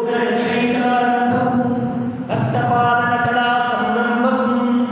స్తోత్రక్షేత్రారంభం భక్తపాదన కళా సంరంభం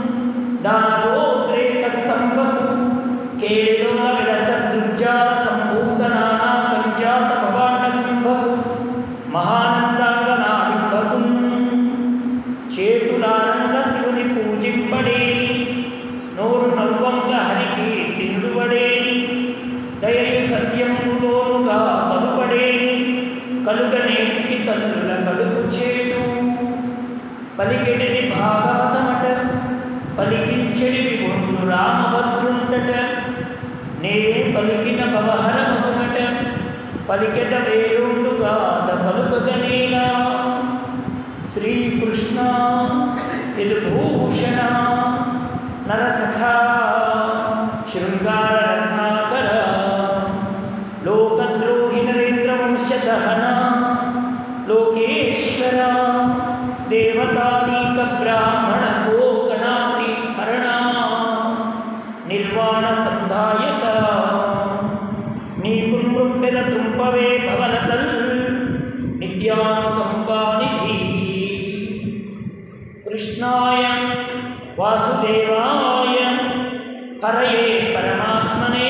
దానవోద్రేకస్తంభం కేళిలోల విలసద్దుర్జాల సంభూతనానా కంజాత భవాండకుంభం మహానందాంగనాడింభం చేతులానంద శివుని పూజింపడేని నోరు నవ్వంగ హరికి నిండువడేని దయయు సత్యంబులోనుగా తలుపడేని కలుగ నేటికి తల్లుల కడుపు చేటు పలికెడిని భాగవతమట పలికించెడి విముండు రామభద్రుండట నే పలికిన భవహర మగునట పలికెద వేరుండుగా ద పలుకగనేలా శ్రీకృష్ణ తిరుభూషణ నరసఖా శృంగార రత్నాకర లోకద్రోహి నరేంద్ర వంశదహన లోకేశ్వర దేవతానీక బ్రాహ్మణ గోగణాతి హరణ నిర్వాణ సంధాయక నీకు మృప్పెద తుంపవే భవనతల్ నిత్యానుకంపానిధి కృష్ణాయ వాసుదేవాయ హరయే పరమాత్మనే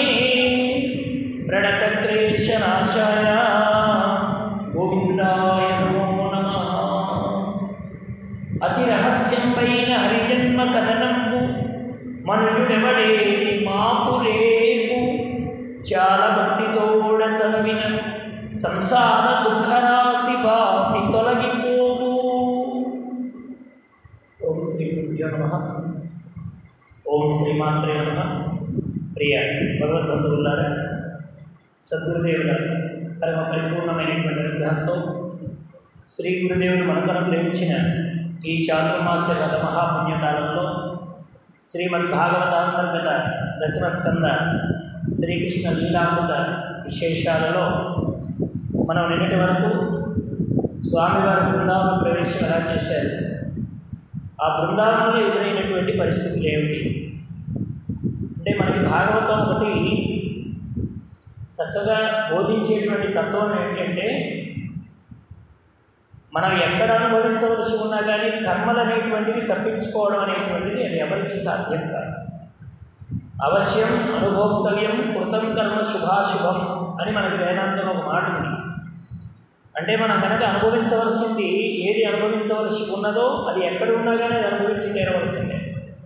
ప్రణతక్లేశనాశాయ గోవిందాయ నమో నమః అతి రహస్యం పైన హరిజన్మ కథనంబు మనుజుడెవడేని మాపు రేపు చాలా భక్తితోడ చదివిన సంసార దుఃఖరాశి బాసి తొలగిపోవు ఓం శ్రీ గురుభ్యో నమ ఓం శ్రీమాత్రే నమ ప్రియ భగవద్బంధువులారా సద్గురుదేవుల పరమ పరిపూర్ణమైనటువంటి అనుగ్రహంతో శ్రీ గురుదేవుడు మనకు అనుగ్రహించిన ఈ చాతుర్మాస్య గత మహాపుణ్యకాలంలో శ్రీమద్ భాగవతాంతర్గత దశమస్కంద శ్రీకృష్ణ లీలామృత విశేషాలలో మనం నిన్నటి వరకు స్వామివారి బృందావనం ప్రవేశం ఎలా చేశారు ఆ బృందావనంలో ఎదురైనటువంటి పరిస్థితులు ఏమిటి అంటే మనకి భాగవతం ఒకటి చక్కగా బోధించేటువంటి తత్వం ఏంటంటే మనం ఎక్కడ అనుభవించవలసి ఉన్నా కానీ కర్మలు అనేటువంటివి తప్పించుకోవడం అనేటువంటిది అది ఎవరికీ సాధ్యం కాదు అవశ్యం అనుభోక్తవ్యం కృతం కర్మ శుభాశుభం అని మనకి వేదాంతం ఒక మాట ఉంది అంటే మనం కనుక అనుభవించవలసింది ఏది అనుభవించవలసి ఉన్నదో అది ఎక్కడ ఉన్నా కానీ అది అనుభవించి తీరవలసిందే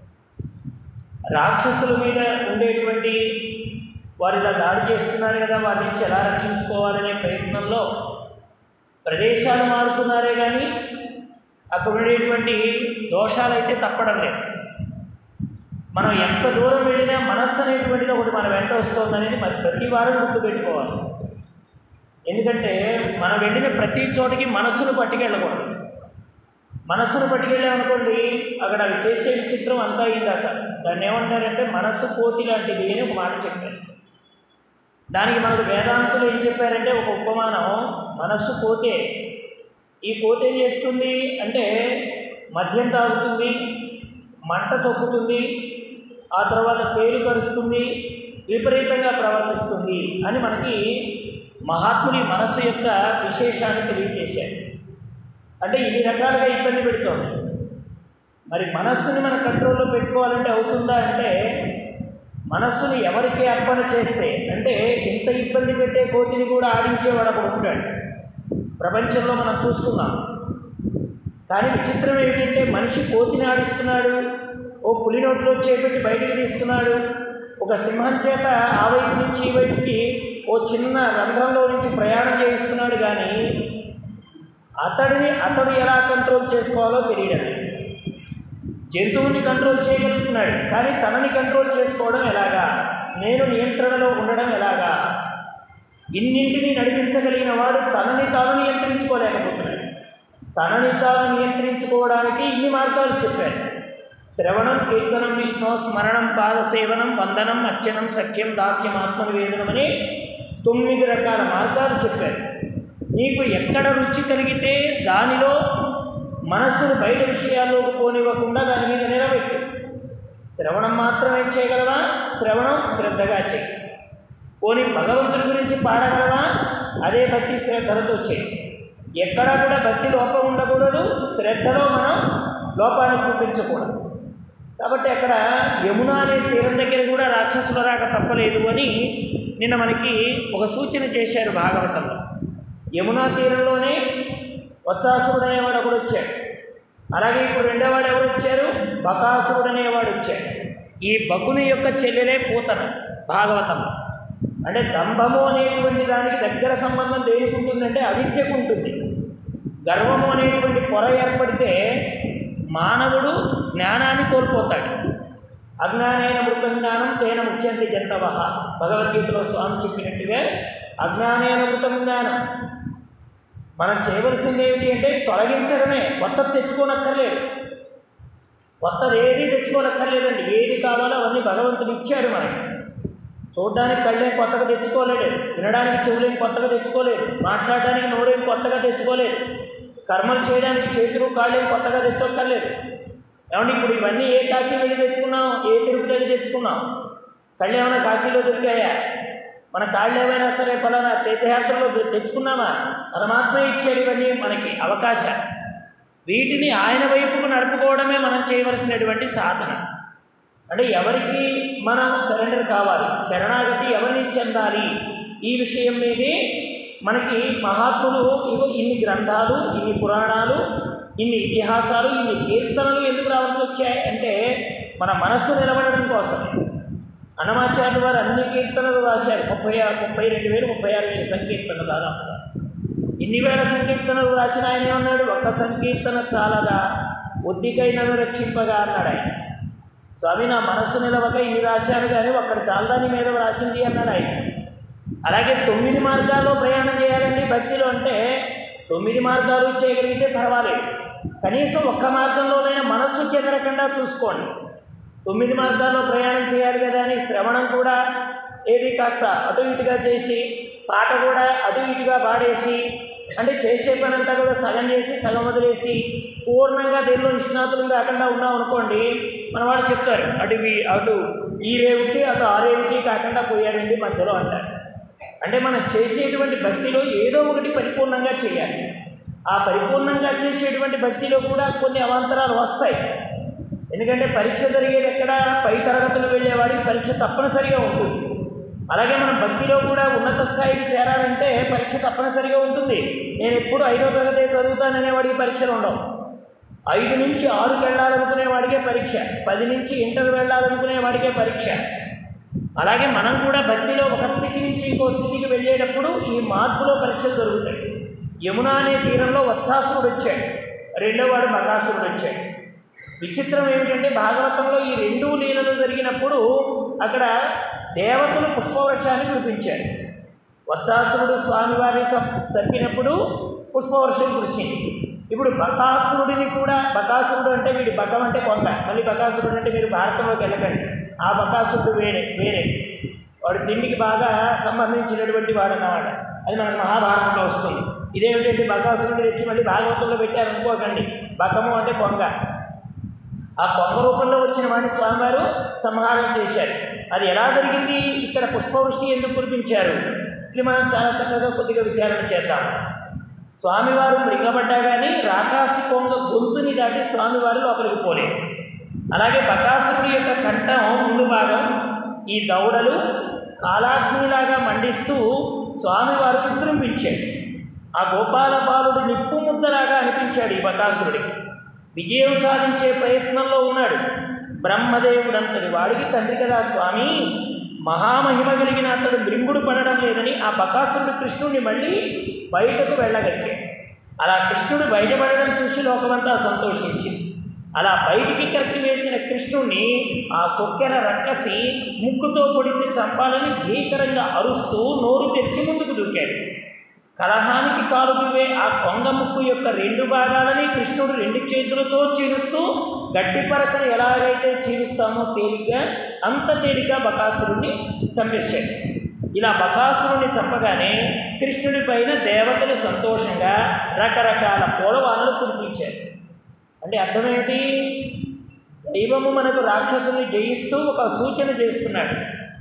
రాక్షసుల మీద ఉండేటువంటి వారు ఇలా దాడి చేస్తున్నారు కదా వారి నుంచి ఎలా రక్షించుకోవాలనే ప్రయత్నంలో ప్రదేశాలు మారుతున్నారే కానీ అక్కడ ఉండేటువంటి దోషాలైతే తప్పడం లేదు మనం ఎంత దూరం వెళ్ళినా మనస్సు అనేటువంటిది ఒకటి మన వెంట వస్తుందనేది మరి ప్రతి వారం గుర్తుపెట్టుకోవాలి ఎందుకంటే మనం వెళ్ళిన ప్రతి చోటికి మనస్సును పట్టుకెళ్ళకూడదు మనస్సును పట్టుకెళ్ళామనుకోండి అక్కడ అవి చేసే విచిత్రం అంతా అయిందాక దాన్ని ఏమంటారంటే మనస్సు కోతి లాంటిది అని ఒక మాట చెప్పారు దానికి మనకు వేదాంతులు ఏం చెప్పారంటే ఒక ఉపమానం మనస్సు పోతే ఈ పోతే ఏం చేస్తుంది అంటే మద్యం తాగుతుంది మంట తొక్కుతుంది ఆ తర్వాత పేరు కరుస్తుంది విపరీతంగా ప్రవర్తిస్తుంది అని మనకి మహాత్ముని మనస్సు యొక్క విశేషాన్ని తెలియజేశారు అంటే ఇన్ని రకాలుగా ఇబ్బంది పెడుతోంది మరి మనస్సుని మన కంట్రోల్లో పెట్టుకోవాలంటే అవుతుందా అంటే మనస్సుని ఎవరికి అర్పణ చేస్తే అంటే ఇంత ఇబ్బంది పెట్టే కోతిని కూడా ఆడించేవాడు ఒకడు ఉంటాడు ప్రపంచంలో మనం చూస్తున్నాం కానీ విచిత్రం ఏంటంటే మనిషి కోతిని ఆడిస్తున్నాడు ఓ పులి నోట్లో చేపెట్టి బయటికి తీస్తున్నాడు ఒక సింహం చేత ఆ వైపు నుంచి ఈ వైపుకి ఓ చిన్న రంధ్రంలో నుంచి ప్రయాణం చేయిస్తున్నాడు కానీ అతడిని అతడు ఎలా కంట్రోల్ చేసుకోవాలో తెలియడం లేదు. జంతువుని కంట్రోల్ చేయగలుగుతున్నాడు కానీ తనని కంట్రోల్ చేసుకోవడం ఎలాగా నేను నియంత్రణలో ఉండడం ఎలాగా ఇన్నింటినీ నడిపించగలిగిన వాడు తనని తాను నియంత్రించుకోలేకపోతున్నాడు తనని తాను నియంత్రించుకోవడానికి ఇన్ని మార్గాలు చెప్పారు శ్రవణం కీర్తనం విష్ణు స్మరణం పాదసేవనం వందనం అర్చనం సఖ్యం దాస్యం ఆత్మనివేదనం అని తొమ్మిది రకాల మార్గాలు చెప్పారు నీకు ఎక్కడ రుచి కలిగితే దానిలో మనస్సును బయట విషయాల్లోకి పోనివ్వకుండా దాని మీద నిలబెట్టు శ్రవణం మాత్రమే చేయగలవా శ్రవణం శ్రద్ధగా చేయి పోనీ భగవంతుడి గురించి పాడగలవా అదే భక్తి శ్రద్ధలతో చేయి ఎక్కడా కూడా భక్తి లోపం ఉండకూడదు శ్రద్ధలో మనం లోపాన్ని చూపించకూడదు కాబట్టి అక్కడ యమున అనే తీరం దగ్గర కూడా రాక్షసుల రాక తప్పలేదు అని నిన్న మనకి ఒక సూచన చేశారు భాగవతంలో యమునా తీరంలోనే వత్సాసురుడు అనేవాడు ఒకడు వచ్చాడు అలాగే ఇప్పుడు రెండోవాడు ఎవరు వచ్చారు బకాసురుడు అనేవాడు వచ్చాడు ఈ బకుని యొక్క చెల్లెలే పూతన భాగవతంలో అంటే దంభము అనేటువంటి దానికి దగ్గర సంబంధం దేనికి ఉంటుందంటే అవిద్యకు ఉంటుంది గర్వము అనేటువంటి పొర ఏర్పడితే మానవుడు జ్ఞానాన్ని కోల్పోతాడు అజ్ఞానైన మృత జ్ఞానం తేన ముఖ్యంతి జంతవ భగవద్గీతలో స్వామి చెప్పినట్టుగా అజ్ఞానైన మృత జ్ఞానం మనం చేయవలసింది ఏమిటి అంటే తొలగించడమే కొత్తది తెచ్చుకోనక్కర్లేదు కొత్తది ఏది తెచ్చుకోనక్కర్లేదండి ఏది కావాలో అవన్నీ భగవంతుడు ఇచ్చాడు మనకి చూడడానికి కళ్ళేం కొత్తగా తెచ్చుకోలేడు వినడానికి చెవులేం కొత్తగా తెచ్చుకోలేదు మాట్లాడడానికి నోరేం కొత్తగా తెచ్చుకోలేదు కర్మలు చేయడానికి చేతులు కాళ్ళేం కొత్తగా తెచ్చుకోక్కర్లేదు ఏమంటే ఇప్పుడు ఇవన్నీ ఏ కాశీ వెళ్ళి తెచ్చుకున్నాం ఏ తిరుపతి వెళ్ళి తెచ్చుకున్నాం కళ్ళు ఏమైనా కాశీలో దొరికాయా మన కాళ్ళు ఏమైనా సరే ఫలానా తీర్థయాత్రలో తె- తెచ్చుకున్నామా పరమాత్మ ఇచ్చాడు ఇవన్నీ మనకి అవకాశం వీటిని ఆయన వైపుకు నడుపుకోవడమే మనం చేయవలసినటువంటి సాధన అంటే ఎవరికి మనం సరెండర్ కావాలి శరణాగతి ఎవరిని చెందాలి ఈ విషయం మీదే మనకి మహాత్ములు ఇగో ఇన్ని గ్రంథాలు ఇన్ని పురాణాలు ఇన్ని ఇతిహాసాలు ఇన్ని కీర్తనలు ఎందుకు రావాల్సి వచ్చాయి అంటే మన మనస్సు నిలబడడం కోసం అన్నమాచార్య వారు అన్ని కీర్తనలు రాశారు ముప్పై ఆరు ముప్పై రెండు వేలు ముప్పై ఆరు వేల సంకీర్తనలు దాదాపుగా ఇన్ని వేల సంకీర్తనలు రాసిన ఆయన ఏమన్నాడు ఒక్క సంకీర్తన చాలదా ఒద్దికైనను రక్షింపగా అన్నాడు ఆయన స్వామి నా మనస్సు నిలవక ఇన్ని రాశాను కానీ ఒక్కడి చాలదాని మీద రాసింది అన్నాడు ఆయన అలాగే తొమ్మిది మార్గాల్లో ప్రయాణం చేయాలండి భక్తిలో అంటే తొమ్మిది మార్గాలు చేయగలిగితే పర్వాలేదు కనీసం ఒక్క మార్గంలోనైనా మనస్సు చెదరకుండా చూసుకోండి తొమ్మిది మార్గాల్లో ప్రయాణం చేయాలి కదా అని శ్రవణం కూడా ఏది కాస్త అటు ఇటుగా చేసి పాట కూడా అటు ఇటుగా పాడేసి అంటే చేసే పని అంతా కూడా సగం చేసి సగం వదిలేసి పూర్ణంగా దేనిలో నిష్ణాతులు కాకుండా ఉన్నాం అనుకోండి మన వాళ్ళు చెప్తారు అటు ఇవి- అటు ఈ రేవుకి అటు ఆ రేవుకి కాకుండా పోయారండి మధ్యలో అంటారు అంటే మనం చేసేటువంటి భక్తిలో ఏదో ఒకటి పరిపూర్ణంగా చేయాలి ఆ పరిపూర్ణంగా చేసేటువంటి భక్తిలో కూడా కొన్ని అవాంతరాలు వస్తాయి ఎందుకంటే పరీక్ష జరిగేది ఎక్కడ పై తరగతులు వెళ్ళేవాడికి పరీక్ష తప్పనిసరిగా ఉంటుంది అలాగే మనం భక్తిలో కూడా ఉన్నత స్థాయికి చేరాలంటే పరీక్ష తప్పనిసరిగా ఉంటుంది నేను ఎప్పుడు ఐదో తరగతి చదువుతాననేవాడికి పరీక్షలు ఉండవు ఐదు నుంచి ఆరుకి వెళ్ళాలనుకునే వాడికే పరీక్ష పది నుంచి ఇంటర్ వెళ్ళాలనుకునే వాడికే పరీక్ష అలాగే మనం కూడా భక్తిలో ఒక స్థితి నుంచి ఇంకో స్థితికి వెళ్ళేటప్పుడు ఈ మార్పులో పరీక్షలు జరుగుతాయి యమున అనే తీరంలో వత్సాసురుడు వచ్చాడు రెండో వాడు బకాసురుడు వచ్చాడు విచిత్రం ఏమిటంటే భాగవతంలో ఈ రెండు లీలలు జరిగినప్పుడు అక్కడ దేవతలు పుష్పవర్షాన్ని కురిపించారు వత్సాసురుడు స్వామివారిని చం- చంపినప్పుడు పుష్పవర్షం కురిసింది ఇప్పుడు బకాసురుడిని కూడా బకాసురుడు అంటే వీడి బకం అంటే కొండ మళ్ళీ బకాసురుడు అంటే మీరు భారతంలోకి వెళ్ళకండి ఆ బకాసురుడు వేరే వేరే వాడు తిండికి బాగా సంబంధించినటువంటి వాడు అన్నమాట అది మనకు మహాభారతంలో వస్తుంది ఇదేమిటంటే బకాసురుడు తెచ్చి మళ్ళీ భాగవతంలో పెట్టారనుకోకండి బకము అంటే కొంగ ఆ కొంగ రూపంలో వచ్చిన వాడిని స్వామివారు సంహారం చేశారు అది ఎలా జరిగింది ఇక్కడ పుష్పవృష్టి ఎందుకు కురిపించారు ఇది మనం చాలా చక్కగా కొద్దిగా విచారణ చేద్దాం స్వామివారు మృంగబడ్డా కానీ రాకాసి కొంగ గొంతుని దాటి స్వామివారు లోపలికి పోలేదు అలాగే బకాసురుడి యొక్క కంఠం ముందు భాగం ఈ దౌడలు కాలాగ్నిలాగా మండిస్తూ స్వామివారు విజృంభించాడు ఆ గోపాల బాలుడు నిప్పు ముద్దలాగా అనిపించాడు ఈ బకాసురుడికి విజయం సాధించే ప్రయత్నంలో ఉన్నాడు బ్రహ్మదేవుడంతటి వాడికి తండ్రి కదా స్వామి మహామహిమ కలిగిన అతడు మృంగుడు పడడం లేదని ఆ బకాసురుడు కృష్ణుడిని మళ్ళీ బయటకు వెళ్ళగలిగాడు అలా కృష్ణుడు బయటపడడం చూసి లోకమంతా సంతోషించింది అలా బయటికి కత్తి వేసిన కృష్ణుణ్ణి ఆ కొక్కెర రక్కసి ముక్కుతో పొడిచి చంపాలని భీకరంగా అరుస్తూ నోరు తెరిచి ముందుకు దూకాడు కలహానికి కాలు దువ్వే ఆ కొంగ ముక్కు యొక్క రెండు భాగాలని కృష్ణుడు రెండు చేతులతో చీరుస్తూ గడ్డి పరకను ఎలాగైతే చీరుస్తామో తేలిగ్గా అంత తేలిగ్గా బకాసురుణ్ణి చంపేశాడు ఇలా బకాసురుణ్ణి చంపగానే కృష్ణుడి పైన దేవతలు సంతోషంగా రకరకాల పూలవానలు కురిపించారు అంటే అర్థమేంటి దైవము మనకు రాక్షసుని జయిస్తూ ఒక సూచన చేస్తున్నాడు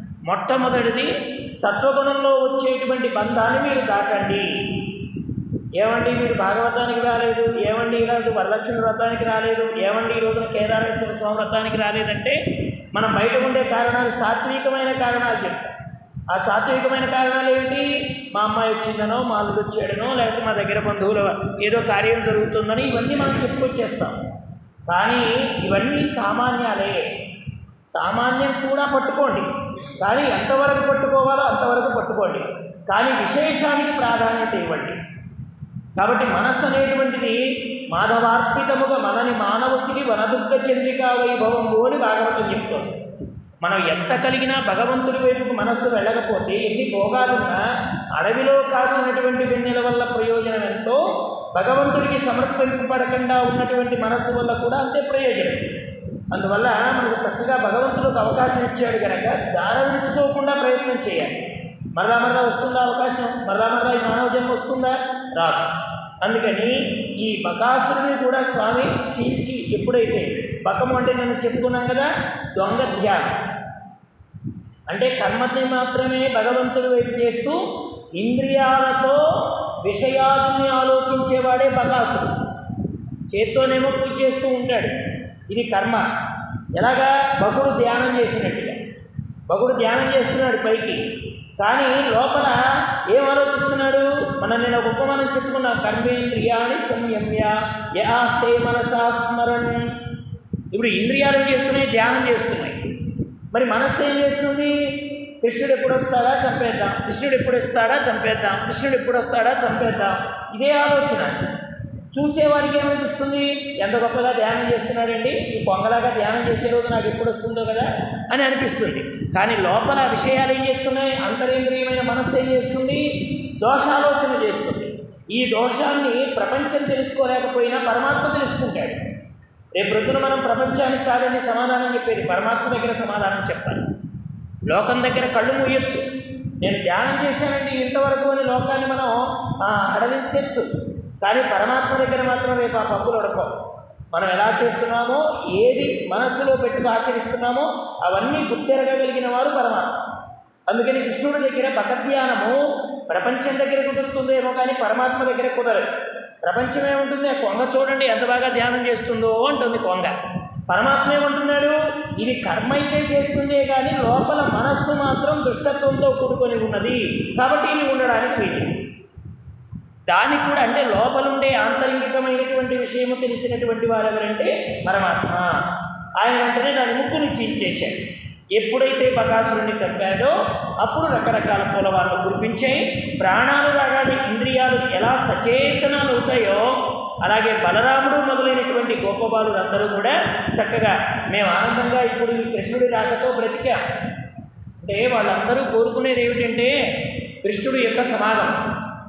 మొట్టమొదటిది సత్వగుణంలో వచ్చేటువంటి బంధాన్ని మీరు దాటండి ఏమండి మీరు భాగవతానికి రాలేదు ఏమండి ఈరోజు వరలక్ష్మి వ్రతానికి రాలేదు ఏమండి ఈ రోజున కేదారేశ్వర స్వామి వ్రతానికి రాలేదంటే మనం బయట ఉండే కారణాలు సాత్వికమైన కారణాలు చెప్తాం ఆ సాత్వికమైన కారణాలు ఏమిటి మా అమ్మాయి వచ్చిందనో మా అల్లుడు వచ్చాడనో లేకపోతే మా దగ్గర బంధువుల ఏదో కార్యం జరుగుతుందని ఇవన్నీ మనం చెప్పుకొచ్చేస్తాం కానీ ఇవన్నీ సామాన్యాలే సామాన్యం కూడా పట్టుకోండి కానీ ఎంతవరకు పట్టుకోవాలో అంతవరకు పట్టుకోండి కానీ విశేషానికి ప్రాధాన్యత ఇవ్వండి కాబట్టి మనస్సు అనేటువంటిది మాధవార్పితముగా మనని మానవసుని వనదుర్గ చంద్రికా వైభవము అని భాగవతం చెప్తోంది మనం ఎంత కలిగినా భగవంతుడి వైపుకు మనస్సు వెళ్ళకపోతే ఎన్ని భోగాలున్నా అడవిలో కాల్చినటువంటి వెన్నెల వల్ల ప్రయోజనం ఎంతో భగవంతుడికి సమర్పింపబడకుండా ఉన్నటువంటి మనస్సు వల్ల కూడా అంతే ప్రయోజనం అందువల్ల మనకు చక్కగా భగవంతుడికి అవకాశం ఇచ్చాడు కనుక జార విడుచుకోకుండా ప్రయత్నం చేయాలి మరలా మరలా వస్తుందా అవకాశం మరలా మరలా ఈ మానవ జన్మ వస్తుందా రాదు అందుకని ఈ బకాసురుని కూడా స్వామి చీల్చి ఎప్పుడైతే బకము అంటే నేను చెప్పుకున్నాం కదా దొంగ ధ్యానం అంటే కర్మని మాత్రమే భగవంతుడి వైపు చేస్తూ ఇంద్రియాలతో విషయాలని ఆలోచించేవాడే బకాసుడు చేత్తోనేమో పూజ చేస్తూ ఉంటాడు ఇది కర్మ ఎలాగా బకుడు ధ్యానం చేసినట్టుగా బకుడు ధ్యానం చేస్తున్నాడు పైకి కానీ లోపల ఏం ఆలోచిస్తున్నాడు మనం నేను ఒక ఉపమానం చెప్పుకున్నా కర్మేంద్రియాన్ని సంయమ్య యాస్తే మనసా స్మరన్ ఇప్పుడు ఇంద్రియాలు ఏం చేస్తున్నాయి ధ్యానం చేస్తున్నాయి మరి మనస్సు ఏం చేస్తుంది కృష్ణుడు ఎప్పుడు వస్తాడా చంపేద్దాం కృష్ణుడు ఎప్పుడు వస్తాడా చంపేద్దాం కృష్ణుడు ఎప్పుడు వస్తాడా చంపేద్దాం ఇదే ఆలోచన చూసేవారికి ఏమనిపిస్తుంది ఎంత గొప్పగా ధ్యానం చేస్తున్నాడండి ఈ పొంగలాగా ధ్యానం చేసే రోజు నాకు ఎప్పుడు వస్తుందో కదా అని అనిపిస్తుంది కానీ లోపల విషయాలు ఏం చేస్తున్నాయి అంతరేంద్రియమైన మనస్సు ఏం చేస్తుంది దోషాలోచన చేస్తుంది ఈ దోషాన్ని ప్రపంచం తెలుసుకోలేకపోయినా పరమాత్మ తెలుసుకుంటాడు రేపు ప్రొద్దున మనం ప్రపంచానికి కాదని సమాధానం చెప్పేది పరమాత్మ దగ్గర సమాధానం చెప్పాలి లోకం దగ్గర కళ్ళు మూయొచ్చు నేను ధ్యానం చేశానండి ఇంతవరకు అని లోకాన్ని మనం ఆ, హడలించచ్చు కానీ పరమాత్మ దగ్గర మాత్రం రేపు ఆ పప్పులు ఉడకవు మనం ఎలా చేస్తున్నామో ఏది మనస్సులో పెట్టుకు ఆచరిస్తున్నామో అవన్నీ గుర్తెరగగలిగిన వారు పరమాత్మ అందుకని కృష్ణుడి దగ్గర భగధ్యానము ప్రపంచం దగ్గర కుదురుతుందేమో కానీ పరమాత్మ దగ్గర కుదరదు ప్రపంచం ఏముంటుంది ఆ కొంగ చూడండి ఎంత బాగా ధ్యానం చేస్తుందో అంటుంది కొంగ పరమాత్మ ఏమంటున్నాడు ఇది కర్మ అయితే చేస్తుందే కానీ లోపల మనస్సు మాత్రం దుష్టత్వంతో కూడుకొని ఉన్నది కాబట్టి ఇది ఉండడానికి వీలు దానికి కూడా అంటే లోపలుండే ఆంతరింగికమైనటువంటి విషయము తెలిసినటువంటి వారు ఎవరంటే పరమాత్మ ఆయన వెంటనే దాని ముక్కుని చీల్చేశాడు ఎప్పుడైతే బకాసురుణ్ణి చంపాడో అప్పుడు రకరకాల పూలవాళ్ళు కురిపించాయి ప్రాణాలు రాగానే ఇంద్రియాలు ఎలా సచేతనాలు అవుతాయో అలాగే బలరాముడు మొదలైనటువంటి గోపబాలుడు అందరూ కూడా చక్కగా మేము ఆనందంగా ఇప్పుడు ఈ కృష్ణుడి రాకతో బ్రతికాం అంటే వాళ్ళందరూ కోరుకునేది ఏమిటంటే కృష్ణుడి యొక్క సమాగమం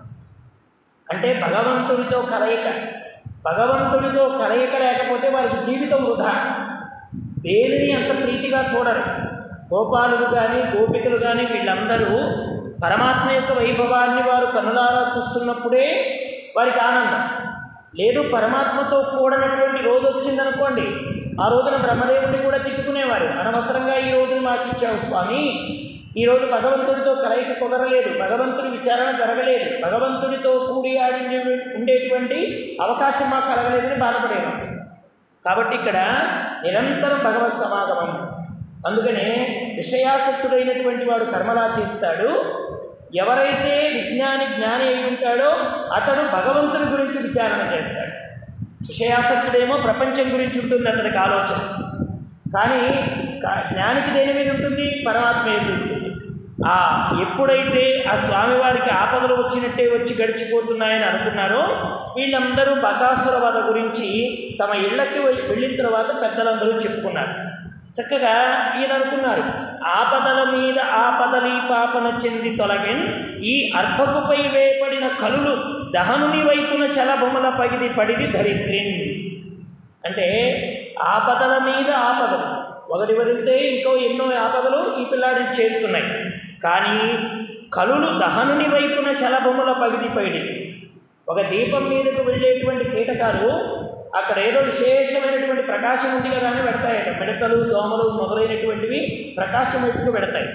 అంటే భగవంతుడితో కలయిక భగవంతుడితో కలయిక లేకపోతే వారికి జీవితం వృధా దేనిని అంత ప్రీతిగా చూడరు గోపాలుడు కానీ గోపికలు కానీ వీళ్ళందరూ పరమాత్మ యొక్క వైభవాన్ని వారు కనులారా చూస్తున్నప్పుడే వారికి ఆనందం లేదు పరమాత్మతో కూడనటువంటి రోజు వచ్చిందనుకోండి ఆ రోజున బ్రహ్మదేవుడిని కూడా తిట్టుకునేవారు అనవసరంగా ఈ రోజును మాకిచ్చావు స్వామి ఈ రోజు భగవంతుడితో కలయిక కుదరలేదు భగవంతుడి విచారణ జరగలేదు భగవంతుడితో కూడి ఆడి ఉండేటువంటి అవకాశం మాకు కలగలేదని బాధపడేవారు కాబట్టి ఇక్కడ నిరంతరం భగవత్ సమాగమం అందుకనే విషయాసక్తుడైనటువంటి వాడు కర్మలా చేస్తాడు ఎవరైతే విజ్ఞాని జ్ఞాని అయి ఉంటాడో అతడు భగవంతుని గురించి విచారణ చేస్తాడు విషయాసక్తుడేమో ప్రపంచం గురించి ఉంటుంది అతనికి ఆలోచన కానీ కా- జ్ఞానికి దేని మీద ఉంటుంది పరమాత్మ మీద ఉంటుంది ఆ ఎప్పుడైతే ఆ స్వామివారికి ఆపదలు వచ్చినట్టే వచ్చి గడిచిపోతున్నాయని అనుకున్నారో వీళ్ళందరూ బకాసుర వధ గురించి తమ ఇళ్ళకి వె- వెళ్ళిన తర్వాత పెద్దలందరూ చెప్పుకున్నారు చక్కగా ఈయన అనుకున్నారు ఆపదల మీద ఆపదలి పాపన చెంది తొలగెన్ ఈ అర్భకుపై వేపడిన కలులు దహనుని వైపున శలభముల పగిది పడిది ధరిత్రిన్ అంటే ఆపదల మీద ఆపదలు ఒకటి వదిలితే ఇంకో ఎన్నో ఆపదలు ఈ పిల్లాడిని చేరుతున్నాయి కానీ కలులు దహనుని వైపున శలభముల పగిది పైడి ఒక దీపం మీదకు వెళ్ళేటువంటి కీటకాలు అక్కడ ఏదో విశేషమైనటువంటి ప్రకాశం ఉంది కదా అని పెడతాయట మిడతలు దోమలు మొదలైనటువంటివి ప్రకాశం వైపుకు పెడతాయి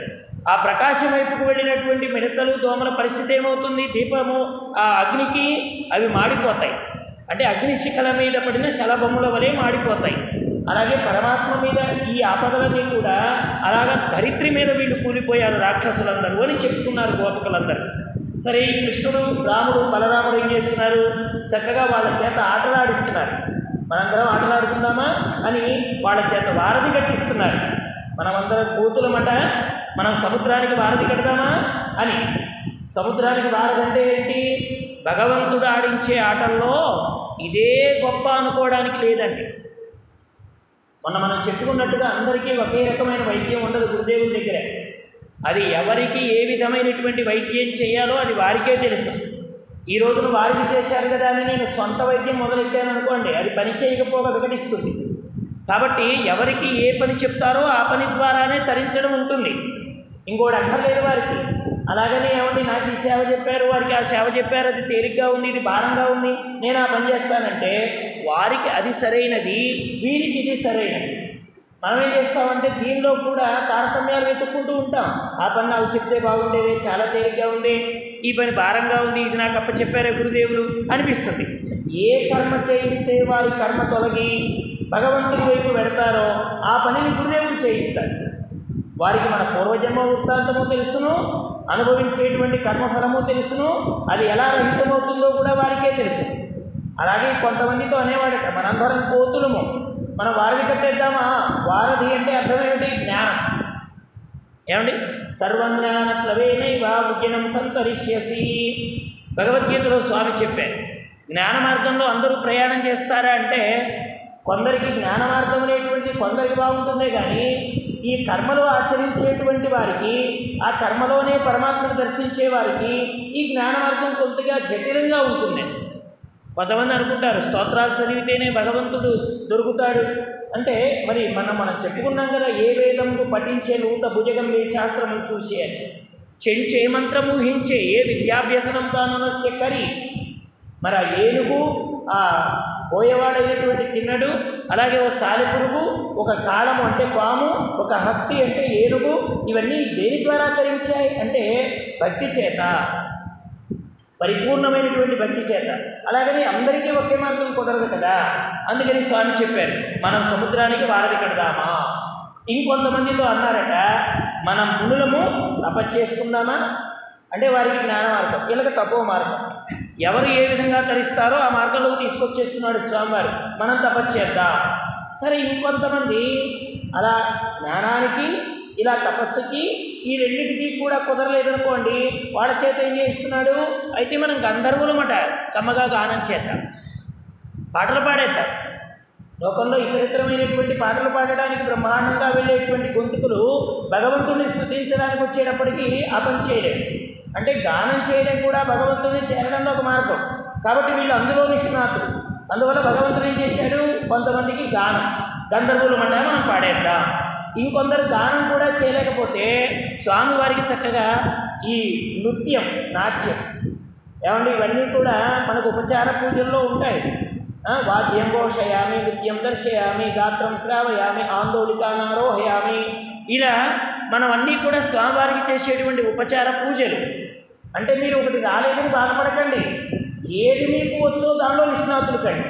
ఆ ప్రకాశం వైపుకు వెళ్ళినటువంటి మిడతలు దోమల పరిస్థితి ఏమవుతుంది దీపము ఆ అగ్నికి అవి మాడిపోతాయి అంటే అగ్ని శిఖల మీద పడిన శలభముల వలె మాడిపోతాయి అలాగే పరమాత్మ మీద ఈ ఆపదలన్నీ కూడా అలాగా ధరిత్రి మీద వీళ్ళు కూలిపోయారు రాక్షసులందరూ అని చెప్పుకున్నారు గోపకులందరూ సరే ఈ కృష్ణుడు రాముడు బలరాముడు ఏం చేస్తున్నారు చక్కగా వాళ్ళ చేత ఆటలాడిస్తున్నారు మనందరం ఆటలాడుకుందామా అని వాళ్ళ చేత వారధి కట్టిస్తున్నారు మనమందరం కూతులమట మనం సముద్రానికి వారధి కడదామా అని సముద్రానికి వారధి అంటే ఏంటి భగవంతుడు ఆడించే ఆటల్లో ఇదే గొప్ప అనుకోవడానికి లేదండి మొన్న మనం చెప్పుకున్నట్టుగా అందరికీ ఒకే రకమైన వైద్యం ఉండదు గురుదేవుల దగ్గర అది ఎవరికి ఏ విధమైనటువంటి వైద్యం చేయాలో అది వారికే తెలుసు ఈ రోజున వారికి చేశారు కదా అని నేను సొంత వైద్యం మొదలెట్టాను అనుకోండి అది పని చేయకపోగా వికటిస్తుంది కాబట్టి ఎవరికి ఏ పని చెప్తారో ఆ పని ద్వారానే తరించడం ఉంటుంది ఇంకోటి అక్కర్లేదు వారికి అలాగనే ఏమండి నాకు ఈ సేవ చెప్పారు వారికి ఆ సేవ చెప్పారు అది తేలిగ్గా ఉంది ఇది భారంగా ఉంది నేను ఆ పని చేస్తానంటే వారికి అది సరైనది వీరికి ఇది సరైనది మనం ఏం చేస్తామంటే దీనిలో కూడా తారతమ్యాలు వెతుక్కుంటూ ఉంటాం ఆ పని నాకు చెప్తే బాగుండేది చాలా తేలిగ్గా ఉంది ఈ పని భారంగా ఉంది ఇది నాకు అప్ప చెప్పారే గురుదేవులు అనిపిస్తుంది ఏ కర్మ చేయిస్తే వారి కర్మ తొలగి భగవంతుడి వైపు పెడతారో ఆ పనిని గురుదేవులు చేయిస్తారు వారికి మన పూర్వజన్మ వృత్తాంతము తెలుసును అనుభవించేటువంటి కర్మఫలము తెలుసును అది ఎలా రహితమవుతుందో కూడా వారికే తెలుసు అలాగే కొంతమందితో అనేవాడట మనందరం కోతులము మనం వారధి కట్టేద్దామా వారధి అంటే అర్థం ఏమిటి జ్ఞానం ఏమండి సర్వజ్ఞాన ప్లవేనైవ విజనం సంతరిష్యసి భగవద్గీతలో స్వామి చెప్పారు జ్ఞాన మార్గంలో అందరూ ప్రయాణం చేస్తారా అంటే కొందరికి జ్ఞాన మార్గం అనేటువంటి కొందరికి బాగుంటుందే కానీ ఈ కర్మలు ఆచరించేటువంటి వారికి ఆ కర్మలోనే పరమాత్మను దర్శించే వారికి ఈ జ్ఞాన మార్గం కొద్దిగా జటిలంగా ఉంటుంది కొంతమంది అనుకుంటారు స్తోత్రాలు చదివితేనే భగవంతుడు దొరుకుతాడు అంటే మరి మనం మనం చెప్పుకున్నాం కదా ఏ వేదంకు పఠించే నూత భుజగం ఏ శాస్త్రము చూసి అని చెంచే మంత్రం ఊహించే ఏ విద్యాభ్యసనం తానొచ్చే కరి మరి ఆ ఏనుగు ఆ పోయేవాడైనటువంటి తిన్నడు అలాగే ఓ సాలెపురుగు ఒక కాళము అంటే పాము ఒక హస్తి అంటే ఏనుగు ఇవన్నీ దేని ద్వారా తరించాయి అంటే భక్తి చేత పరిపూర్ణమైనటువంటి భక్తి చేత అలాగని అందరికీ ఒకే మార్గం కుదరదు కదా అందుకని స్వామి చెప్పారు మనం సముద్రానికి వారధి కడదామా ఇంకొంతమందితో అన్నారట మనం మునులము తపస్చేసుకుందామా అంటే వారికి జ్ఞాన మార్గం వీళ్ళకి తపో మార్గం ఎవరు ఏ విధంగా తరిస్తారో ఆ మార్గంలోకి తీసుకొచ్చేస్తున్నాడు స్వామివారు మనం తపస్చేద్దాం సరే ఇంకొంతమంది అలా జ్ఞానానికి ఇలా తపస్సుకి ఈ రెండింటికి కూడా కుదరలేదనుకోండి వాళ్ళ చేత ఏం చేస్తున్నాడు అయితే మనం గంధర్వులమట కమ్మగా గానం చేద్దాం పాటలు పాడేద్దాం లోకంలో ఇతరితరమైనటువంటి పాటలు పాడడానికి బ్రహ్మాండంగా వెళ్ళేటువంటి గొంతుకులు భగవంతుడిని స్థుతించడానికి వచ్చేటప్పటికి ఆ పని చేయలేరు అంటే గానం చేయడం కూడా భగవంతుడిని చేరడంలో ఒక మార్గం కాబట్టి వీళ్ళు అందులో నిష్ణాతులు అందువల్ల భగవంతుడు ఏం చేశాడు కొంతమందికి గానం గంధర్వులు అంటే మనం పాడేద్దాం ఇంకొందరు గానం కూడా చేయలేకపోతే స్వామివారికి చక్కగా ఈ నృత్యం నాట్యం ఏమండి ఇవన్నీ కూడా మనకు ఉపచార పూజల్లో ఉంటాయి ఆ, వాద్యం ఘోషయామి నృత్యం దర్శయామి గాత్రం శ్రావయామి ఆందోళికానారోహయామి ఇలా మనం అన్నీ కూడా స్వామివారికి చేసేటువంటి ఉపచార పూజలు అంటే మీరు ఒకటి రాలేదని బాధపడకండి ఏది మీకు వచ్చో దానిలో నిష్ణాతులు కండి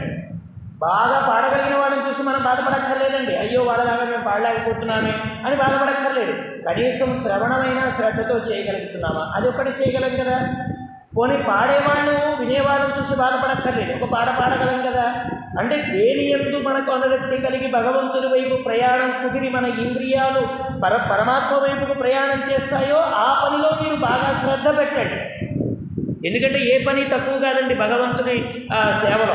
బాగా పాడగలిగిన వాడిని చూసి మనం బాధపడక్కర్లేదండి అయ్యో వాళ్ళలాగా మేము పాడలేకపోతున్నామే అని బాధపడక్కర్లేదు కనీసం శ్రవణమైన శ్రద్ధతో చేయగలుగుతున్నామా అది ఒకటి చేయగలం కదా పోనీ పాడేవాళ్ళు వినేవాళ్ళని చూసి బాధపడక్కర్లేదు ఒక పాట పాడగలం కదా అంటే దేని ఎందు మనకు అనురక్తి కలిగి భగవంతుని వైపు ప్రయాణం కుదిరి మన ఇంద్రియాలు పర పరమాత్మ వైపుకు ప్రయాణం చేస్తాయో ఆ పనిలో మీరు బాగా శ్రద్ధ పెట్టండి ఎందుకంటే ఏ పని తక్కువ కాదండి భగవంతుని ఆ, సేవలో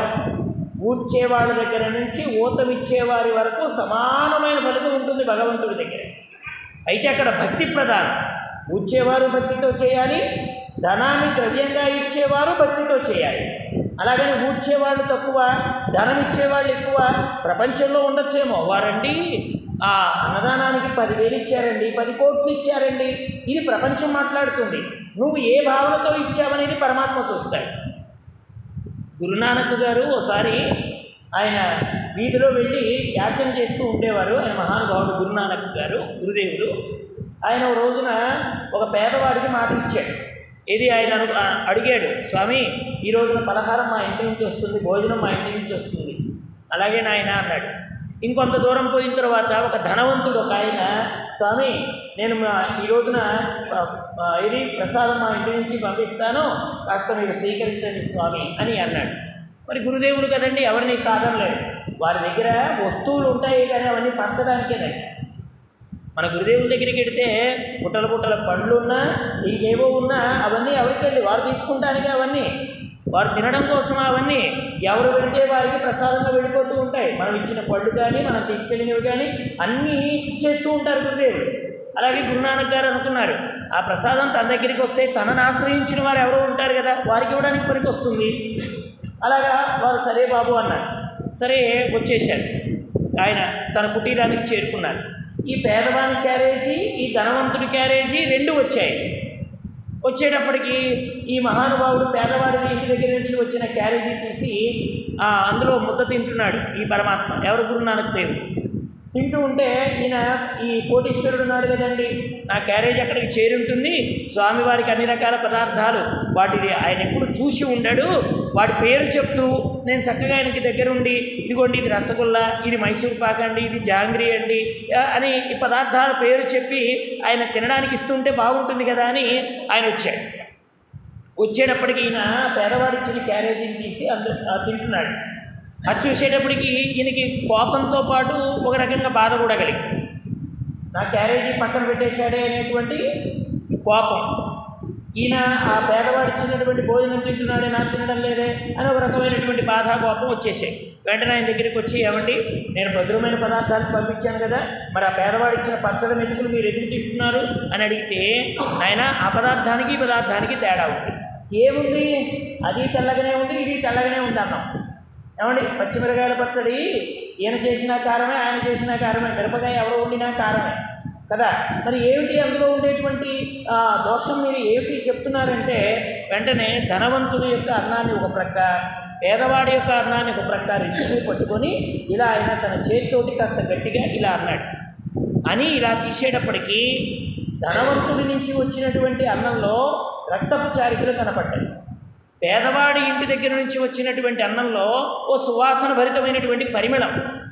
ఊడ్చే వాళ్ళ దగ్గర నుంచి ఊతమిచ్చే వారి వరకు సమానమైన ఫలితం ఉంటుంది భగవంతుడి దగ్గర అయితే అక్కడ భక్తి ప్రధానం ఊడ్చేవారు భక్తితో చేయాలి ధనాన్ని ద్రవ్యంగా ఇచ్చేవారు భక్తితో చేయాలి అలాగని ఊడ్చేవాళ్ళు తక్కువ ధనం ఇచ్చేవాళ్ళు ఎక్కువ ప్రపంచంలో ఉండొచ్చేమో వారండి ఆ అన్నదానానికి పదివేలు ఇచ్చారండి పది కోట్లు ఇచ్చారండి ఇది ప్రపంచం మాట్లాడుతుంది నువ్వు ఏ భావనతో ఇచ్చావనేది పరమాత్మ చూస్తాడు గురునానక్ గారు ఓసారి ఆయన వీధిలో వెళ్ళి యాచన చేస్తూ ఉండేవారు ఆయన మహానుభావుడు గురునానక్ గారు గురుదేవులు ఆయన ఒక రోజున ఒక పేదవాడికి మాట ఇచ్చాడు ఇది ఆయన అను ఆ- అడిగాడు స్వామి ఈ రోజున పలహారం మా ఇంటి నుంచి వస్తుంది భోజనం మా ఇంటి నుంచి వస్తుంది అలాగే నాయన అన్నాడు ఇంకొంత దూరం పోయిన తర్వాత ఒక ధనవంతుడు ఒక ఆయన స్వామి నేను మా ఈ రోజున ఆ, ఆ, ఇది ప్రసాదం మా ఇంటి నుంచి పంపిస్తాను కాస్త మీరు స్వీకరించండి స్వామి అని అన్నాడు మరి గురుదేవులు కదండి ఎవరిని కాదనలేడు వారి దగ్గర వస్తువులు ఉంటాయి కానీ అవన్నీ పంచడానికేనండి మన గురుదేవుల దగ్గరికి వెడితే పుట్టల పుట్టల పండ్లు ఉన్నా ఇంకేవో ఉన్నా అవన్నీ ఎవరికండి వారు తీసుకుంటానికి అవన్నీ వారు తినడం కోసం అవన్నీ ఎవరు పెడితే వారికి ప్రసాదంగా వెళ్ళిపోతూ ఉంటాయి మనం ఇచ్చిన పళ్ళు కానీ మనం తీసుకెళ్ళినవి కానీ అన్నీ ఇచ్చేస్తూ ఉంటారు గురుదేవుడు అలాగే గురునానక్ గారు అనుకున్నారు ఆ ప్రసాదం తన దగ్గరికి వస్తే తనను ఆశ్రయించిన వారు ఎవరో ఉంటారు కదా వారికి ఇవ్వడానికి పనికి వస్తుంది అలాగా వారు సరే బాబు అన్నారు సరే వచ్చేశారు ఆయన తన కుటీరానికి చేరుకున్నారు ఈ పేదవాని క్యారేజీ ఈ ధనవంతుడి క్యారేజీ రెండు వచ్చాయి వచ్చేటప్పటికి ఈ మహానుభావుడు పేదవాడి ఇంటి దగ్గర నుంచి వచ్చిన క్యారేజీ తీసి ఆ, అందులో ముద్ద తింటున్నాడు ఈ పరమాత్మ ఎవరు గురునానక్ దేవుడు తింటూ ఉంటే ఈయన ఈ కోటీశ్వరుడు ఉన్నాడు కదండి నా క్యారేజ్ అక్కడికి చేరి ఉంటుంది స్వామివారికి అన్ని రకాల పదార్థాలు వాటిని ఆయన ఎప్పుడు చూసి ఉండాడు వాటి పేరు చెప్తూ నేను చక్కగా ఆయనకి దగ్గర ఉండి ఇదిగోండి ఇది రసగుల్లా ఇది మైసూర్ పాక్ అండి ఇది జాంగ్రీ అండి ఆ, అని ఈ పదార్థాల పేరు చెప్పి ఆయన తినడానికి ఇస్తుంటే బాగుంటుంది కదా అని ఆయన వచ్చాడు వచ్చేటప్పటికి ఈయన పేదవాడిచ్చిన క్యారేజీని తీసి అందు ఆ తింటున్నాడు అది చూసేటప్పటికి ఈయనకి కోపంతో పాటు ఒక రకంగా బాధ కూడా కలిగింది నా క్యారేజీ పక్కన పెట్టేశాడే అనేటువంటి కోపం ఈయన ఆ పేదవాడు ఇచ్చినటువంటి భోజనం తింటున్నాడే నాకు తినడం లేదే అని ఒక రకమైనటువంటి బాధ కోపం వచ్చేసాయి వెంటనే ఆయన దగ్గరికి వచ్చి ఏమండి నేను భద్రమైన పదార్థాలు పంపించాను కదా మరి ఆ పేదవాడు ఇచ్చిన పచ్చడి మెతుకులు మీరు ఎందుకు తింటున్నారు అని అడిగితే ఆయన ఆ పదార్థానికి ఈ పదార్థానికి తేడా ఉంది ఏముంది అది తెల్లగానే ఉంది ఇది తెల్లగానే ఉంది అన్నాం ఏమండి పచ్చిమిరకాయల పచ్చడి ఈయన చేసిన కారమే ఆయన చేసిన కారమే మిరపకాయ ఎవరో వండినా కారమే కదా మరి ఏమిటి అందులో ఉండేటువంటి ఆ, దోషం మీరు ఏమిటి చెప్తున్నారంటే వెంటనే ధనవంతుడి యొక్క అన్నాన్ని ఒక ప్రక్క పేదవాడి యొక్క అన్నాన్ని ఒక ప్రక్క రిచ్చుని పట్టుకొని ఇలా ఆయన తన చేతితోటి కాస్త గట్టిగా ఇలా అన్నాడు అని ఇలా తీసేటప్పటికీ ధనవంతుడి నుంచి వచ్చినటువంటి అన్నంలో రక్తపు చారికలు కనపడ్డాయి పేదవాడి ఇంటి దగ్గర నుంచి వచ్చినటువంటి అన్నంలో ఓ సువాసన భరితమైనటువంటి పరిమళం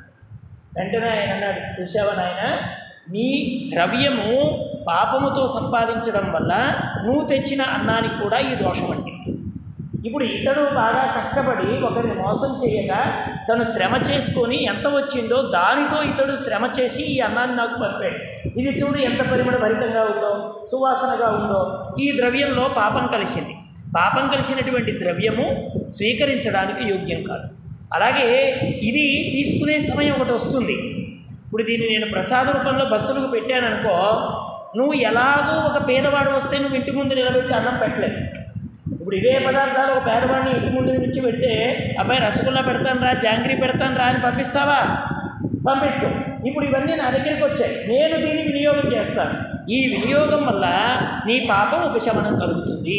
వెంటనే ఆయన అన్నాడు చూసావా నాయన నీ ద్రవ్యము పాపముతో సంపాదించడం వల్ల నువ్వు తెచ్చిన అన్నానికి కూడా ఈ దోషం అండి ఇప్పుడు ఇతడు బాగా కష్టపడి ఒకరిని మోసం చేయగా తను శ్రమ చేసుకొని ఎంత వచ్చిందో దానితో ఇతడు శ్రమ చేసి ఈ అన్నాన్ని నాకు పంపాడు ఇది చూడు ఎంత పరిమళ భరితంగా ఉందో సువాసనగా ఉందో ఈ ద్రవ్యంలో పాపం కలిసింది పాపం కలిసినటువంటి ద్రవ్యము స్వీకరించడానికి యోగ్యం కాదు అలాగే ఇది తీసుకునే సమయం ఒకటి వస్తుంది ఇప్పుడు దీన్ని నేను ప్రసాద రూపంలో భక్తులకు పెట్టాననుకో నువ్వు ఎలాగో ఒక పేదవాడు వస్తే నువ్వు ఇంటి ముందు నిలబెట్టి అన్నం పెట్టలేదు ఇప్పుడు ఇవే పదార్థాలు ఒక పేదవాడిని ఇంటి ముందు నుంచి పెడితే అబ్బాయి రసగుల్లా పెడతాను రా జాంగ్రీ పెడతాను రా అని పంపిస్తావా పంపించు ఇప్పుడు ఇవన్నీ నా దగ్గరికి వచ్చాయి నేను దీన్ని వినియోగం చేస్తాను ఈ వినియోగం వల్ల నీ పాపం ఉపశమనం కలుగుతుంది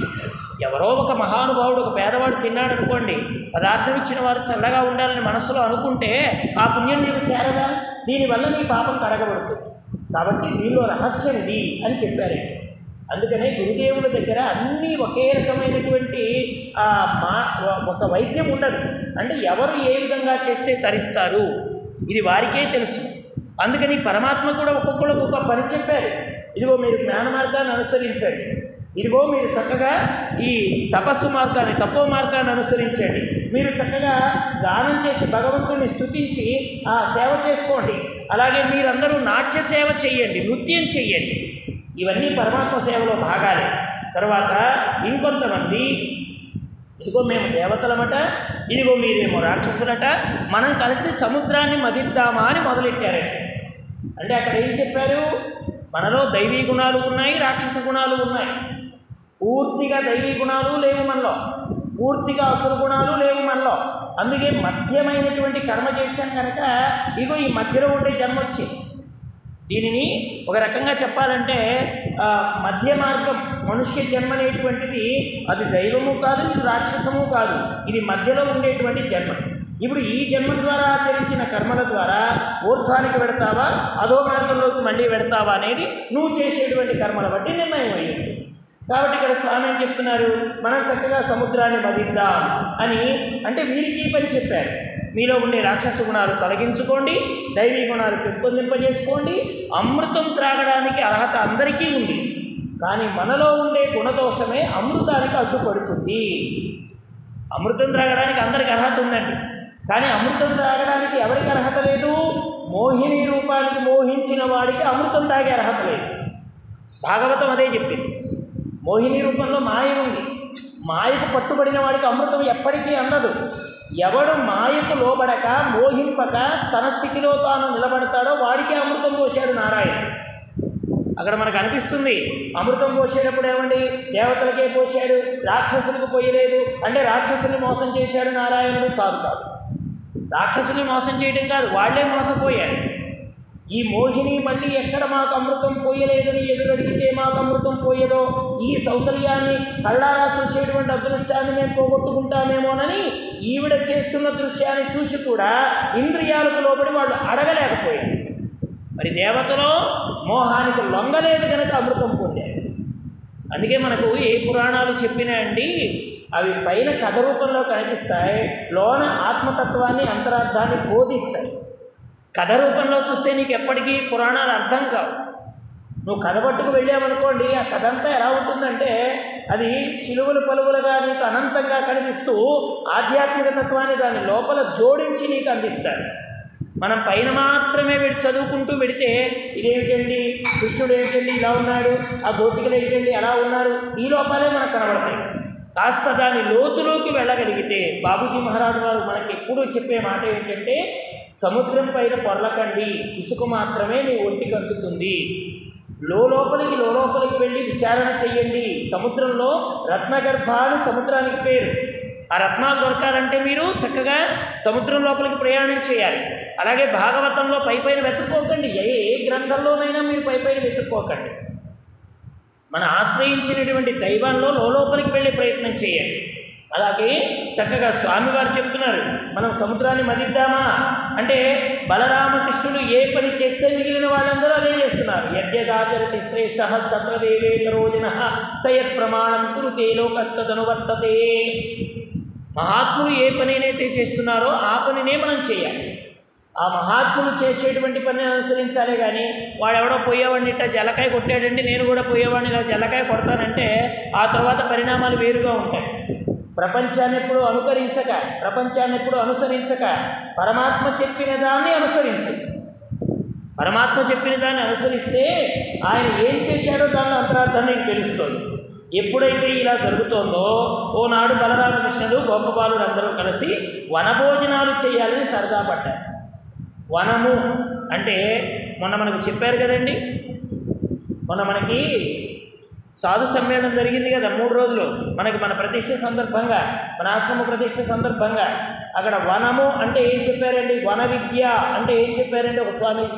ఎవరో ఒక మహానుభావుడు ఒక పేదవాడు తిన్నాడు అనుకోండి పదార్థం ఇచ్చిన వారు చల్లగా ఉండాలని మనసులో అనుకుంటే ఆ పుణ్యం నీకు చేరదా దీనివల్ల నీ పాపం కడగబడుతుంది కాబట్టి దీనిలో రహస్యం ఇది అని చెప్పారు అందుకనే గురుదేవుల దగ్గర అన్నీ ఒకే రకమైనటువంటి ఆ, మా ఒక వైద్యం ఉండదు అంటే ఎవరు ఏ విధంగా చేస్తే తరిస్తారు ఇది వారికే తెలుసు అందుకని పరమాత్మ కూడా ఒక్కొక్కరికి ఒక్కొక్క పని చెప్పారు ఇదిగో మీరు జ్ఞాన మార్గాన్ని అనుసరించండి ఇదిగో మీరు చక్కగా ఈ తపస్సు మార్గాన్ని తపో మార్గాన్ని అనుసరించండి మీరు చక్కగా గానం చేసి భగవంతుని స్తుతించి ఆ సేవ చేసుకోండి అలాగే మీరందరూ నాట్య సేవ చేయండి నృత్యం చేయండి ఇవన్నీ పరమాత్మ సేవలో భాగాలే తర్వాత ఇంకొంతమంది ఇదిగో మేము దేవతలమట ఇదిగో మీరేమో రాక్షసులట మనం కలిసి సముద్రాన్ని మదిద్దామా అని మొదలెట్టారట అంటే అక్కడ ఏం చెప్పారు మనలో దైవీ గుణాలు ఉన్నాయి రాక్షస గుణాలు ఉన్నాయి పూర్తిగా దైవీ గుణాలు లేవు మనలో పూర్తిగా అసుర గుణాలు లేవు మనలో అందుకే మధ్యమైనటువంటి కర్మ చేశాం కనుక ఇగో ఈ మధ్యలో ఉండే జన్మ వచ్చింది దీనిని ఒక రకంగా చెప్పాలంటే ఆ, మధ్య మార్గం మనుష్య జన్మ అనేటువంటిది అది దైవము కాదు ఇది రాక్షసము కాదు ఇది మధ్యలో ఉండేటువంటి జన్మ ఇప్పుడు ఈ జన్మ ద్వారా ఆచరించిన కర్మల ద్వారా ఊర్ధ్వానికి పెడతావా అధో మార్గంలోకి మళ్ళీ పెడతావా అనేది నువ్వు చేసేటువంటి కర్మల బట్టి నిర్ణయం అయ్యింది కాబట్టి ఇక్కడ స్వామి ఏం చెప్తున్నారు మనం చక్కగా సముద్రాన్ని మదిద్దాం అని అంటే వీరికి ఈ పని చెప్పారు మీలో ఉండే రాక్షస గుణాలు తొలగించుకోండి దైవీ గుణాలు పెంపొందింపజేసుకోండి అమృతం త్రాగడానికి అర్హత అందరికీ ఉంది కానీ మనలో ఉండే గుణదోషమే అమృతానికి అడ్డుపడుతుంది అమృతం త్రాగడానికి అందరికి అర్హత ఉందండి కానీ అమృతం త్రాగడానికి ఎవరికి అర్హత లేదు మోహిని రూపానికి మోహించిన వాడికి అమృతం తాగే అర్హత లేదు భాగవతం అదే చెప్పింది మోహిని రూపంలో మాయ ఉంది మాయకు పట్టుబడిన వాడికి అమృతం ఎప్పటికీ అందదు ఎవడు మాయకు లోబడక మోహింపక తన స్థితిలో తాను నిలబడతాడో వాడికే అమృతం పోశాడు నారాయణ అక్కడ మనకు అనిపిస్తుంది అమృతం పోసేటప్పుడు ఏమండి దేవతలకే పోశాడు రాక్షసులకు పోయలేదు అంటే రాక్షసుల్ని మోసం చేశాడు నారాయణుడు కాదు కాదు రాక్షసుల్ని మోసం చేయడం కాదు వాళ్ళే మోసపోయారు ఈ మోహిని మళ్ళీ ఎక్కడ మాకు అమృతం పోయలేదని ఎదురడిగితే మాకు అమృతం పోయేదో ఈ సౌందర్యాన్ని కళ్ళారా చూసేటువంటి అదృష్టాన్ని మేము పోగొట్టుకుంటామేమోనని ఈవిడ చేస్తున్న దృశ్యాన్ని చూసి కూడా ఇంద్రియాలకు లోబడి వాళ్ళు అడగలేకపోయారు మరి దేవతలో మోహానికి లొంగలేదు కనుక అమృతం పొందారు అందుకే మనకు ఏ పురాణాలు చెప్పినా అండి అవి పైన కథ రూపంలో కనిపిస్తాయి లోన ఆత్మతత్వాన్ని అంతరార్థాన్ని బోధిస్తాయి కథ రూపంలో చూస్తే నీకు ఎప్పటికీ పురాణాలు అర్థం కావు నువ్వు కథ పట్టుకు వెళ్ళావనుకోండి ఆ కథ అంతా ఎలా ఉంటుందంటే అది చిలువలు పలువులుగా నీకు అనంతంగా కనిపిస్తూ ఆధ్యాత్మిక తత్వాన్ని దాని లోపల జోడించి నీకు అందిస్తారు మనం పైన మాత్రమే వెడి చదువుకుంటూ పెడితే ఇదేమిటండి కృష్ణుడు ఏమిటండి ఇలా ఉన్నాడు ఆ గోపికలు ఏంటండి అలా ఉన్నారు ఈ లోపాలే మనకు కనబడతాయి కాస్త దాని లోతులోకి వెళ్ళగలిగితే బాబూజీ మహారాజు గారు మనకి ఎప్పుడూ చెప్పే మాట ఏంటంటే సముద్రం పైన పొరలకండి ఇసుక మాత్రమే మీ ఒంటికి అందుతుంది లోపలికి లోపలికి వెళ్ళి విచారణ చెయ్యండి సముద్రంలో రత్నగర్భాలు సముద్రానికి పేరు ఆ రత్నాలు దొరకాలంటే మీరు చక్కగా సముద్రం లోపలికి ప్రయాణం చేయాలి అలాగే భాగవతంలో పై పైన వెతుక్కోకండి ఏ ఏ గ్రంథంలోనైనా మీరు పై పైన వెతుక్కోకండి మన ఆశ్రయించినటువంటి దైవంలో లోపలికి వెళ్ళే ప్రయత్నం చేయండి అలాగే చక్కగా స్వామివారు చెప్తున్నారు మనం సముద్రాన్ని మదిద్దామా అంటే బలరామకృష్ణుడు ఏ పని చేస్తే మిగిలిన వాళ్ళందరూ అదే చేస్తున్నారు యజ్ఞదాచరతి శ్రేష్ఠ తత్ర దేవేంద్ర రోజున సయత్ ప్రమాణం కురుతే లోకస్తనువర్తతే మహాత్ములు ఏ పనినైతే చేస్తున్నారో ఆ పనినే మనం చేయాలి ఆ మహాత్ములు చేసేటువంటి పని అనుసరించాలి కానీ వాడెవడో పోయేవాడిని ఇట్లా జలకాయ కొట్టాడండి నేను కూడా పోయేవాడిని ఇలా జలకాయ కొడతానంటే ఆ తర్వాత పరిణామాలు వేరుగా ఉంటాయి ప్రపంచాన్ని ఎప్పుడు అనుకరించక ప్రపంచాన్ని ఎప్పుడు అనుసరించక పరమాత్మ చెప్పిన దాన్ని అనుసరించు పరమాత్మ చెప్పిన దాన్ని అనుసరిస్తే ఆయన ఏం చేశాడో దాని అంతరార్థం నీకు తెలుస్తుంది ఎప్పుడైతే ఇలా జరుగుతోందో ఓనాడు బలరామకృష్ణుడు గోపబాలుడు అందరూ కలిసి వనభోజనాలు చేయాలని సరదా పడ్డారు వనము అంటే మొన్న మనకు చెప్పారు కదండి మొన్న మనకి సాధు సమ్మేళనం జరిగింది కదా మూడు రోజులు మనకి మన ప్రతిష్ట సందర్భంగా మన ఆశ్రమ ప్రతిష్ట సందర్భంగా అక్కడ వనము అంటే ఏం చెప్పారండి వన విద్య అంటే ఏం చెప్పారండి ఒక స్వామీజీ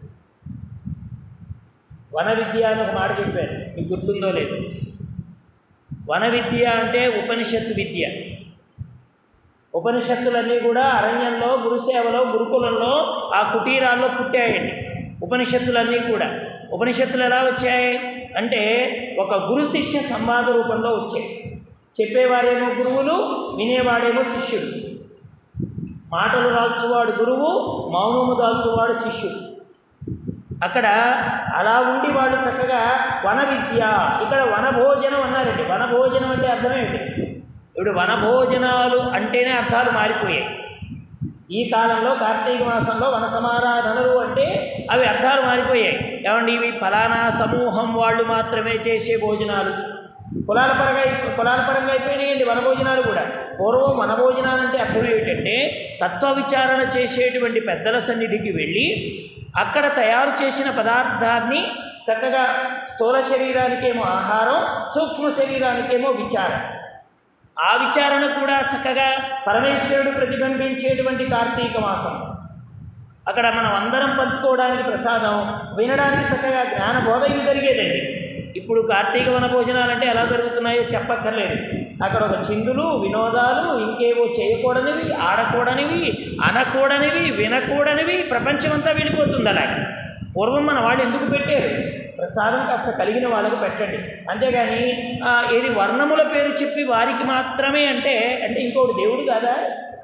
వన విద్య అని ఒక మాట చెప్పారు మీకు గుర్తుందో లేదు వన విద్య అంటే ఉపనిషత్తు విద్య ఉపనిషత్తులన్నీ కూడా అరణ్యంలో గురుసేవలో గురుకులంలో ఆ కుటీరాల్లో పుట్టాయండి ఉపనిషత్తులన్నీ కూడా ఉపనిషత్తులు ఎలా వచ్చాయి అంటే ఒక గురు శిష్య సంవాద రూపంలో వచ్చాయి చెప్పేవాడేమో గురువులు వినేవాడేమో శిష్యుడు మాటలు దాల్చువాడు గురువు మౌనము దాల్చువాడు శిష్యుడు అక్కడ అలా ఉండి వాళ్ళు చక్కగా వన విద్య ఇక్కడ వనభోజనం అన్నారండి వనభోజనం అంటే అర్థం ఏంటి ఇప్పుడు వనభోజనాలు అంటేనే అర్థాలు మారిపోయాయి ఈ కాలంలో కార్తీక మాసంలో వన సమారాధనలు అంటే అవి అర్థాలు మారిపోయాయి ఏమండి ఇవి ఫలానా సమూహం వాళ్ళు మాత్రమే చేసే భోజనాలు కులాల పరంగా కులాల పరంగా అయిపోయినాయండి వనభోజనాలు కూడా పూర్వం వనభోజనాలు అంటే అర్థం ఏమిటంటే తత్వ విచారణ చేసేటువంటి పెద్దల సన్నిధికి వెళ్ళి అక్కడ తయారు చేసిన పదార్థాన్ని చక్కగా స్థూల శరీరానికేమో ఆహారం సూక్ష్మ శరీరానికేమో విచారం ఆ విచారణ కూడా చక్కగా పరమేశ్వరుడు ప్రతిబింబించేటువంటి కార్తీక మాసం అక్కడ మనం అందరం పంచుకోవడానికి ప్రసాదం వినడానికి చక్కగా జ్ఞానబోధ ఇది జరిగేదండి ఇప్పుడు కార్తీక వన భోజనాలంటే ఎలా జరుగుతున్నాయో చెప్పక్కర్లేదు అక్కడ ఒక చిందులు వినోదాలు ఇంకేవో చేయకూడనివి ఆడకూడనివి అనకూడనివి వినకూడనివి ప్రపంచమంతా వెళ్ళిపోతుంది అలాగే పూర్వం మన వాళ్ళు ఎందుకు పెట్టారు ప్రసాదం కాస్త కలిగిన వాళ్ళకు పెట్టండి అంతేగాని ఆ, ఏది వర్ణముల పేరు చెప్పి వారికి మాత్రమే అంటే అంటే ఇంకొకటి దేవుడు కాదా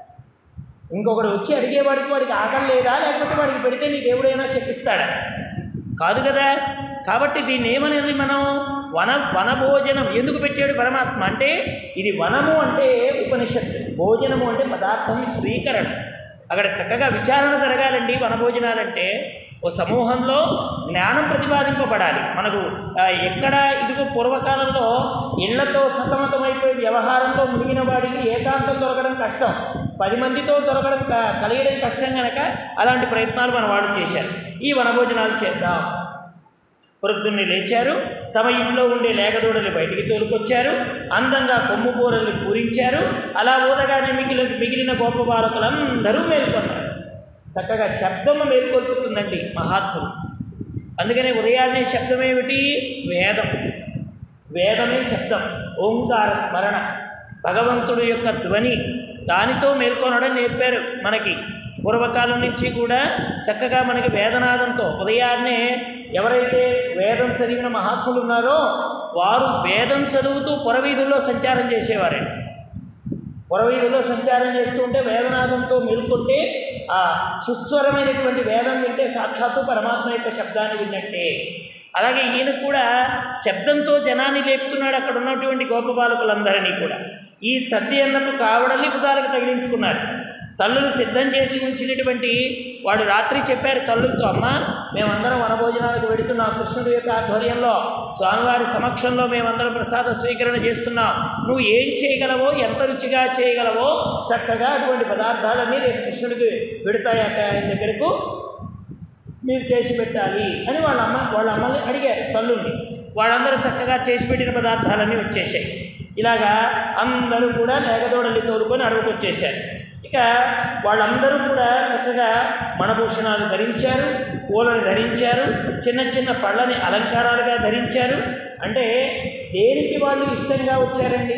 ఇంకొకడు వచ్చి అడిగేవాడికి వాడికి ఆకలి లేదా లేకపోతే వాడికి పెడితే నీ దేవుడైనా శపిస్తాడా కాదు కదా కాబట్టి దీన్ని ఏమనేది మనం వన వనభోజనం ఎందుకు పెట్టాడు పరమాత్మ అంటే ఇది వనము అంటే ఉపనిషత్తు భోజనము అంటే పదార్థం స్వీకరణ అక్కడ చక్కగా విచారణ జరగాలండి వనభోజనాలంటే ఓ సమూహంలో జ్ఞానం ప్రతిపాదింపబడాలి మనకు ఆ, ఎక్కడ ఇదిగో పూర్వకాలంలో ఇళ్లతో సతమతమైపోయి వ్యవహారంలో మునిగిన వాడికి ఏకాంతం దొరకడం కష్టం పది మందితో దొరకడం క- కలిగడం కష్టం కనుక అలాంటి ప్రయత్నాలు మన వాళ్ళు చేశారు ఈ వనభోజనాలు చేద్దాం ప్రొద్దున్నే లేచారు తమ ఇంట్లో ఉండే లేగదూడలు బయటికి తోలుకొచ్చారు అందంగా కొమ్ము కూరల్ని పూరించారు అలా ఊదగానే మిగిలిన మిగిలిన గొప్ప బాలకులందరూ మేల్కొన్నారు చక్కగా శబ్దము మేల్కొల్పుతుందండి మహాత్ములు అందుకనే ఉదయాన్నే శబ్దం ఏమిటి వేదం వేదమే శబ్దం ఓంకార స్మరణ భగవంతుడు యొక్క ధ్వని దానితో మేల్కొనడం నేర్పారు మనకి పూర్వకాలం నుంచి కూడా చక్కగా మనకి వేదనాదంతో ఉదయాన్నే ఎవరైతే వేదం చదివిన మహాత్ములు ఉన్నారో వారు వేదం చదువుతూ పొరవీధుల్లో సంచారం చేసేవారండి పొరవీధిలో సంచారం చేస్తూ ఉంటే వేదనాదంతో మేల్కొంటే ఆ సుస్వరమైనటువంటి వేదం వింటే సాక్షాత్తు పరమాత్మ యొక్క శబ్దాన్ని విన్నట్టే అలాగే ఈయన కూడా శబ్దంతో జనాన్ని లేపుతున్నాడు అక్కడ ఉన్నటువంటి గోపబాలకులందరినీ కూడా ఈ చద్ది అన్నపు కావడల్ని బుధాలకు తగిలించుకున్నారు తల్లులు సిద్ధం చేసి ఉంచినటువంటి వాడు రాత్రి చెప్పారు తల్లులతో అమ్మ మేమందరం వనభోజనాలకు వెడుతున్నాం కృష్ణుడి యొక్క ఆధ్వర్యంలో స్వామివారి సమక్షంలో మేమందరం ప్రసాద స్వీకరణ చేస్తున్నాం నువ్వు ఏం చేయగలవో ఎంత రుచిగా చేయగలవో చక్కగా అటువంటి పదార్థాలన్నీ రేపు కృష్ణుడికి పెడతాయట ఆయన దగ్గరకు మీరు చేసి పెట్టాలి అని వాళ్ళ అమ్మ వాళ్ళ అమ్మల్ని అడిగారు తల్లుల్ని వాళ్ళందరూ చక్కగా చేసి పెట్టిన పదార్థాలన్నీ వచ్చేసాయి ఇలాగా అందరూ కూడా లేగదోడల్ని తోలుకొని అడవికి వచ్చేసారు ఇక వాళ్ళందరూ కూడా చక్కగా మణభూషణాలు ధరించారు పూలను ధరించారు చిన్న చిన్న పళ్ళని అలంకారాలుగా ధరించారు అంటే దేనికి వాళ్ళు ఇష్టంగా వచ్చారండి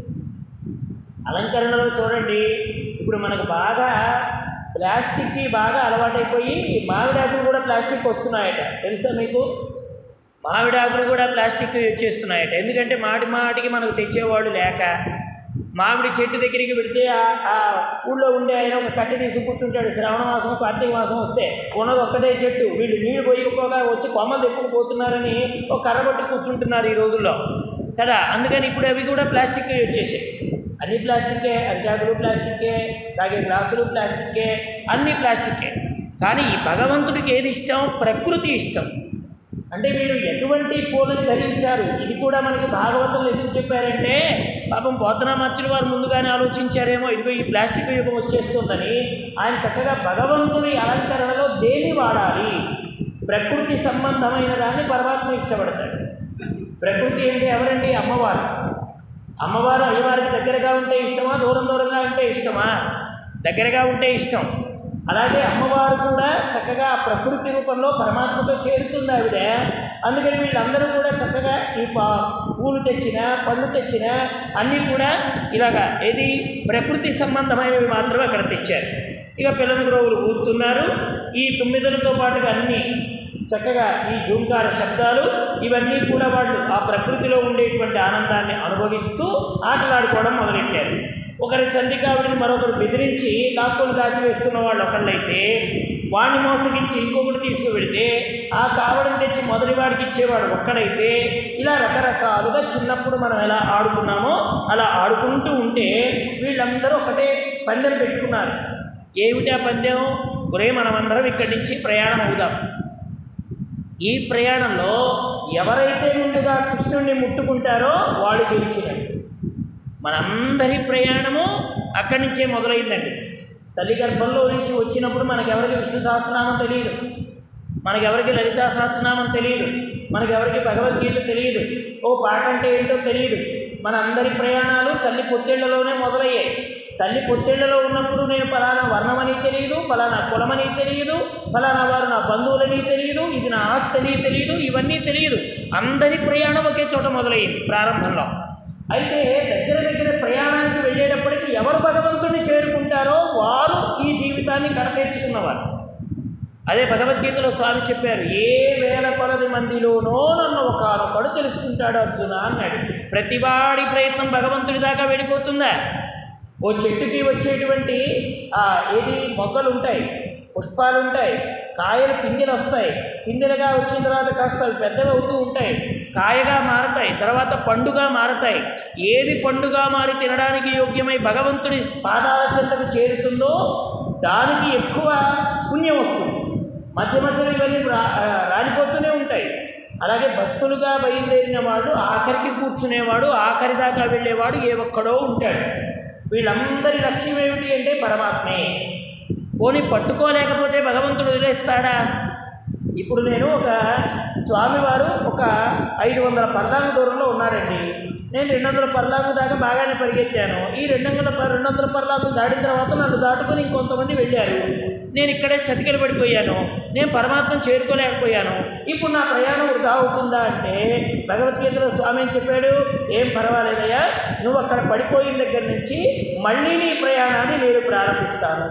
అలంకరణలో చూడండి ఇప్పుడు మనకు బాగా ప్లాస్టిక్కి బాగా అలవాటైపోయి మామిడాకులు కూడా ప్లాస్టిక్ వస్తున్నాయట తెలుసా మీకు మామిడాకులు కూడా ప్లాస్టిక్ వచ్చేస్తున్నాయట ఎందుకంటే మాటి మాటికి మనకు తెచ్చేవాళ్ళు లేక మామిడి చెట్టు దగ్గరికి పెడితే ఆ- ఆ ఊళ్ళో ఉండే ఆయన ఒక కట్టె తీసి కూర్చుంటాడు శ్రావణ మాసం కార్తీక మాసం వస్తే ఉన్నది ఒక్కటే చెట్టు వీళ్ళు నీళ్లు పోయకపోగా వచ్చి కొమ్మలు తెప్పుకుపోతున్నారని ఒక కర్ర కొట్టి కూర్చుంటున్నారు ఈ రోజుల్లో కదా అందుకని ఇప్పుడు అవి కూడా ప్లాస్టిక్ వచ్చేసాయి అన్ని ప్లాస్టికే అరిటాకులు ప్లాస్టికే తాగే గ్లాసులు ప్లాస్టికే అన్నీ ప్లాస్టికే కానీ ఈ భగవంతుడికి ఏది ఇష్టం ప్రకృతి ఇష్టం అంటే వీళ్ళు ఎటువంటి పూలని ధరించారు ఇది కూడా మనకి భాగవతంలో ఎందుకు చెప్పారంటే పాపం పోతనామాత్యులు వారు ముందుగానే ఆలోచించారేమో ఇదిగో ఈ ప్లాస్టిక్ యుగం వచ్చేస్తుందని ఆయన చక్కగా భగవంతుని అలంకరణలో దేన్ని వాడాలి ప్రకృతి సంబంధమైన దాన్ని పరమాత్మ ఇష్టపడతాడు ప్రకృతి అంటే ఎవరండి అమ్మవారు అమ్మవారు అయ్యవారికి దగ్గరగా ఉంటే ఇష్టమా దూరం దూరంగా ఉంటే ఇష్టమా దగ్గరగా ఉంటే ఇష్టం అలాగే అమ్మవారు కూడా చక్కగా ఆ ప్రకృతి రూపంలో పరమాత్మతో చేరుతుంది ఆవిడ అందుకని వీళ్ళందరూ కూడా చక్కగా ఈ పా పూలు తెచ్చిన పళ్ళు తెచ్చిన అన్నీ కూడా ఇలాగా ఏది ప్రకృతి సంబంధమైనవి మాత్రమే అక్కడ తెచ్చారు ఇక పిల్లల గ్రోవులు ఊరుతున్నారు ఈ తుమ్మిదలతో పాటుగా అన్నీ చక్కగా ఈ జూంకార శబ్దాలు ఇవన్నీ కూడా వాళ్ళు ఆ ప్రకృతిలో ఉండేటువంటి ఆనందాన్ని అనుభవిస్తూ ఆటలాడుకోవడం మొదలెట్టారు ఒకరి చందికావిడిని మరొకరు బెదిరించి కాకులు దాచివేస్తున్న వాళ్ళు ఒకళ్ళైతే వాడిని మోసగించి ఇంకొకటి తీసుకువెడితే ఆ కావడం తెచ్చి మొదటి వాడికి ఇచ్చేవాడు ఒక్కడైతే ఇలా రకరకాలుగా చిన్నప్పుడు మనం ఎలా ఆడుకున్నామో అలా ఆడుకుంటూ ఉంటే వీళ్ళందరూ ఒకటే పందెం పెట్టుకున్నారు ఏమిటా పందెం ఒరే మనమందరం ఇక్కడి నుంచి ప్రయాణం అవుదాం ఈ ప్రయాణంలో ఎవరైతే ముందుగా కృష్ణుణ్ణి ముట్టుకుంటారో వాళ్ళు గెలిచినట్టు మనందరి ప్రయాణము అక్కడి నుంచే మొదలైందండి తల్లి గర్భంలో నుంచి వచ్చినప్పుడు మనకెవరికి విష్ణు సహస్రనామం తెలియదు మనకెవరికి లలితా సహస్రనామం తెలియదు మనకెవరికి భగవద్గీత తెలియదు ఓ పాట అంటే ఏంటో తెలియదు మన అందరి ప్రయాణాలు తల్లి పొత్తేళ్లలోనే మొదలయ్యాయి తల్లి పొత్తేళ్లలో ఉన్నప్పుడు నేను ఫలానా వర్ణమని తెలియదు ఫలానా కులమని తెలియదు ఫలానా వారు నా బంధువులని తెలియదు ఇది నా ఆస్తి అని తెలియదు ఇవన్నీ తెలియదు అందరి ప్రయాణం ఒకే చోట మొదలైంది ప్రారంభంలో అయితే దగ్గర దగ్గర ప్రయాణానికి వెళ్ళేటప్పటికి ఎవరు భగవంతుడిని చేరుకుంటారో వారు ఈ జీవితాన్ని కడతీర్చుకున్నవారు అదే భగవద్గీతలో స్వామి చెప్పారు ఏ వేల కొలది మందిలోనో నన్ను ఒకనొకడు తెలుసుకుంటాడు అర్జున అన్నాడు ప్రతివాడి ప్రయత్నం భగవంతుడి దాకా వెళ్ళిపోతుందా ఓ చెట్టుకి వచ్చేటువంటి ఆ, ఏది మొగ్గలు ఉంటాయి పుష్పాలు ఉంటాయి కాయలు పిందెలు వస్తాయి పిందెలుగా వచ్చిన తర్వాత కాస్త అవి పెద్దవి అవుతూ ఉంటాయి కాయగా మారతాయి తర్వాత పండుగా మారతాయి ఏది పండుగా మారి తినడానికి యోగ్యమై భగవంతుడి పాదాల చెంతకు చేరుతుందో దానికి ఎక్కువ పుణ్యం వస్తుంది మధ్య మధ్యలో ఇవన్నీ రా ఆ, రాలిపోతూనే ఉంటాయి అలాగే భక్తులుగా బయలుదేరిన వాడు ఆఖరికి కూర్చునేవాడు ఆఖరి దాకా వెళ్ళేవాడు ఏ ఒక్కడో ఉంటాడు వీళ్ళందరి లక్ష్యం ఏమిటి అంటే పరమాత్మే పోనీ పట్టుకోలేకపోతే భగవంతుడు వదిలేస్తాడా ఇప్పుడు నేను ఒక స్వామివారు ఒక ఐదు వందల పల్లాంగు దూరంలో ఉన్నారండి నేను రెండు వందల పల్లాంగు దాకా బాగానే పరిగెత్తాను ఈ రెండు వందల ప- రెండు వందల పల్లాంగు దాటిన తర్వాత నన్ను దాటుకొని ఇంకొంతమంది వెళ్ళారు నేను ఇక్కడే చతికిల పడిపోయాను నేను పరమాత్మను చేరుకోలేకపోయాను ఇప్పుడు నా ప్రయాణం వృధా అవుతుందా అంటే భగవద్గీతలో స్వామి ఏం చెప్పాడు ఏం పర్వాలేదయ్యా నువ్వు అక్కడ పడిపోయిన దగ్గర నుంచి మళ్ళీ నీ ప్రయాణాన్ని నేను ప్రారంభిస్తాను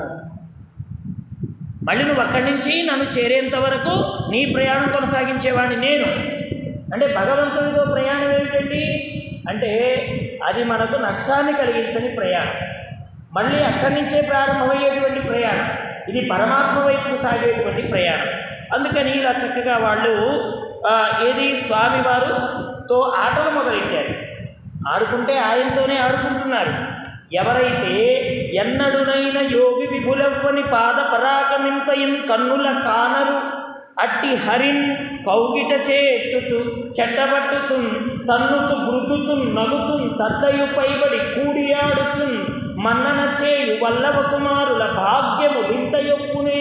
మళ్ళీ నువ్వు అక్కడి నుంచి నన్ను చేరేంత వరకు నీ ప్రయాణం కొనసాగించేవాడిని నేను అంటే భగవంతుడితో ప్రయాణం ఏమిటండి అంటే అది మనకు నష్టాన్ని కలిగించని ప్రయాణం మళ్ళీ అక్కడి నుంచే ప్రారంభమయ్యేటువంటి ప్రయాణం ఇది పరమాత్మ వైపు సాగేటువంటి ప్రయాణం అందుకని ఇలా చక్కగా వాళ్ళు ఆ, ఏది స్వామివారుతో ఆటలు మొదలెట్టారు ఆడుకుంటే ఆయనతోనే ఆడుకుంటున్నారు ఎవరైతే ఎన్నడునైన యోగి విభులవ్వని పాద పరాకమింతయిన్ కన్నుల కానరు అట్టి హరిన్ కౌగిట చేర్చుచు చెట్టబట్టుచున్ తన్నుచు గుర్తుచున్ నగుచున్ తద్దయు పైబడి కూడియాడుచున్ మన్నన చేయు వల్లవ కుమారుల భాగ్యము వింత యొప్పునే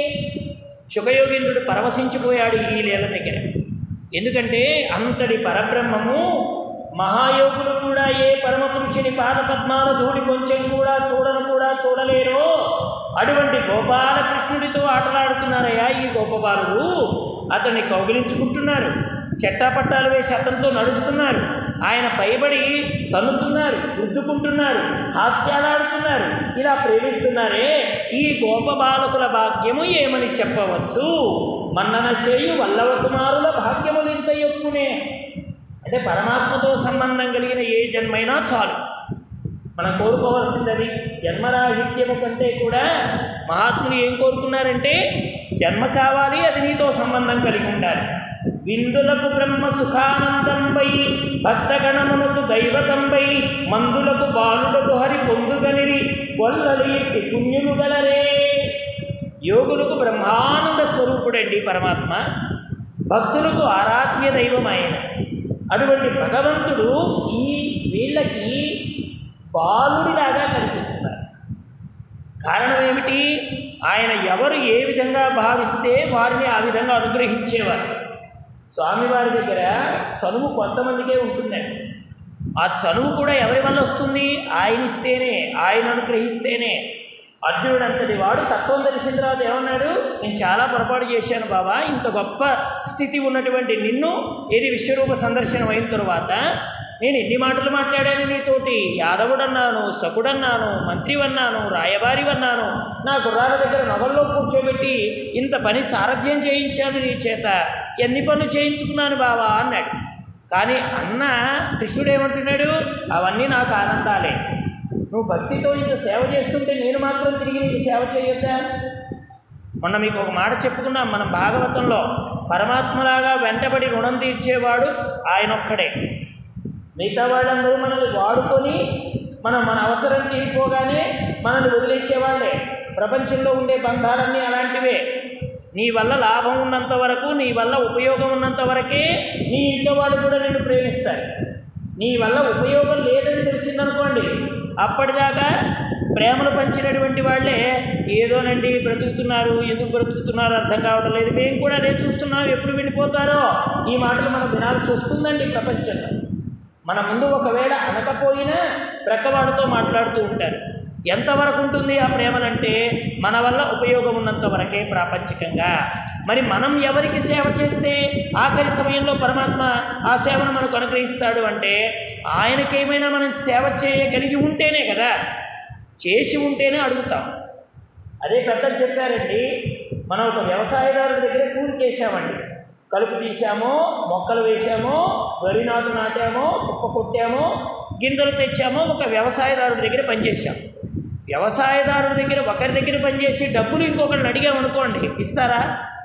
శుకయోగేంద్రుడు పరవశించిపోయాడు ఈ లీల దగ్గర ఎందుకంటే అంతటి పరబ్రహ్మము మహాయోగులు కూడా ఏ పరమ పురుషుని పాదపద్మాల ధూళి కొంచెం కూడా చూడను కూడా చూడలేరో అటువంటి గోపాలకృష్ణుడితో ఆటలాడుతున్నారయ్యా ఈ గోపబాలుడు అతన్ని కౌగిలించుకుంటున్నారు చెట్టాపట్టాలు వేసి అతనితో నడుస్తున్నారు ఆయన పైబడి తన్నుతున్నారు గుద్దుకుంటున్నారు హాస్యాలాడుతున్నారు ఇలా ప్రేమిస్తున్నారే ఈ గోప బాలకుల భాగ్యము ఏమని చెప్పవచ్చు మన్నన చేయు వల్లవ కుమారుల భాగ్యములు ఇంత ఎక్కువనే అంటే పరమాత్మతో సంబంధం కలిగిన ఏ జన్మైనా చాలు మనం కోరుకోవాల్సింది అది జన్మరాహిత్యము కంటే కూడా మహాత్ములు ఏం కోరుకున్నారంటే జన్మ కావాలి అది నీతో సంబంధం కలిగి ఉండాలి విందులకు బ్రహ్మ సుఖానందంపై భక్తగణములకు దైవతంపై మందులకు బాలులకు హరి పొందుగనిరి గొల్లలి ఎట్టి పుణ్యులు గలరే యోగులకు బ్రహ్మానంద స్వరూపుడండి పరమాత్మ భక్తులకు ఆరాధ్య దైవం ఆయన అటువంటి భగవంతుడు ఈ వీళ్ళకి బాలుడిలాగా కనిపిస్తున్నారు కారణం ఏమిటి ఆయన ఎవరు ఏ విధంగా భావిస్తే వారిని ఆ విధంగా అనుగ్రహించేవారు స్వామివారి దగ్గర చనువు కొంతమందికే ఉంటుందండి ఆ చనువు కూడా ఎవరి వల్ల వస్తుంది ఆయన ఇస్తేనే ఆయన అనుగ్రహిస్తేనే అర్జునుడు అంతటి వాడు తత్వం తెలిసిన తర్వాత ఏమన్నాడు నేను చాలా పొరపాటు చేశాను బాబా ఇంత గొప్ప స్థితి ఉన్నటువంటి నిన్ను ఏది విశ్వరూప సందర్శనం అయిన తరువాత నేను ఎన్ని మాటలు మాట్లాడాను నీతోటి యాదవుడన్నాను సకుడన్నాను మంత్రివన్నాను రాయబారివన్నాను నా గుర్రాల దగ్గర నగల్లో కూర్చోబెట్టి ఇంత పని సారథ్యం చేయించాను నీ చేత ఎన్ని పనులు చేయించుకున్నాను బావా అన్నాడు కానీ అన్న కృష్ణుడు ఏమంటున్నాడు అవన్నీ నాకు ఆనందాలే నువ్వు భక్తితో ఇంత సేవ చేస్తుంటే నేను మాత్రం తిరిగి నీకు సేవ చేయొద్దా మొన్న మీకు ఒక మాట చెప్పుకున్నాం మనం భాగవతంలో పరమాత్మలాగా వెంటబడి రుణం తీర్చేవాడు ఆయన ఒక్కడే మిగతా వాళ్ళందరూ మనల్ని వాడుకొని మనం మన అవసరం తీరిపోగానే మనల్ని వదిలేసేవాళ్ళే ప్రపంచంలో ఉండే బంధాలన్నీ అలాంటివే నీ వల్ల లాభం ఉన్నంత వరకు నీ వల్ల ఉపయోగం ఉన్నంత వరకే నీ ఇంట్లో వాళ్ళు కూడా నిన్ను ప్రేమిస్తారు నీ వల్ల ఉపయోగం లేదని తెలిసిందనుకోండి అప్పటిదాకా ప్రేమను పంచినటువంటి వాళ్ళే ఏదోనండి బ్రతుకుతున్నారు ఎందుకు బ్రతుకుతున్నారు అర్థం కావడం లేదు మేము కూడా అదే చూస్తున్నాం ఎప్పుడు వెళ్ళిపోతారో ఈ మాటలు మనం వినాల్సి వస్తుందండి ప్రపంచంలో మన ముందు ఒకవేళ అనకపోయినా ప్రక్కవాడితో మాట్లాడుతూ ఉంటారు ఎంతవరకు ఉంటుంది ఆ ప్రేమలంటే మన వల్ల ఉపయోగం ఉన్నంత వరకే ప్రాపంచికంగా మరి మనం ఎవరికి సేవ చేస్తే ఆఖరి సమయంలో పరమాత్మ ఆ సేవను మనకు అనుగ్రహిస్తాడు అంటే ఆయనకేమైనా మనం సేవ చేయగలిగి ఉంటేనే కదా చేసి ఉంటేనే అడుగుతాం అదే పెద్దలు చెప్పారండి మనం ఒక వ్యవసాయదారుడి దగ్గర కూలి చేశామండి కలుపు తీసామో మొక్కలు వేసామో వరి నాటు నాటామో కుప్ప కొట్టామో గింజలు తెచ్చామో ఒక వ్యవసాయదారుడి దగ్గర పనిచేసాం వ్యవసాయదారుడి దగ్గర ఒకరి దగ్గర పనిచేసి డబ్బులు ఇంకొకరిని అడిగామనుకోండి ఇస్తారా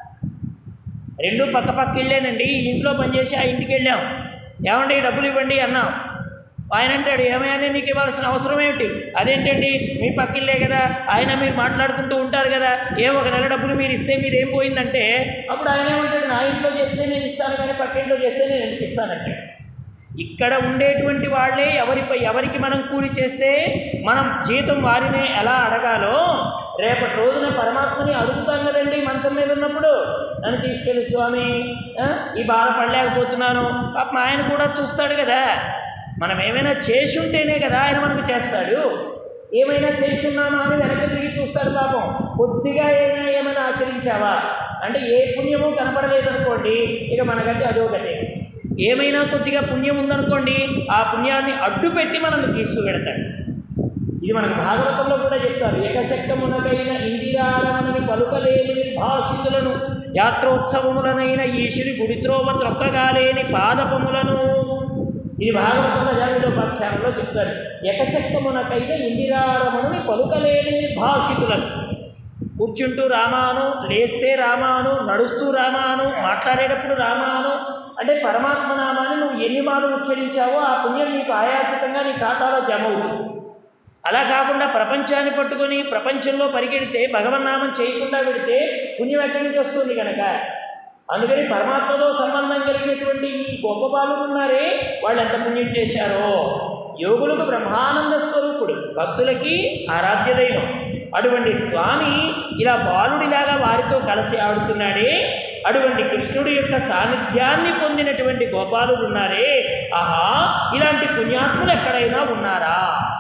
రెండు పక్క పక్క ఇళ్ళేనండి ఈ ఇంట్లో పనిచేసి ఆ ఇంటికి వెళ్ళాం ఏమండి డబ్బులు ఇవ్వండి అన్నాం ఆయన అంటాడు ఏమైనా నీకు ఇవ్వాల్సిన అవసరం ఏమిటి అదేంటండి మీ పక్కిల్లే కదా ఆయన మీరు మాట్లాడుకుంటూ ఉంటారు కదా ఏ ఒక నెల డబ్బులు మీరు ఇస్తే మీరు ఏం పోయిందంటే అప్పుడు ఆయన ఏమంటాడు నా ఇంట్లో చేస్తే నేను ఇస్తాను కానీ పక్కింట్లో చేస్తే నేను ఎందుకు ఇస్తానంటే ఇక్కడ ఉండేటువంటి వాళ్ళే ఎవరిపై ఎవరికి మనం కూలి చేస్తే మనం జీతం వారినే ఎలా అడగాలో రేపటి రోజున పరమాత్మని అడుగుతాం కదండి మంచం మీద ఉన్నప్పుడు నన్ను తీసుకెళ్ళి స్వామి ఆ, ఈ బాధ పడలేకపోతున్నాను పాపం ఆయన కూడా చూస్తాడు కదా మనం ఏమైనా చేసి ఉంటేనే కదా ఆయన మనకు చేస్తాడు ఏమైనా చేసి ఉన్నామా అని వెనక్కి తిరిగి చూస్తాడు పాపం కొద్దిగా ఏమైనా ఏమైనా ఆచరించావా అంటే ఏ పుణ్యము కనపడలేదనుకోండి ఇక మనకంటే అదో గతే ఏమైనా కొద్దిగా పుణ్యం ఉందనుకోండి ఆ పుణ్యాన్ని అడ్డు పెట్టి మనల్ని తీసుకువెడతాడు ఇది మనకు భాగవతంలో కూడా చెప్తారు ఏకశక్తమునకైన ఇందిరారాణని పలుకలేని భాషితులను యాత్రోత్సవములనైన ఈశ్వరి గుడిత్రోవ త్రొక్కగాలేని పాదపములను ఇది భాగవతంలో జాతిలో వ్యాఖ్యానంలో చెప్తారు ఏకశక్తమునకైన ఇందిరారమణుని పలుకలేని భాషితులను కూర్చుంటూ రామాను లేస్తే రామాను నడుస్తూ రామాను మాట్లాడేటప్పుడు రామాను అంటే పరమాత్మ నామాన్ని నువ్వు ఎన్ని మాటలు ఉచ్చరించావో ఆ పుణ్యం నీకు ఆయాచితంగా నీ ఖాతాలో జమ అవుతుంది అలా కాకుండా ప్రపంచాన్ని పట్టుకొని ప్రపంచంలో పరిగెడితే భగవన్నామం చేయకుండా పెడితే పుణ్యం ఎక్కడి నుంచి వస్తుంది కనుక అందుకని పరమాత్మతో సంబంధం కలిగినటువంటి ఈ గొప్ప బాలులు ఉన్నారే వాళ్ళు ఎంత పుణ్యం చేశారో యోగులకు బ్రహ్మానంద స్వరూపుడు భక్తులకి ఆరాధ్య దైవం అటువంటి స్వామి ఇలా బాలుడిలాగా వారితో కలిసి ఆడుతున్నాడే అటువంటి కృష్ణుడి యొక్క సాన్నిధ్యాన్ని పొందినటువంటి గోపాలుడు ఉన్నారే ఆహా ఇలాంటి పుణ్యాత్ములు ఎక్కడైనా ఉన్నారా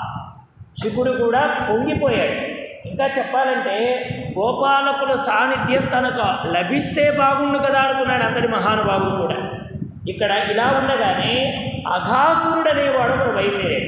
శివుడు కూడా పొంగిపోయాడు ఇంకా చెప్పాలంటే గోపాలకుల సాన్నిధ్యం తనకు లభిస్తే బాగుండు కదా అనుకున్నాడు అంతటి మహానుభావుడు కూడా ఇక్కడ ఇలా ఉండగానే అఘాసురుడు అనేవాడు ఒకడు బయలుదేరాడు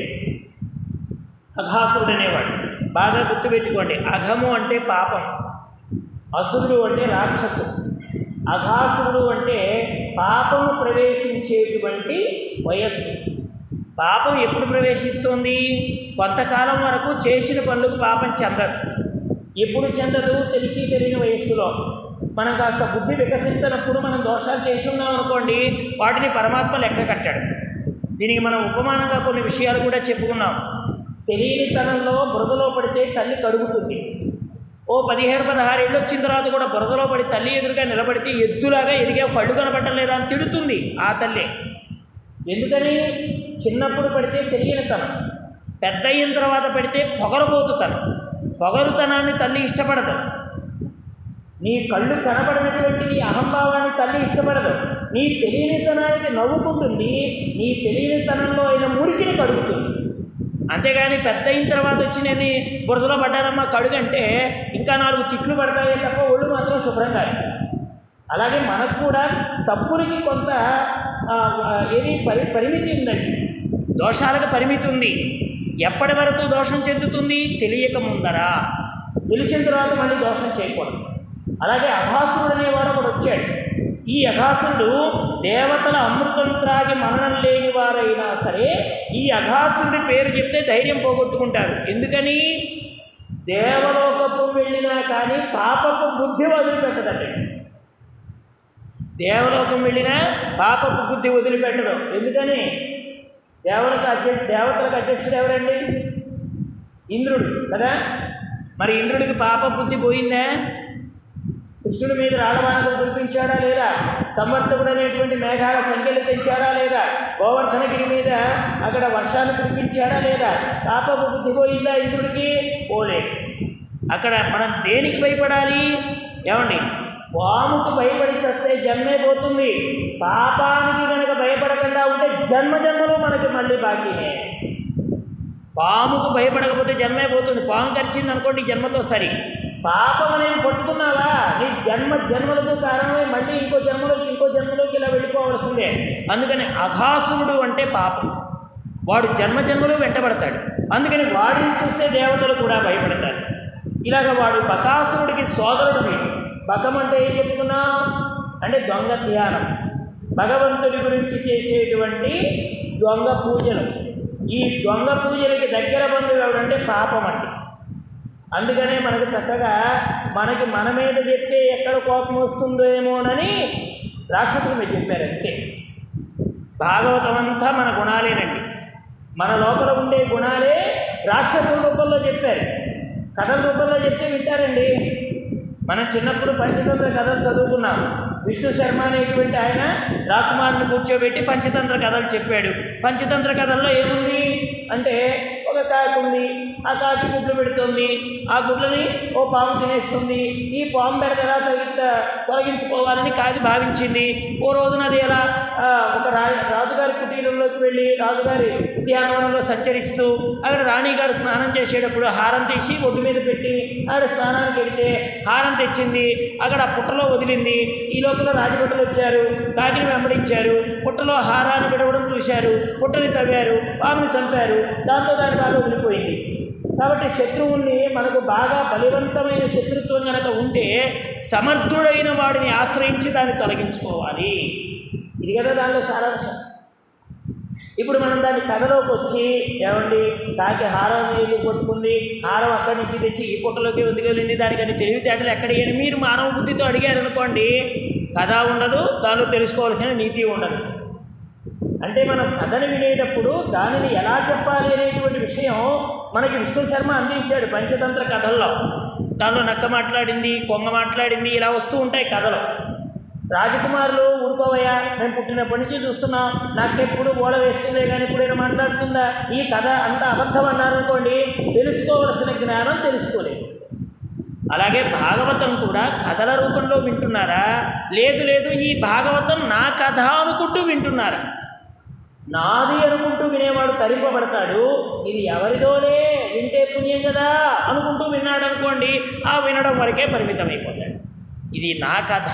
అఘాసురుడు అనేవాడు బాగా గుర్తుపెట్టుకోండి అఘము అంటే పాపం అసురుడు అంటే రాక్షసుడు అఘాసురుడు అంటే పాపము ప్రవేశించేటువంటి వయస్సు పాపం ఎప్పుడు ప్రవేశిస్తుంది కొంతకాలం వరకు చేసిన పనులకు పాపం చెందదు ఎప్పుడు చెందదు తెలిసి తెలియని వయస్సులో మనం కాస్త బుద్ధి వికసించినప్పుడు మనం దోషాలు చేసి ఉన్నాం అనుకోండి వాటిని పరమాత్మ లెక్క కట్టాడు దీనికి మనం ఉపమానంగా కొన్ని విషయాలు కూడా చెప్పుకున్నాం తెలియని తనంలో బురదలో పడితే తల్లి కడుగుతుంది ఓ పదిహేడు పదహారు ఏళ్ళు వచ్చిన తర్వాత కూడా బురదలో పడి తల్లి ఎదురుగా నిలబడితే ఎద్దులాగా ఎదిగే కళ్ళు కనపడటం లేదా అని తిడుతుంది ఆ తల్లి ఎందుకని చిన్నప్పుడు పడితే తెలియనితనం పెద్ద అయిన తర్వాత పడితే పొగరబోతుతనం పొగరుతనాన్ని తల్లి ఇష్టపడదు నీ కళ్ళు కనబడినటువంటి నీ అహంభావాన్ని తల్లి ఇష్టపడదు నీ తెలియనితనానికి నవ్వుకుంటుంది నీ తెలియనితనంలో అయిన మురికిని కడుగుతుంది అంతేగాని పెద్ద అయిన తర్వాత వచ్చి నేను బురదలో పడ్డానమ్మా కడుగంటే ఇంకా నాలుగు తిట్లు పడతాయే తప్ప ఒళ్ళు మాత్రం శుభ్రంగా లేదు. అలాగే మనకు కూడా తప్పులకి కొంత ఆ, ఆ, ఏది పరి పరిమితి ఉందండి దోషాలకు పరిమితి ఉంది ఎప్పటి వరకు దోషం చెందుతుంది తెలియక ముందరా తెలిసిన తర్వాత మళ్ళీ దోషం చేయకూడదు అలాగే అఘాసురుడు అనేవాడు ఒకడు వచ్చాడు ఈ అఘాసురుడు దేవతల అమృతం త్రాగి మరణం లేని వారైనా సరే ఈ అఘాసురుడి పేరు చెప్తే ధైర్యం పోగొట్టుకుంటారు ఎందుకని దేవలోకపు వెళ్ళినా కానీ పాపపు బుద్ధి వదిలిపెట్టదండి దేవలోకం వెళ్ళినా పాపపు బుద్ధి వదిలిపెట్టదు ఎందుకని దేవతలకు అధ్యక్ష దేవతలకు అధ్యక్షుడు ఎవరండి ఇంద్రుడు కదా మరి ఇంద్రుడికి పాప బుద్ధి పోయిందా కృష్ణుడి మీద రాళ్ళవానలు కురిపించాడా లేదా సమర్థకుడు అనేటువంటి మేఘాల సంఖ్యలు తెచ్చాడా లేదా గోవర్ధనగిరి మీద అక్కడ వర్షాలు కురిపించాడా లేదా పాపపు బుద్ధి పోయిందా ఇంద్రుడికి పోలేదు అక్కడ మనం దేనికి భయపడాలి ఏమండి పాముకు భయపడి చస్తే జన్మే పోతుంది పాపానికి కనుక భయపడకుండా ఉంటే జన్మ జన్మలో మనకి మళ్ళీ బాకీనే పాముకు భయపడకపోతే జన్మే పోతుంది పాము కరిచింది అనుకోండి ఈ జన్మతో సరి పాపం అనేది పట్టుకున్నావా నీ జన్మ జన్మలకు కారణమై మళ్ళీ ఇంకో జన్మలోకి ఇంకో జన్మలోకి ఇలా వెళ్ళిపోవలసిందే అందుకని అఘాసురుడు అంటే పాపం వాడు జన్మ జన్మలో వెంటబడతాడు అందుకని వాడిని చూస్తే దేవతలు కూడా భయపడతారు ఇలాగ వాడు బకాసురుడికి సోదరుడిని బకం అంటే ఏం చెప్పుకున్నాం అంటే దొంగ ధ్యానం భగవంతుడి గురించి చేసేటువంటి దొంగ పూజలు ఈ దొంగ పూజలకి దగ్గర బంధువు ఎవడంటే పాపం అంటే అందుకనే మనకు చక్కగా మనకి మన మీద చెప్తే ఎక్కడ కోపం వస్తుందో ఏమోనని రాక్షసులు మీరు చెప్పారు అంతే భాగవతం అంతా మన గుణాలేనండి మన లోపల ఉండే గుణాలే రాక్షసుల రూపంలో చెప్పారు కథల రూపంలో చెప్తే వింటారండి మనం చిన్నప్పుడు పంచతంత్ర కథలు చదువుకున్నాం విష్ణు శర్మ అనేటువంటి ఆయన రాకుమారుని కూర్చోబెట్టి పంచతంత్ర కథలు చెప్పాడు పంచతంత్ర కథల్లో ఏముంది అంటే ఒక కాకి ఉంది ఆ కాకి గుడ్లు పెడుతుంది ఆ గుడ్లని ఓ పాము తినేస్తుంది ఈ పాము బెడద ఎలా తొలగి తొలగించుకోవాలని కాకి భావించింది ఓ రోజున అది ఎలా ఆ, ఒక రా రాజుగారి కుటీరంలోకి వెళ్ళి రాజుగారి ఉద్యానవనంలో సంచరిస్తూ అక్కడ రాణిగారు స్నానం చేసేటప్పుడు హారం తీసి ఒడ్డు మీద పెట్టి ఆవిడ స్నానానికి వెళితే హారం తెచ్చింది అక్కడ ఆ పుట్టలో వదిలింది ఈ లోపల రాజభటులు వచ్చారు కాకిని వెంబడించారు పుట్టలో హారాన్ని విడవడం చూశారు పుట్టని తవ్వారు పాముని చంపారు దాంతో దాని బాగా వదిలిపోయింది కాబట్టి శత్రువుల్ని మనకు బాగా బలవంతమైన శత్రుత్వం కనుక ఉంటే సమర్థుడైన వాడిని ఆశ్రయించి దాన్ని తొలగించుకోవాలి ఇది కదా దానిలో సారాంశం ఇప్పుడు మనం దాని కథలోకి వచ్చి ఏమండి కాకి హారం నీళ్ళు కొట్టుకుంది హారం అక్కడి నుంచి తెచ్చి ఈ పుట్టలోకి వదిలింది దానికని తెలివితేటలు ఎక్కడ అని మీరు మానవ బుద్ధితో అడిగారు అనుకోండి కథ ఉండదు దానిలో తెలుసుకోవాల్సిన నీతి ఉండదు అంటే మనం కథని వినేటప్పుడు దానిని ఎలా చెప్పాలి అనేటువంటి విషయం మనకి విష్ణు శర్మ అందించాడు పంచతంత్ర కథల్లో దానిలో నక్క మాట్లాడింది కొంగ మాట్లాడింది ఇలా వస్తూ ఉంటాయి కథలు రాజకుమారులు ఊరుకోవయ్యా నేను పుట్టినప్పటి నుంచి చూస్తున్నా నాకెప్పుడు ఓడ వేస్తుందే కానీ ఇప్పుడైనా మాట్లాడుతుందా ఈ కథ అంత అబద్ధం అన్నారనుకోండి తెలుసుకోవలసిన జ్ఞానం తెలుసుకోలేదు అలాగే భాగవతం కూడా కథల రూపంలో వింటున్నారా లేదు లేదు ఈ భాగవతం నా కథ అనుకుంటూ వింటున్నారా నాది అనుకుంటూ వినేవాడు తరింపబడతాడు ఇది ఎవరిదోలే వింటే పుణ్యం కదా అనుకుంటూ విన్నాడు అనుకోండి ఆ వినడం వరకే పరిమితమైపోతాడు ఇది నా కథ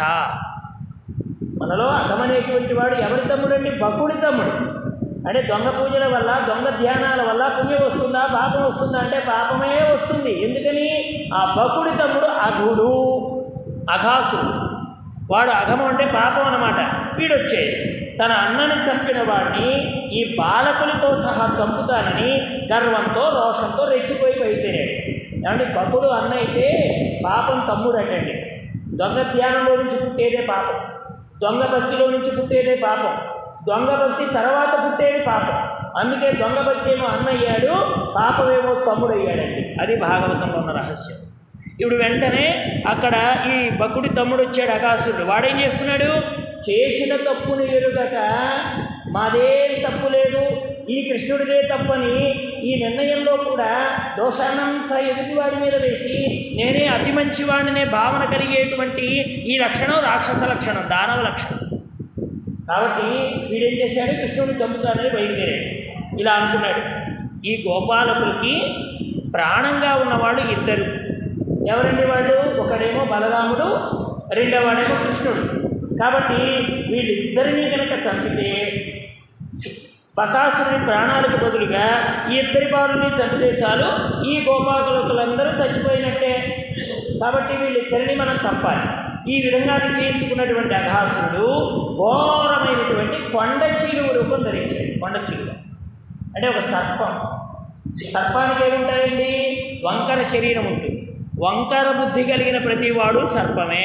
మనలో అగమనేటువంటి వాడు ఎవరి తమ్ముడండి బకుడి తమ్ముడు అంటే దొంగ పూజల వల్ల దొంగ ధ్యానాల వల్ల పుణ్యం వస్తుందా పాపం వస్తుందా అంటే పాపమే వస్తుంది ఎందుకని ఆ బకుడి తమ్ముడు అఘుడు అఘాసుడు వాడు అఘమం అంటే పాపం అన్నమాట వీడొచ్చే తన అన్నని చంపిన వాడిని ఈ బాలకులతో సహా చంపుతానని గర్వంతో రోషంతో రెచ్చిపోయి బయలుదేరాడు ఏమంటే బకుడు అన్న అయితే పాపం తమ్ముడు అటండి దొంగ ధ్యానంలో నుంచి పుట్టేదే పాపం దొంగ భక్తిలో నుంచి పుట్టేదే పాపం దొంగ భక్తి తర్వాత పుట్టేది పాపం అందుకే దొంగ భక్తి ఏమో అన్నయ్యాడు పాపమేమో తమ్ముడు అయ్యాడండి అది భాగవతంలో ఉన్న రహస్యం ఇప్పుడు వెంటనే అక్కడ ఈ బకుడి తమ్ముడు వచ్చాడు అగాసురుడు వాడేం చేస్తున్నాడు చేసిన తప్పుని ఎరుగక మాదేం తప్పు లేదు ఈ కృష్ణుడిదే తప్పని ఈ నిర్ణయంలో కూడా దోషాన్నంతా ఎదుటివాడి మీద వేసి నేనే అతి మంచివాడినే భావన కలిగేటువంటి ఈ లక్షణం రాక్షస లక్షణం దానవ లక్షణం కాబట్టి వీడేం చేశాడు కృష్ణుడిని చంపుతానని బయలుదేరాడు ఇలా అనుకున్నాడు ఈ గోపాలకులకి ప్రాణంగా ఉన్నవాడు ఇద్దరు ఎవరండి వాళ్ళు ఒకడేమో బలరాముడు రెండోవాడేమో కృష్ణుడు కాబట్టి వీళ్ళిద్దరినీ కనుక చంపితే బకాసురుని ప్రాణాలకు బదులుగా ఈ ఇద్దరి బాలుని చంపితే చాలు ఈ గోపాకులకులందరూ చచ్చిపోయినట్టే కాబట్టి వీళ్ళిద్దరిని మనం చంపాలి ఈ విధంగా నిశ్చయించుకున్నటువంటి అఘాసురుడు ఘోరమైనటువంటి కొండ చీలువ రూపం ధరించాడు కొండ చీలువ అంటే ఒక సర్పం సర్పానికి ఏముంటాయండి వంకర శరీరం ఉంటుంది వంకర బుద్ధి కలిగిన ప్రతివాడు సర్పమే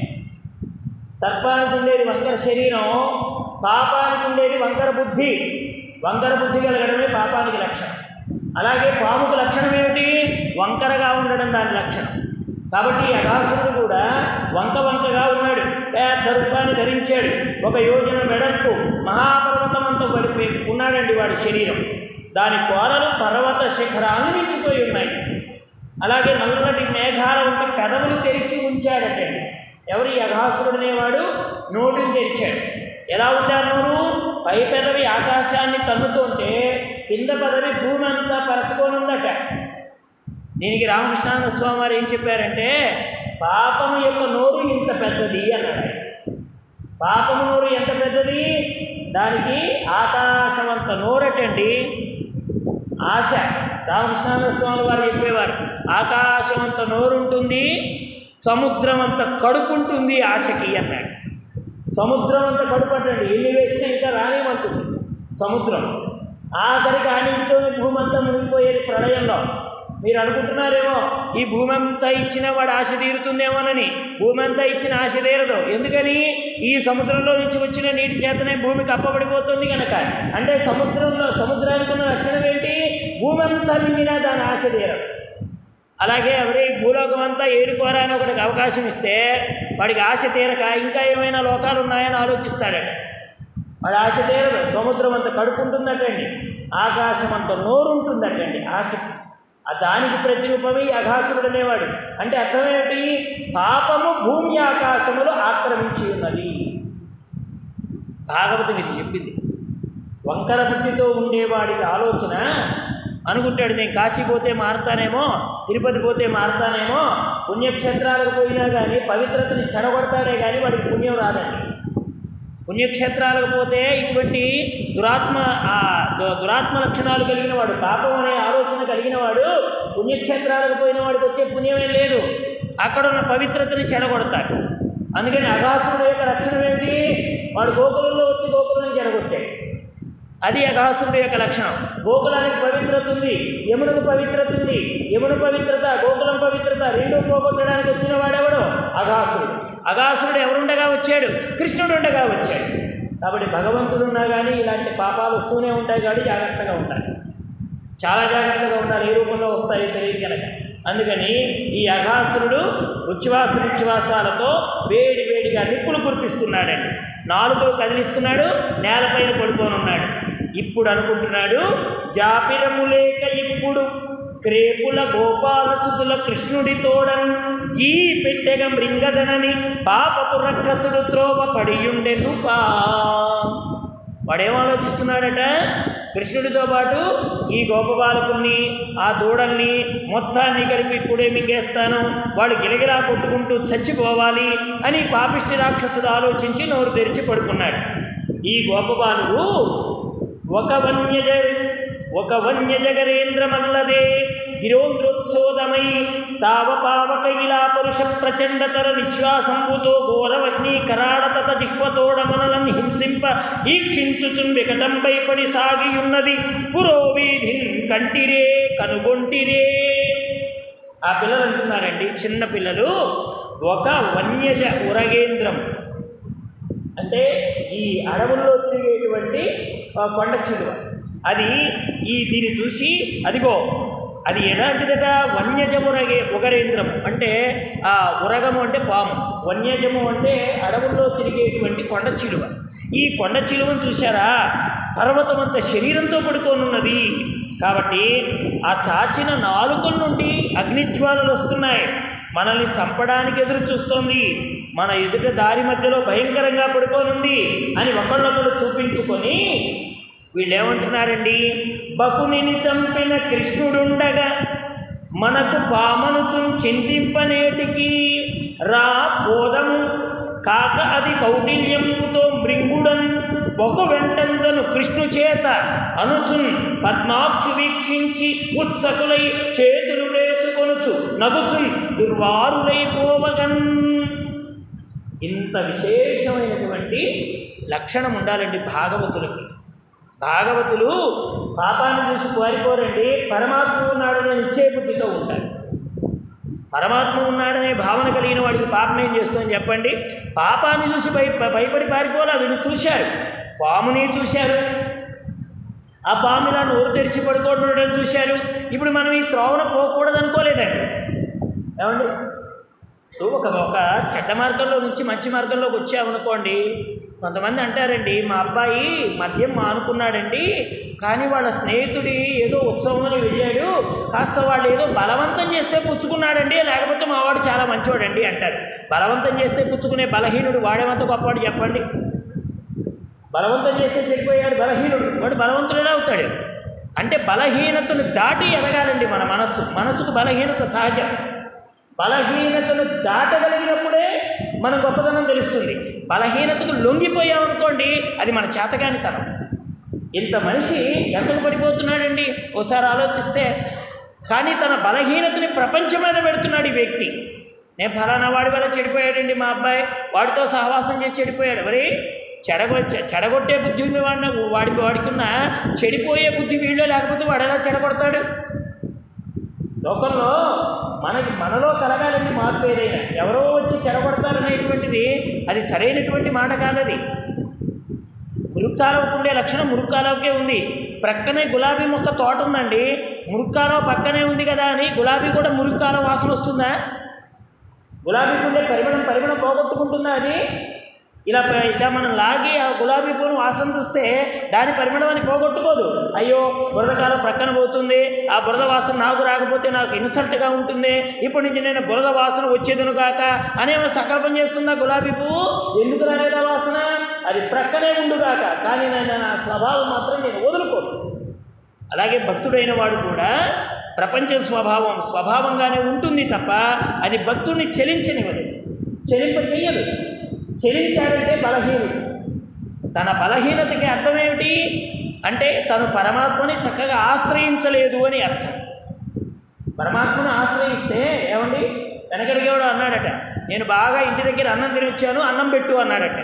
సర్పానికి ఉండేది వంకర శరీరం పాపానికి ఉండేది వంకర బుద్ధి వంకర బుద్ధి కలగడమే పాపానికి లక్షణం అలాగే పాముకు లక్షణం ఏమిటి వంకరగా ఉండడం దాని లక్షణం కాబట్టి ఈ అగాసురుడు కూడా వంక వంకగా ఉన్నాడు పెద్ద రూపాన్ని ధరించాడు ఒక యోజన వెడల్పు మహాపర్వతం అంతా పడిపోయి ఉన్నాడండి వాడి శరీరం దాని కోరలు పర్వత శిఖరాలను మించిపోయి ఉన్నాయి అలాగే నల్లటి మేఘాల ఉంటే పెదవులు తెరిచి ఉంచాడటండి ఎవరు ఈ అఘాసురుడు అనేవాడు నోటిని తెరిచాడు ఎలా ఉంది ఆ నోరు పై పెదవి ఆకాశాన్ని తన్నుతుంటే కింద పదవి భూమి అంతా పరచుకోనుందట దీనికి రామకృష్ణానంద స్వామి వారు ఏం చెప్పారంటే పాపము యొక్క నోరు ఇంత పెద్దది అన్నాడు ఆయన. పాపము నోరు ఎంత పెద్దది దానికి ఆకాశమంత నోరటండి ఆశ రామకృష్ణానంద స్వామి వారు చెప్పేవారు ఆకాశమంత నోరుంటుంది సముద్రం అంత కడుపు ఉంటుంది ఆశకి అన్నాడు సముద్రం అంత కడుపు అంటండి ఎన్ని వేసినా ఇంకా రానివ్వంటుంది సముద్రం ఆఖరికి ఆ నీటితోనే భూమి అంతా మునిగిపోయేది ప్రళయంలో మీరు అనుకుంటున్నారేమో ఈ భూమి అంతా ఇచ్చిన వాడు ఆశ తీరుతుందేమోనని భూమి అంతా ఇచ్చిన ఆశ తీరదు ఎందుకని ఈ సముద్రంలో నుంచి వచ్చిన నీటి చేతనే భూమి కప్పబడిపోతుంది కనుక అంటే సముద్రంలో సముద్రానికి ఉన్న లక్షణం ఏంటి భూమి అంతా నిండినా దాని ఆశ తీరదు అలాగే ఎవరి భూలోకం అంతా ఏరుకోరా అని ఒకటికి అవకాశం ఇస్తే వాడికి ఆశ తీరక ఇంకా ఏమైనా లోకాలు ఉన్నాయని ఆలోచిస్తాడట వాడి ఆశ తీరదు సముద్రం అంత కడుపు ఉంటుందటండి ఆకాశం అంత నోరు ఉంటుందటండి ఆశకి ఆ దానికి ప్రతిరూపమే ఈ అఘాసురుడు అనేవాడు అంటే అర్థమేమిటి పాపము భూమి ఆకాశములు ఆక్రమించి ఉన్నది భాగవతం ఇది చెప్పింది వంకర బుద్ధితో ఉండేవాడికి ఆలోచన అనుకుంటాడు నేను కాశీ పోతే మారుతానేమో తిరుపతి పోతే మారుతానేమో పుణ్యక్షేత్రాలకు పోయినా కానీ పవిత్రతని చెడగొడతాడే కానీ వాడికి పుణ్యం రాదండి పుణ్యక్షేత్రాలకు పోతే ఇటువంటి దురాత్మ ఆ దు- దురాత్మ లక్షణాలు కలిగిన వాడు పాపం అనే ఆలోచన కలిగిన వాడు పుణ్యక్షేత్రాలకు పోయిన వాడికి వచ్చే పుణ్యమేం లేదు అక్కడ ఉన్న పవిత్రతని చెడగొడతారు అందుకని అగాసురుడు యొక్క లక్షణం ఏంటి వాడు గోకులంలో వచ్చి గోకులను చెడగొట్టాడు అది అగాసురుడు యొక్క లక్షణం గోకులానికి పవిత్రత ఉంది యముడికి పవిత్రత ఉంది యముడి పవిత్రత గోకులం పవిత్రత రెండు పోగొట్టడానికి వచ్చిన వాడెవడు అగాసురుడు అగాసురుడు ఎవరుండగా వచ్చాడు కృష్ణుడు ఉండగా వచ్చాడు కాబట్టి భగవంతుడు ఉన్నా కానీ ఇలాంటి పాపాలు వస్తూనే ఉంటాయి కాబట్టి జాగ్రత్తగా ఉండాలి చాలా జాగ్రత్తగా ఉండాలి ఏ రూపంలో వస్తాయో తెలియదు కనుక అందుకని ఈ అఘాసురుడు ఉచ్ఛ్వాస నిశ్వాసాలతో వేడి వేడిగా నిప్పులు కురిపిస్తున్నాడండి నాలుగులు కదిలిస్తున్నాడు నేలపైన పడుకొని ఉన్నాడు ఇప్పుడు అనుకుంటున్నాడు జాపిరము లేక ఇప్పుడు క్రేపుల గోపాలసుతుల కృష్ణుడి తోడన్ ఈ పెట్టెగ మృంగదనని పాపపు రక్కసుడు త్రోవ పడియుండెను పా వాడేం ఆలోచిస్తున్నాడట కృష్ణుడితో పాటు ఈ గోపబాలకుల్ని ఆ దూడల్ని మొత్తాన్ని కలిపి ఇప్పుడే మింగేస్తాను వాడు గిలగిలా కొట్టుకుంటూ చచ్చిపోవాలి అని పాపిష్టి రాక్షసుడు ఆలోచించి నోరు తెరిచి పడుకున్నాడు ఈ గోపబాలుడు ఒక వన్యజ ఒక వన్యజగరేంద్రమల్లదే గిరోంద్రోత్సోదమై తావపావక ఇలా పరుష ప్రచండతర విశ్వాసంబుతో ఘోరవహ్ని కరాడతత జిహ్వతోడమనలను హింసింప ఈక్షించుచున్ వికటంపై పడి సాగియున్నది పురోవీధిన్ కంటిరే కనుగొంటిరే ఆ పిల్లలు అంటున్నారండి చిన్న పిల్లలు ఒక వన్యజ ఉరగేంద్రం అంటే ఈ అడవుల్లో తిరిగేటువంటి ఆ, కొండ చిలువ అది ఈ దీన్ని చూసి అదిగో అది ఎలాంటిదట వన్యజమురగే ఉగరేంద్రం అంటే ఆ ఉరగము అంటే పాము వన్యజము అంటే అడవుల్లో తిరిగేటువంటి కొండ చిలువ ఈ కొండ చిలువను చూశారా పర్వతం అంత శరీరంతో పడుకోనున్నది కాబట్టి ఆ చాచిన నాలుకల నుండి అగ్నిజ్వాలలు వస్తున్నాయి మనల్ని చంపడానికి ఎదురు చూస్తోంది మన ఎదుట దారి మధ్యలో భయంకరంగా పడుకోనుంది అని ఒకళ్ళొకళ్ళు చూపించుకొని వీళ్ళు ఏమంటున్నారండి బకునిని చంపిన కృష్ణుడుండగా మనకు పామను చింతింపనేటికి రా బోధము కాక అది కౌటిల్యముతో మృంగుడన్ బొకు వెంటంతను కృష్ణు చేత అనుచున్ పద్మాక్షు వీక్షించి ఉత్సకులై చేతులు వేసుకొనుచు నగుచున్ దుర్వారులైపోవగన్ ఇంత విశేషమైనటువంటి లక్షణం ఉండాలండి భాగవతులకి భాగవతులు పాపాన్ని చూసి పారిపోరండి పరమాత్మ ఉన్నాడనే నిశ్చయ బుద్ధితో ఉంటారు పరమాత్మ ఉన్నాడనే భావన కలిగిన వాడికి పాపం ఏం చేస్తుందని చెప్పండి పాపాన్ని చూసి భయ భయపడి పారిపోలా వీళ్ళు చూశారు పాముని చూశారు ఆ పాములా నోరు తెరిచి పడుకోవడం చూశారు ఇప్పుడు మనం ఈ త్రోవన పోకూడదు అనుకోలేదండి ఏమండి సో ఒక ఒక చెడ్డ మార్గంలో నుంచి మంచి మార్గంలోకి వచ్చామనుకోండి కొంతమంది అంటారండి మా అబ్బాయి మద్యం మానుకున్నాడండి కానీ వాళ్ళ స్నేహితుడి ఏదో ఉత్సవంలో వెళ్ళాడు కాస్త వాళ్ళు ఏదో బలవంతం చేస్తే పుచ్చుకున్నాడండి లేకపోతే మా వాడు చాలా మంచివాడండి అంటారు బలవంతం చేస్తే పుచ్చుకునే బలహీనుడు వాడేమంత గొప్పవాడు చెప్పండి బలవంతం చేస్తే చెడిపోయాడు బలహీనుడు వాడు బలవంతుడు అవుతాడు అంటే బలహీనతను దాటి ఎదగాలండి మన మనస్సు మనసుకు బలహీనత సహజం బలహీనతను దాటగలిగినప్పుడే మన గొప్పతనం తెలుస్తుంది బలహీనతకు లొంగిపోయామనుకోండి అది మన చేతగానితనం ఇంత మనిషి ఎంతకు పడిపోతున్నాడండి ఓసారి ఆలోచిస్తే కానీ తన బలహీనతని ప్రపంచం మీద పెడుతున్నాడు ఈ వ్యక్తి నేను ఫలానా వాడి వల్ల చెడిపోయాడండి మా అబ్బాయి వాడితో సహవాసం చేసి చెడిపోయాడు మరి చెడగొ చెడగొట్టే బుద్ధి ఉంది వాడిన వాడికి వాడికున్న చెడిపోయే బుద్ధి వీళ్ళు లేకపోతే వాడు ఎలా చెడగొడతాడు లోకంలో మనకి మనలో కలగాలండి మార్పు ఏదైనా ఎవరో వచ్చి చెడగొడతారనేటువంటిది అది సరైనటువంటి మాట కాదది మురుక్కాలవకు ఉండే లక్షణం మురుక్కాలవకే ఉంది ప్రక్కనే గులాబీ మొక్క తోట ఉందండి మురుక్కాలవ పక్కనే ఉంది కదా అని గులాబీ కూడా మురుక్కాలవ వాసన వస్తుందా గులాబీకి ఉండే పరిమళం పరిమళం పోగొట్టుకుంటుందా అది ఇలా ప- ఇలా మనం లాగి ఆ గులాబీ పూను వాసన చూస్తే దాని పరిమళం అని పోగొట్టుకోదు అయ్యో బురదకాలం ప్రక్కన పోతుంది ఆ బురద వాసన నాకు రాకపోతే నాకు ఇన్సల్ట్గా ఉంటుంది ఇప్పటి నుంచి నేను బురద వాసన వచ్చేదును కాక అనేమో సంకల్పం చేస్తుందా గులాబీ పువ్వు ఎందుకు రాలేదా వాసన అది ప్రక్కనే ఉండుగాక కానీ నేను నా స్వభావం మాత్రం నేను వదులుకోను అలాగే భక్తుడైన వాడు కూడా ప్రపంచ స్వభావం స్వభావంగానే ఉంటుంది తప్ప అది భక్తుడిని చెలించనివ్వదు చెలింప చెయ్యదు చెలించాడంటే బలహీనుడు తన బలహీనతకి అర్థం ఏమిటి అంటే తను పరమాత్మని చక్కగా ఆశ్రయించలేదు అని అర్థం పరమాత్మను ఆశ్రయిస్తే ఏమండి వెనకడిగేవాడు అన్నాడట నేను బాగా ఇంటి దగ్గర అన్నం తినొచ్చాను అన్నం పెట్టు అన్నాడట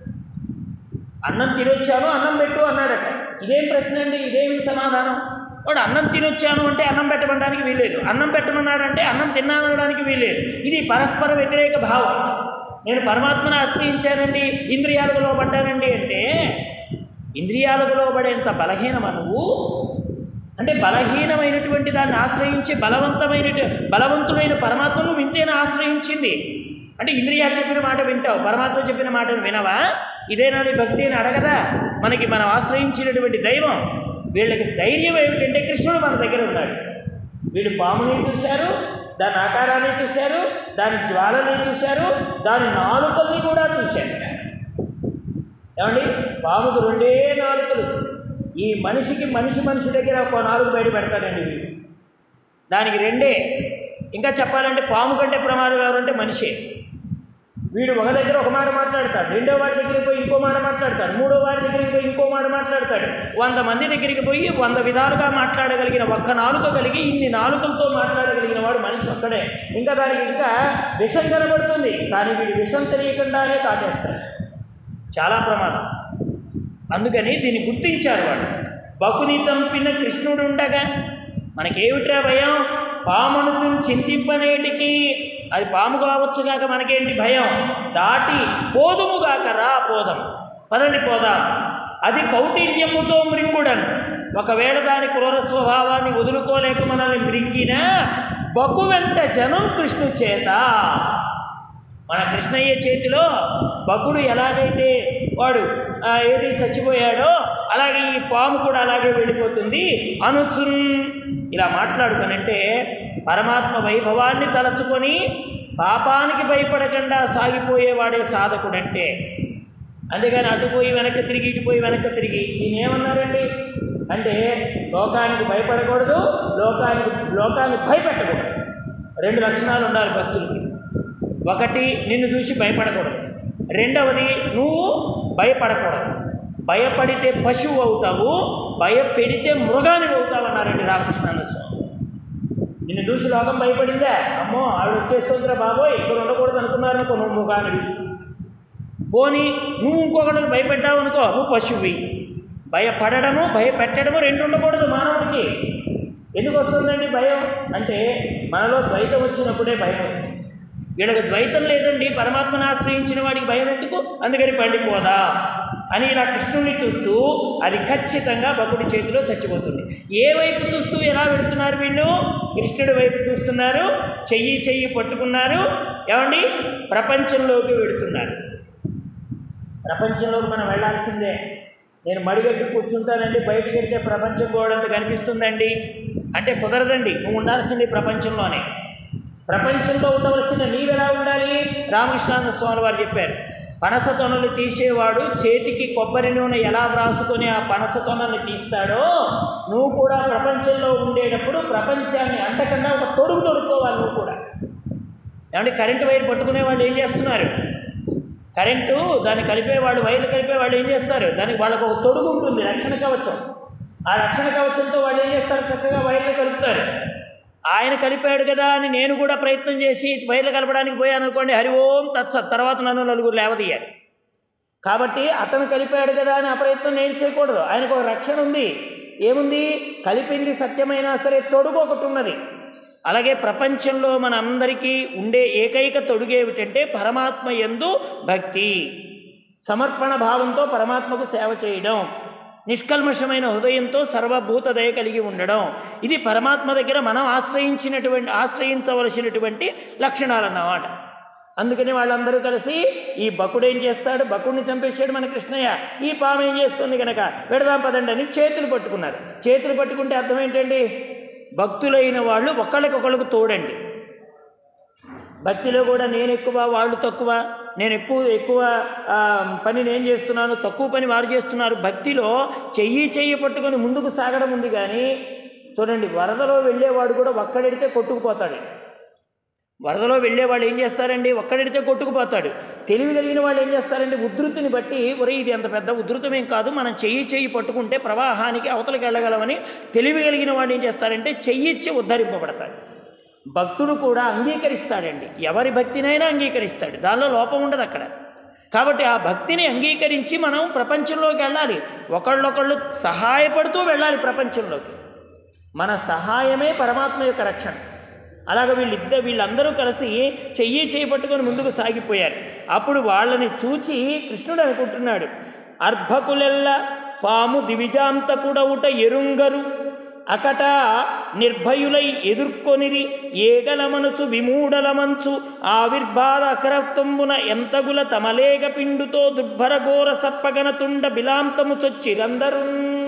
అన్నం తినొచ్చాను అన్నం పెట్టు అన్నాడట ఇదేం ప్రశ్న అండి ఇదేమి సమాధానం వాడు అన్నం తినొచ్చాను అంటే అన్నం పెట్టమనడానికి వీల్లేదు అన్నం పెట్టమన్నాడంటే అన్నం తిన్నానడానికి వీల్లేదు ఇది పరస్పర వ్యతిరేక భావం నేను పరమాత్మను ఆశ్రయించానండి ఇంద్రియాలకు లోబడ్డానండి అంటే ఇంద్రియాలకు లోబడేంత బలహీనమా నువ్వు అంటే బలహీనమైనటువంటి దాన్ని ఆశ్రయించి బలవంతమైన బలవంతుడైన పరమాత్మను వింతేనా ఆశ్రయించింది అంటే ఇంద్రియాలు చెప్పిన మాట వింటావు పరమాత్మ చెప్పిన మాటను వినవా ఇదేనా నీ భక్తి అని అడగదా మనకి మనం ఆశ్రయించినటువంటి దైవం వీళ్ళకి ధైర్యం ఏమిటంటే కృష్ణుడు మన దగ్గర ఉన్నాడు వీళ్ళు పాముని చూశారు దాని ఆకారాన్ని చూశారు దాని జ్వాలని చూశారు దాని నాలుకల్ని కూడా చూశారు ఏమండి పాముకు రెండే నాలుకలు ఈ మనిషికి మనిషి మనిషి దగ్గర ఒక నాలుగు బయట పెడతాడండి వీడు దానికి రెండే ఇంకా చెప్పాలంటే పాము కంటే ప్రమాదం ఎవరంటే మనిషే వీడు ఒక దగ్గర ఒక మాట మాట్లాడతాడు రెండో వాడి దగ్గరికి పోయి ఇంకో మాట మాట్లాడతాడు మూడో వాడి దగ్గరికి పోయి ఇంకో మాట మాట్లాడతాడు వంద మంది దగ్గరికి పోయి వంద విధాలుగా మాట్లాడగలిగిన ఒక్క నాలుక కలిగి ఇన్ని నాలుకలతో మాట్లాడగలిగిన వాడు మనిషి ఒక్కడే ఇంకా దానికి ఇంకా విషం కనబడుతుంది కానీ వీడి విషం తెలియకుండానే కాటేస్తాడు చాలా ప్రమాదం అందుకని దీన్ని గుర్తించారు వాడు బకుని చంపిన కృష్ణుడు ఉండగా మనకేమిట్రా భయం పామును చింతింపనేటికి అది పాము కావచ్చు కాక మనకేంటి భయం దాటి పోదుముగాక రా పోదం పదండి పోదాం అది కౌటిల్యముతో మృంగుడను ఒకవేళ దాని క్రూర స్వభావాన్ని వదులుకోలేక మనల్ని మృంగిన బకు వెంట జనం కృష్ణు చేత మన కృష్ణయ్య చేతిలో బకుడు ఎలాగైతే వాడు ఆ, ఏది చచ్చిపోయాడో అలాగే ఈ పాము కూడా అలాగే వెళ్ళిపోతుంది అనుచున్ ఇలా మాట్లాడుకొనంటే పరమాత్మ వైభవాన్ని తలచుకొని పాపానికి భయపడకుండా సాగిపోయేవాడే సాధకుడంటే అందుకని అటుపోయి వెనక్కి తిరిగి ఇటుపోయి వెనక్కి తిరిగి ఈయన ఏమన్నారండి అంటే లోకానికి భయపడకూడదు లోకానికి లోకాన్ని భయపెట్టకూడదు రెండు లక్షణాలు ఉండాలి భక్తులకి ఒకటి నిన్ను చూసి భయపడకూడదు రెండవది నువ్వు భయపడకూడదు భయపడితే పశువు అవుతావు భయపెడితే మృగానివి అవుతావు అన్నారండి రామకృష్ణానంద స్వామి నిన్ను చూసి లోకం భయపడిందా అమ్మో ఆవిడ వచ్చేస్తుందిరా బాబోయ్ ఇక్కడ ఉండకూడదు అనుకున్నారనుకో నువ్వు మృగానివి పోని నువ్వు ఇంకొకటికి భయపెట్టావు అనుకో నువ్వు పశువువి భయపడడము భయపెట్టడము రెండు ఉండకూడదు మానవుడికి ఎందుకు వస్తుందండి భయం అంటే మనలో ద్వైతం వచ్చినప్పుడే భయం వస్తుంది వీళ్ళకి ద్వైతం లేదండి పరమాత్మను ఆశ్రయించిన వాడికి భయం ఎందుకు అందుకని పండిపోదా అని ఇలా కృష్ణుడిని చూస్తూ అది ఖచ్చితంగా భకుడి చేతిలో చచ్చిపోతుంది ఏ వైపు చూస్తూ ఎలా పెడుతున్నారు వీళ్ళు కృష్ణుడి వైపు చూస్తున్నారు చెయ్యి చెయ్యి పట్టుకున్నారు ఏమండి ప్రపంచంలోకి వెడుతున్నారు ప్రపంచంలోకి మనం వెళ్ళాల్సిందే నేను మడిగట్టి కూర్చుంటానండి బయటికి వెళ్తే ప్రపంచం గోడంత కనిపిస్తుందండి అంటే కుదరదండి నువ్వు ఉండాల్సింది ప్రపంచంలోనే ప్రపంచంలో ఉండవలసిన నీవెలా ఉండాలి రామకృష్ణానంద స్వామి వారు చెప్పారు పనస తొనలు తీసేవాడు చేతికి కొబ్బరి నూనె ఎలా వ్రాసుకొని ఆ పనస తొనల్ని తీస్తాడో నువ్వు కూడా ప్రపంచంలో ఉండేటప్పుడు ప్రపంచాన్ని అంటకుండా ఒక తొడుగు తొడుక్కోవాలి నువ్వు కూడా ఏమంటే కరెంటు వైర్ పట్టుకునే వాళ్ళు ఏం చేస్తున్నారు కరెంటు దాన్ని కలిపేవాళ్ళు వైర్లు కలిపేవాళ్ళు ఏం చేస్తారు దానికి వాళ్ళకు ఒక తొడుగు ఉంటుంది రక్షణ కవచం ఆ రక్షణ కవచంతో వాళ్ళు ఏం చేస్తారు చక్కగా వైర్లు కలుపుతారు ఆయన కలిపాడు కదా అని నేను కూడా ప్రయత్నం చేసి వైర్లు కలపడానికి పోయాను అనుకోండి హరి ఓం తత్సత్ తర్వాత నన్ను నలుగురు లేవదీయాలి కాబట్టి అతను కలిపాడు కదా అని ఆ ప్రయత్నం నేను చేయకూడదు ఆయనకు ఒక రక్షణ ఉంది ఏముంది కలిపింది సత్యమైనా సరే తొడుగు ఒకటి ఉన్నది అలాగే ప్రపంచంలో మన అందరికీ ఉండే ఏకైక తొడుగు ఏమిటంటే పరమాత్మ ఎందు భక్తి సమర్పణ భావంతో పరమాత్మకు సేవ చేయడం నిష్కల్మషమైన హృదయంతో సర్వభూత దయ కలిగి ఉండడం ఇది పరమాత్మ దగ్గర మనం ఆశ్రయించినటువంటి ఆశ్రయించవలసినటువంటి లక్షణాలన్నమాట అందుకని వాళ్ళందరూ కలిసి ఈ బకుడు ఏం చేస్తాడు బకుడిని చంపేసాడు మన కృష్ణయ్య ఈ పాము ఏం చేస్తుంది కనుక పెడదాం పదండి అని చేతులు పట్టుకున్నారు చేతులు పట్టుకుంటే అర్థం ఏంటండి భక్తులైన వాళ్ళు ఒకళ్ళకొకళ్ళకు తోడండి భక్తిలో కూడా నేను ఎక్కువ వాళ్ళు తక్కువ నేను ఎక్కువ ఎక్కువ ఆ, పని నేను చేస్తున్నాను తక్కువ పని వారు చేస్తున్నారు భక్తిలో చెయ్యి చెయ్యి పట్టుకొని ముందుకు సాగడం ఉంది కానీ చూడండి వరదలో వెళ్ళేవాడు కూడా ఒక్కడెడితే కొట్టుకుపోతాడు వరదలో వెళ్ళేవాళ్ళు ఏం చేస్తారండి ఒక్కడెడితే కొట్టుకుపోతాడు తెలివి కలిగిన వాళ్ళు ఏం చేస్తారండి ఉధృతిని బట్టి ఒరే ఇది అంత పెద్ద ఉధృతమేం కాదు మనం చెయ్యి చెయ్యి పట్టుకుంటే ప్రవాహానికి అవతలకి వెళ్ళగలమని తెలివి కలిగిన వాడు ఏం చేస్తారంటే చెయ్యిచ్చి ఉద్ధరింపబడతాడు భక్తుడు కూడా అంగీకరిస్తాడండి ఎవరి భక్తినైనా అంగీకరిస్తాడు దానిలో లోపం ఉండదు అక్కడ కాబట్టి ఆ భక్తిని అంగీకరించి మనం ప్రపంచంలోకి వెళ్ళాలి ఒకళ్ళొకళ్ళు సహాయపడుతూ వెళ్ళాలి ప్రపంచంలోకి మన సహాయమే పరమాత్మ యొక్క రక్షణ అలాగ వీళ్ళిద్దరు వీళ్ళందరూ కలిసి చెయ్యి చేయి పట్టుకొని ముందుకు సాగిపోయారు అప్పుడు వాళ్ళని చూచి కృష్ణుడు అనుకుంటున్నాడు అర్భకులెల్ల పాము దివిజాంతకుడవుట ఎరుంగరు అకట నిర్భయులై ఎదుర్కొనిరి ఏగల మనసు విమూఢల మంచు ఆవిర్భాద అకరత్వంబున ఎంతగుల తమలేగ పిండుతో దుర్భర ఘోర సప్పగన తుండ బిలాంతము చొచ్చిరందరూ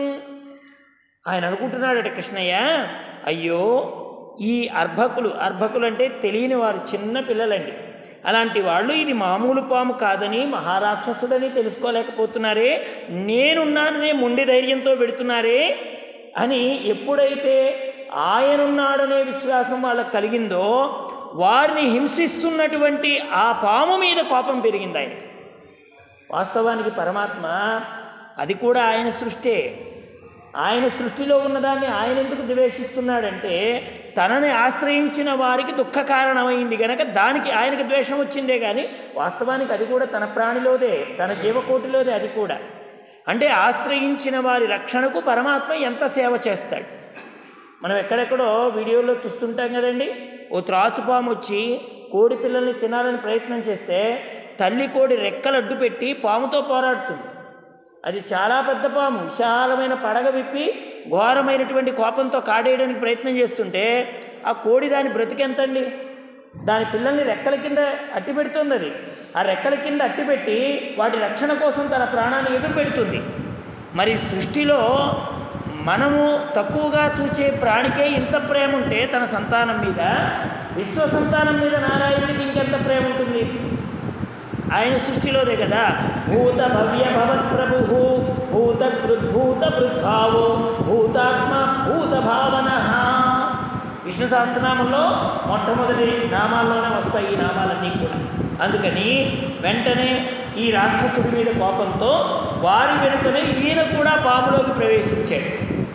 ఆయన అనుకుంటున్నాడట కృష్ణయ్య అయ్యో ఈ అర్భకులు అర్భకులు అంటే తెలియని వారు చిన్న పిల్లలండి అలాంటి వాళ్ళు ఇది మామూలు పాము కాదని మహారాక్షసుడని తెలుసుకోలేకపోతున్నారే నేనున్నాననే మొండి ధైర్యంతో పెడుతున్నారే అని ఎప్పుడైతే ఆయనున్నాడనే విశ్వాసం వాళ్ళకి కలిగిందో వారిని హింసిస్తున్నటువంటి ఆ పాము మీద కోపం పెరిగింది ఆయనకి వాస్తవానికి పరమాత్మ అది కూడా ఆయన సృష్టే ఆయన సృష్టిలో ఉన్నదాన్ని ఆయన ఎందుకు ద్వేషిస్తున్నాడంటే తనని ఆశ్రయించిన వారికి దుఃఖ కారణమైంది గనక దానికి ఆయనకి ద్వేషం వచ్చిందే కానీ వాస్తవానికి అది కూడా తన ప్రాణిలోదే తన జీవకోటిలోదే అది కూడా అంటే ఆశ్రయించిన వారి రక్షణకు పరమాత్మ ఎంత సేవ చేస్తాడు మనం ఎక్కడెక్కడో వీడియోలో చూస్తుంటాం కదండి ఓ త్రాచుపాము వచ్చి కోడి పిల్లల్ని తినాలని ప్రయత్నం చేస్తే తల్లి కోడి రెక్కలు అడ్డు పెట్టి పాముతో పోరాడుతుంది అది చాలా పెద్ద పాము విశాలమైన పడగ విప్పి ఘోరమైనటువంటి కోపంతో కాడేయడానికి ప్రయత్నం చేస్తుంటే ఆ కోడి దాని బ్రతికెంతండి దాని పిల్లల్ని రెక్కల కింద అట్టి పెడుతుంది అది ఆ రెక్కల కింద అట్టి పెట్టి వాటి రక్షణ కోసం తన ప్రాణాన్ని ఎదురు పెడుతుంది మరి సృష్టిలో మనము తక్కువగా చూచే ప్రాణికే ఇంత ప్రేమ ఉంటే తన సంతానం మీద విశ్వ సంతానం మీద నారాయణుడికి ఇంకెంత ప్రేమ ఉంటుంది ఆయన సృష్టిలోదే కదా భూత భవ్య భవత్ ప్రభు భూత భూత భృద్భావో భూతాత్మ భూత భావన విష్ణు సహస్రనామంలో మొట్టమొదటి నామాల్లోనే వస్తాయి ఈ నామాలన్నీ కూడా అందుకని వెంటనే ఈ రాక్షసుడి మీద కోపంతో వారి వెనుకనే ఈయన కూడా పాములోకి ప్రవేశించాడు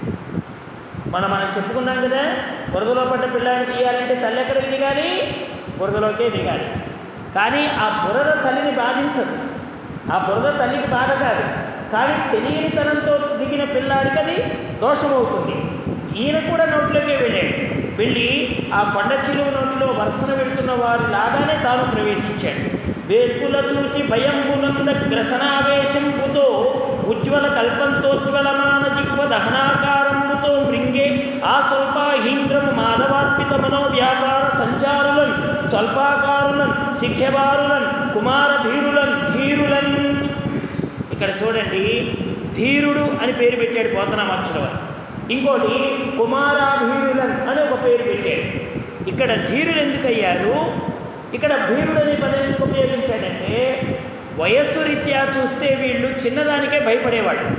మనం మనం చెప్పుకున్నాం కదా బురదలో పడ్డ పిల్లాన్ని తీయాలంటే తల్లి ఎక్కడికి దిగాలి బురదలోకే దిగాలి కానీ ఆ బురద తల్లిని బాధించదు ఆ బురద తల్లికి బాధ కాదు కానీ తెలియనితనంతో దిగిన పిల్లాడికి అది దోషమవుతుంది ఈయన కూడా నోట్లోకే వెళ్ళాడు వెళ్ళి ఆ కొండ చిలువ నోటిలో వరుసన వెళ్తున్న వారి లాగానే తాను ప్రవేశించాడు వేర్పుల చూచి భయంబునంద గ్రసనావేశంబుతో ఉజ్వల కల్పంతోజ్వలమాన జిహ్వ దహనాకారంబుతో మృంగే ఆ స్వల్పాహీంద్రము మాధవార్పిత మనో వ్యాపార సంచారులన్ స్వల్పాకారులన్ శిఖ్యబారులన్ కుమార ధీరులన్ ధీరులన్ ఇక్కడ చూడండి ధీరుడు అని పేరు పెట్టాడు పోతనామాక్షుల వారు ఇంకోటి కుమారాభీరులన్ అని ఒక పేరు పెట్టాడు ఇక్కడ ధీరులు ఎందుకు అయ్యారు ఇక్కడ భీరుడు అనే పదం ఎందుకు ఉపయోగించాడంటే వయస్సు రీత్యా చూస్తే వీళ్ళు చిన్నదానికే భయపడేవాళ్ళు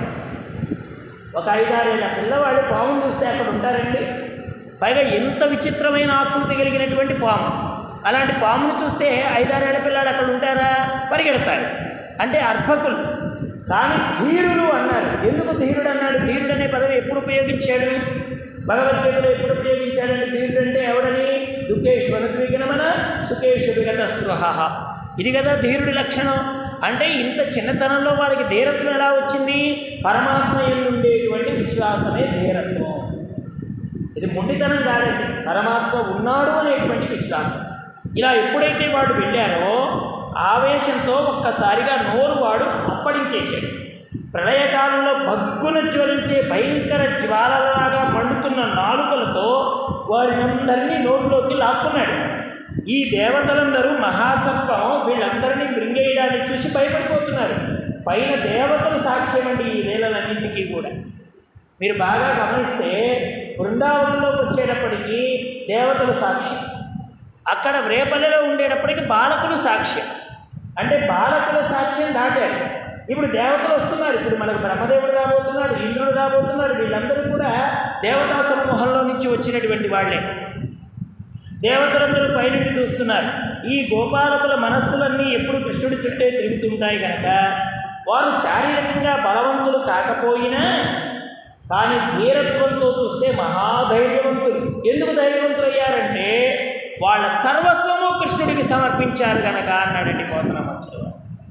ఒక ఐదారేళ్ల పిల్లవాడు పామును చూస్తే అక్కడ ఉంటారండి పైగా ఎంత విచిత్రమైన ఆకృతి కలిగినటువంటి పాము అలాంటి పామును చూస్తే ఐదారేళ్ల పిల్లాడు అక్కడ ఉంటారా పరిగెడతారు అంటే అర్భకులు కానీ ధీరులు అన్నారు ఎందుకు ధీరుడు అన్నాడు ధీరుడు అనే పదవి ఎప్పుడు ఉపయోగించాడు భగవద్గీతలో ఎప్పుడు ఉపయోగించాడంటే ధీరుడు అంటే ఎవడని దుఃఖేశ్వర ద్విగనమన సుఖేషు విగత స్పృహ ఇది కదా ధీరుడి లక్షణం అంటే ఇంత చిన్నతనంలో వారికి ధీరత్వం ఎలా వచ్చింది పరమాత్మ ఉండేటువంటి విశ్వాసమే ధీరత్వం ఇది మొండితనం కాదండి పరమాత్మ ఉన్నాడు అనేటువంటి విశ్వాసం ఇలా ఎప్పుడైతే వాడు వెళ్ళారో ఆవేశంతో ఒక్కసారిగా నోరు వాడు అప్పడించేశాడు ప్రళయకాలంలో భగ్గున జ్వలించే భయంకర జ్వాలలాగా మండుతున్న నాలుకలతో వారినందరినీ నోటిలోకి లాక్కున్నాడు ఈ దేవతలందరూ మహాసర్పం వీళ్ళందరినీ మృంగేయడాన్ని చూసి భయపడిపోతున్నారు పైన దేవతలు సాక్ష్యమండి ఈ లీలలన్నింటికీ కూడా మీరు బాగా గమనిస్తే బృందావనంలోకి వచ్చేటప్పటికి దేవతలు సాక్ష్యం అక్కడ రేపల్లెలో ఉండేటప్పటికి బాలకులు సాక్ష్యం అంటే బాలకుల సాక్ష్యం దాటారు ఇప్పుడు దేవతలు వస్తున్నారు ఇప్పుడు మనకు బ్రహ్మదేవుడు రాబోతున్నాడు ఇంద్రుడు రాబోతున్నాడు వీళ్ళందరూ కూడా దేవతా సమూహంలో నుంచి వచ్చినటువంటి వాళ్ళే దేవతలందరూ పైనుండి చూస్తున్నారు ఈ గోపాలకుల మనస్సులన్నీ ఎప్పుడు కృష్ణుడి చుట్టే తిరుగుతుంటాయి కనుక వారు శారీరకంగా బలవంతులు కాకపోయినా కానీ ధీరత్వంతో చూస్తే మహాధైర్యవంతులు ఎందుకు ధైర్యవంతులు అయ్యారంటే వాళ్ళ సర్వస్వము కృష్ణుడికి సమర్పించారు కనుక అన్నాడండి పోతనమచ్చుడు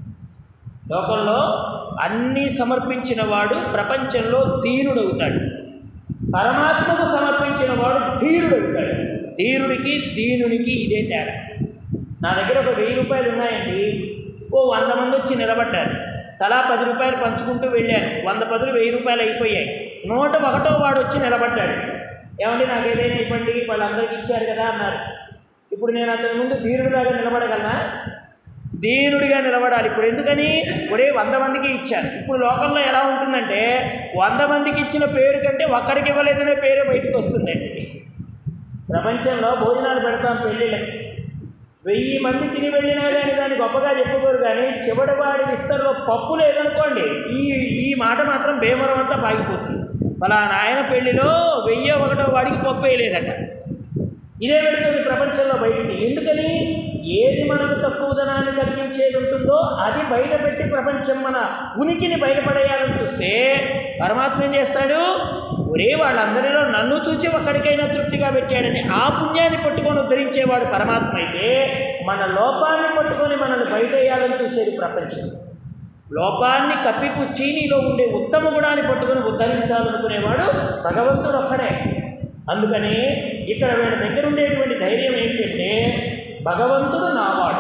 లోకంలో అన్నీ సమర్పించిన వాడు ప్రపంచంలో దీనుడవుతాడు పరమాత్మకు సమర్పించిన వాడు ధీరుడవుతాడు ధీరుడికి దీనునికి ఇదే తేడా నా దగ్గర ఒక వెయ్యి రూపాయలు ఉన్నాయండి ఓ వంద మంది వచ్చి నిలబడ్డారు తలా పది రూపాయలు పంచుకుంటూ వెళ్ళాను వంద పదులు వెయ్యి రూపాయలు అయిపోయాయి నూట ఒకటో వాడు వచ్చి నిలబడ్డాడు ఏమండి నాకు ఏదైనా ఇవ్వండి వాళ్ళందరికీ ఇచ్చారు కదా అన్నారు ఇప్పుడు నేను అతని ముందు ధీరుడిలాగా నిలబడగలనా దీనుడిగా నిలబడాలి ఇప్పుడు ఎందుకని ఒరే వంద మందికి ఇచ్చాను ఇప్పుడు లోకంలో ఎలా ఉంటుందంటే వంద మందికి ఇచ్చిన పేరు కంటే ఒక్కడికి ఇవ్వలేదనే పేరే బయటకు వస్తుందండి ప్రపంచంలో భోజనాలు పెడతాం పెళ్ళిళ్ళకి వెయ్యి మంది తిని వెళ్ళినా కానీ దాన్ని గొప్పగా చెప్పుకోరు కానీ చివరి వాడి విస్తరలో పప్పు లేదనుకోండి ఈ ఈ మాట మాత్రం భీమవరం అంతా పాగిపోతుంది అలా నాయన పెళ్లిలో వెయ్యి ఒకటో వాడికి పప్పు వేయలేదట ఇదే వెళుతుంది ప్రపంచంలో బయటికి ఎందుకని ఏది మనకు తక్కువ ధనాన్ని కలిగించేది ఉంటుందో అది బయట పెట్టి ప్రపంచం మన ఉనికిని బయటపడేయాలని చూస్తే పరమాత్మ ఏం చేస్తాడు ఒరే వాళ్ళందరిలో నన్ను చూచి ఒక్కడికైనా తృప్తిగా పెట్టాడని ఆ పుణ్యాన్ని పట్టుకొని ఉద్ధరించేవాడు పరమాత్మ అయితే మన లోపాన్ని పట్టుకొని మనల్ని బయట వేయాలని చూసేది ప్రపంచం లోపాన్ని కప్పిపుచ్చి నీలో ఉండే ఉత్తమ గుణాన్ని పట్టుకొని ఉద్ధరించాలనుకునేవాడు భగవంతుడు ఒక్కడే అందుకని ఇక్కడ వీళ్ళ దగ్గర ఉండేటువంటి ధైర్యం ఏంటంటే భగవంతుడు నావాడు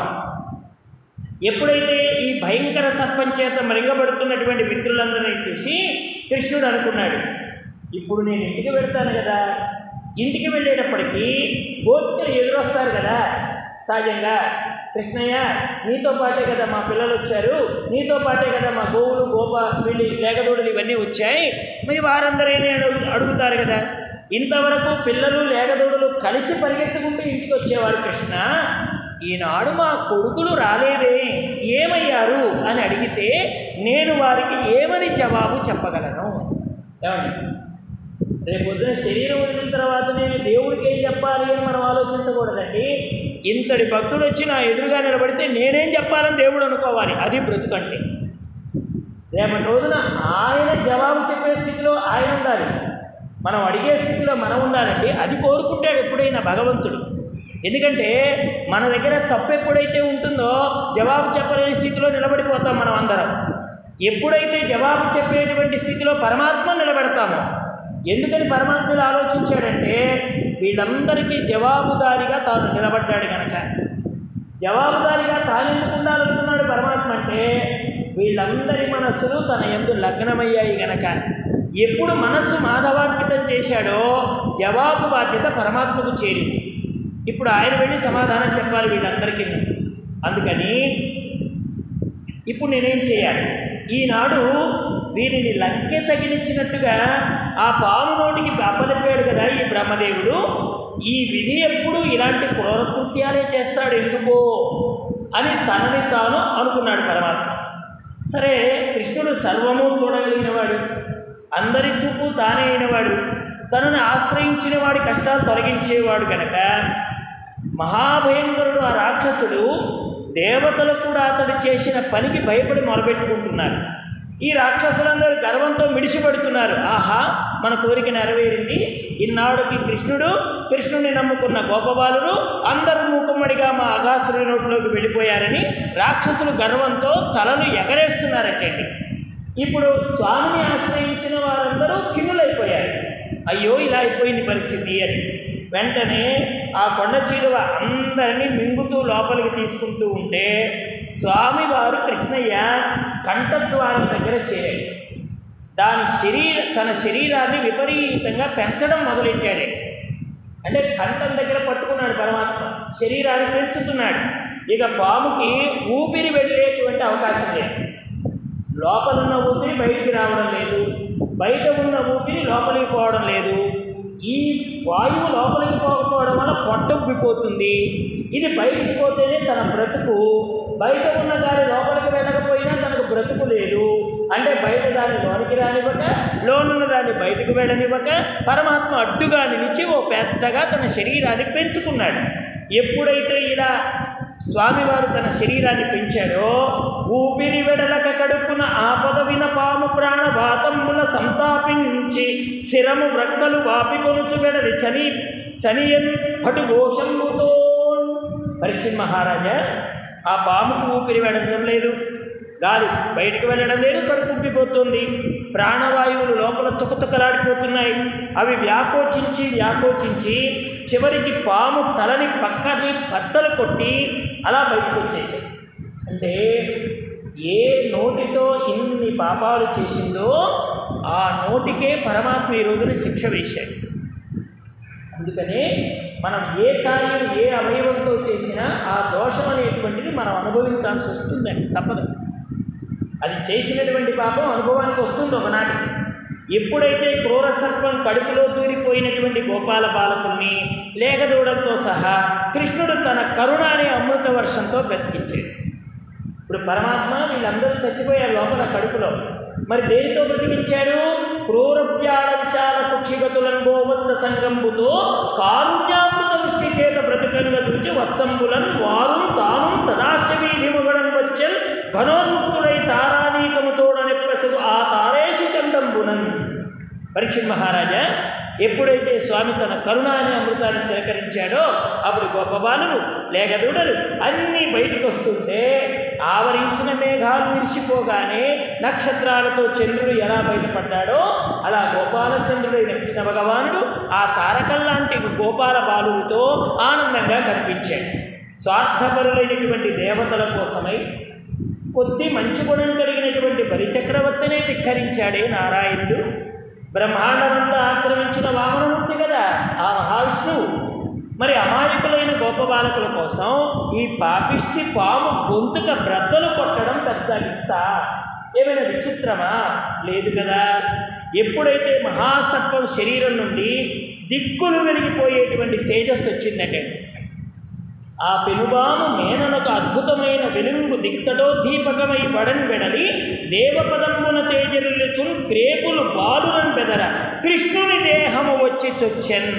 ఎప్పుడైతే ఈ భయంకర సర్పం చేత మరింగబడుతున్నటువంటి మిత్రులందరినీ చూసి కృష్ణుడు అనుకున్నాడు ఇప్పుడు నేను ఇంటికి వెళ్తాను కదా ఇంటికి వెళ్ళేటప్పటికీ గోపికలు ఎదురొస్తారు కదా సహజంగా కృష్ణయ్య నీతో పాటే కదా మా పిల్లలు వచ్చారు నీతో పాటే కదా మా గోవులు గోప వీళ్ళు లేగదూడలు ఇవన్నీ వచ్చాయి మరి వారందరే అడుగు అడుగుతారు కదా ఇంతవరకు పిల్లలు లేగదూడలు కలిసి పరిగెత్తుకుంటూ ఇంటికి వచ్చేవాడు కృష్ణ ఈనాడు మా కొడుకులు రాలేదే ఏమయ్యారు అని అడిగితే నేను వారికి ఏమని జవాబు చెప్పగలను ఏమండి రేపు పొద్దున శరీరం వదిలిన తర్వాత నేను దేవుడికి ఏం చెప్పాలి అని మనం ఆలోచించకూడదండి ఇంతటి భక్తుడు వచ్చి నా ఎదురుగా నిలబడితే నేనేం చెప్పాలని దేవుడు అనుకోవాలి అది బ్రతుకంటే రేపటి రోజున ఆయన జవాబు చెప్పే స్థితిలో ఆయన ఉండాలి మనం అడిగే స్థితిలో మనం ఉండాలండి అది కోరుకుంటాడు ఎప్పుడైనా భగవంతుడు ఎందుకంటే మన దగ్గర తప్పు ఎప్పుడైతే ఉంటుందో జవాబు చెప్పలేని స్థితిలో నిలబడిపోతాం మనం అందరం ఎప్పుడైతే జవాబు చెప్పేటువంటి స్థితిలో పరమాత్మ నిలబెడతామో ఎందుకని పరమాత్మలు ఆలోచించాడంటే వీళ్ళందరికీ జవాబుదారిగా తాను నిలబడ్డాడు కనుక జవాబుదారిగా తాను ఎందుకు ఉండాలనుకున్నాడు పరమాత్మ అంటే వీళ్ళందరి మనస్సులు తన ఎందు లగ్నమయ్యాయి గనక ఎప్పుడు మనస్సు మాధవార్పితం చేశాడో జవాబు బాధ్యత పరమాత్మకు చేరింది ఇప్పుడు ఆయన వెళ్ళి సమాధానం చెప్పాలి వీళ్ళందరికీ అందుకని ఇప్పుడు నేనేం చేయాలి ఈనాడు వీరిని లంకె తగిలించినట్టుగా ఆ పాము నోటికి అప్పదెప్పాడు కదా ఈ బ్రహ్మదేవుడు ఈ విధి ఎప్పుడు ఇలాంటి క్రూర కృత్యాలే చేస్తాడు ఎందుకో అని తనని తాను అనుకున్నాడు పరమాత్మ సరే కృష్ణుడు సర్వము చూడగలిగినవాడు అందరి చూపు తానే అయినవాడు తనను ఆశ్రయించిన వాడి కష్టాలు తొలగించేవాడు గనక మహాభయంకరుడు ఆ రాక్షసుడు దేవతలు కూడా అతడు చేసిన పనికి భయపడి మొరబెట్టుకుంటున్నారు ఈ రాక్షసులందరూ గర్వంతో మిడిసిపడుతున్నారు ఆహా మన కోరిక నెరవేరింది ఇన్నాడుకి కృష్ణుడు కృష్ణుడిని నమ్ముకున్న గోపబాలురు అందరూ మూకుమ్మడిగా మా అగాసురుడి నోట్లోకి వెళ్ళిపోయారని రాక్షసులు గర్వంతో తలలు ఎగరేస్తున్నారటండి ఇప్పుడు స్వామిని ఆశ్రయించిన వారందరూ కిన్నులైపోయారు అయ్యో ఇలా అయిపోయింది పరిస్థితి అని వెంటనే ఆ కొండ చీలువ అందరినీ మింగుతూ లోపలికి తీసుకుంటూ ఉంటే స్వామివారు కృష్ణయ్య కంఠద్వారం దగ్గర చేరాడు దాని శరీర తన శరీరాన్ని విపరీతంగా పెంచడం మొదలెట్టాడు అంటే కంఠం దగ్గర పట్టుకున్నాడు పరమాత్మ శరీరాన్ని పెంచుతున్నాడు ఇక పాముకి ఊపిరి వెళ్ళేటువంటి అవకాశం లేదు లోపల ఉన్న ఊపిరి బయటికి రావడం లేదు బయట ఉన్న ఊపిరి లోపలికి పోవడం లేదు ఈ వాయువు లోపలికి పోకపోవడం వల్ల పొట్ట ఉబ్బిపోతుంది ఇది బయటికి పోతేనే తన బ్రతుకు బయట ఉన్న గాలి లోపలికి వెళ్ళకపోయినా తనకు బ్రతుకు లేదు అంటే బయట దాన్ని లోనికి రానివ్వక లోనున్న దాన్ని బయటకు వెళ్ళనివ్వక పరమాత్మ అడ్డుగా నిలిచి ఓ పెద్దగా తన శరీరాన్ని పెంచుకున్నాడు ఎప్పుడైతే ఇలా స్వామివారు తన శరీరాన్ని పెంచాడో ఊపిరి వెడలక కడుపున ఆపద విన పాము ప్రాణవాతముల సంతాపించి శిరము వ్రక్కలు వాపికొనుచు వెడలి చని చనియన్ పటు ఘోషముతో పరీక్షిత్ మహారాజా ఆ పాముకు ఊపిరి వెళ్ళడం లేదు గాలి బయటకు వెళ్ళడం లేదు కడుపు ఉబ్బిపోతుంది ప్రాణవాయువులు లోపల తుకతుకలాడిపోతున్నాయి అవి వ్యాకోచించి వ్యాకోచించి చివరికి పాము తలని పక్కని బద్దలు కొట్టి అలా బయటకు వచ్చేసాయి అంటే ఏ నోటితో ఇన్ని పాపాలు చేసిందో ఆ నోటికే పరమాత్మ ఈ రోజున శిక్ష వేశాడు అందుకనే మనం ఏ కార్యం ఏ అవయవంతో చేసినా ఆ దోషం అనేటువంటిది మనం అనుభవించాల్సి వస్తుందండి తప్పదు అది చేసినటువంటి పాపం అనుభవానికి వస్తుంది ఒకనాటి ఎప్పుడైతే క్రూర సర్పం కడుపులో దూరిపోయినటువంటి గోపాల బాలకుల్ని లేగదూడలతో సహా కృష్ణుడు తన కరుణ అనే అమృత వర్షంతో బ్రతికించాడు ఇప్పుడు పరమాత్మ వీళ్ళందరూ చచ్చిపోయారు లోపల కడుపులో మరి దేనితో బ్రతికించాడు క్రూరవ్యాడ విశాల కుక్షిగతులను గోవత్స సంగంబుతో కారుణ్యామృత వృష్టి చేత బ్రతుకంగా చూచి వత్సంబులన్ వారు తాను తదాశవీధి మొగడం వచ్చన్ ఘనోన్ముక్తుడై తారానీకముతోడనెప్పసదు ఆ తారేషు చండంబునన్ పరీక్షిత్ మహారాజా ఎప్పుడైతే స్వామి తన కరుణ అనే అమృతాన్ని చిలకరించాడో అప్పుడు గొప్ప బాలులు లేగదూడలు అన్నీ బయటకు వస్తుంటే ఆవరించిన మేఘాలు విరిచిపోగానే నక్షత్రాలతో చంద్రుడు ఎలా బయటపడ్డాడో అలా గోపాలచంద్రుడైన కృష్ణ భగవానుడు ఆ తారకల్లాంటి గోపాల బాలులతో ఆనందంగా కనిపించాడు స్వార్థపరులైనటువంటి దేవతల కోసమై కొద్ది మంచి గుణం కలిగినటువంటి బలిచక్రవర్తినే ధిక్కరించాడే నారాయణుడు బ్రహ్మాండమంతా ఆక్రమించిన వామనమూర్తి కదా ఆ మహావిష్ణువు మరి అమాయకులైన గోపబాలకుల కోసం ఈ పాపిష్టి పాము గొంతుక బ్రద్దలు కొట్టడం పెద్ద విత్త ఏమైనా విచిత్రమా లేదు కదా ఎప్పుడైతే మహాసర్పం శరీరం నుండి దిక్కులు వెలిగిపోయేటువంటి తేజస్సు వచ్చిందంటే ఆ పెనుబాము మేనలకు అద్భుతమైన వెలుగు దిక్తడో దీపకమై పడన్ వెడలి దేవపదమున తేజరుచున్ క్రేపులు బాలురన్ బెదర కృష్ణుని దేహము వచ్చి చొచ్చెన్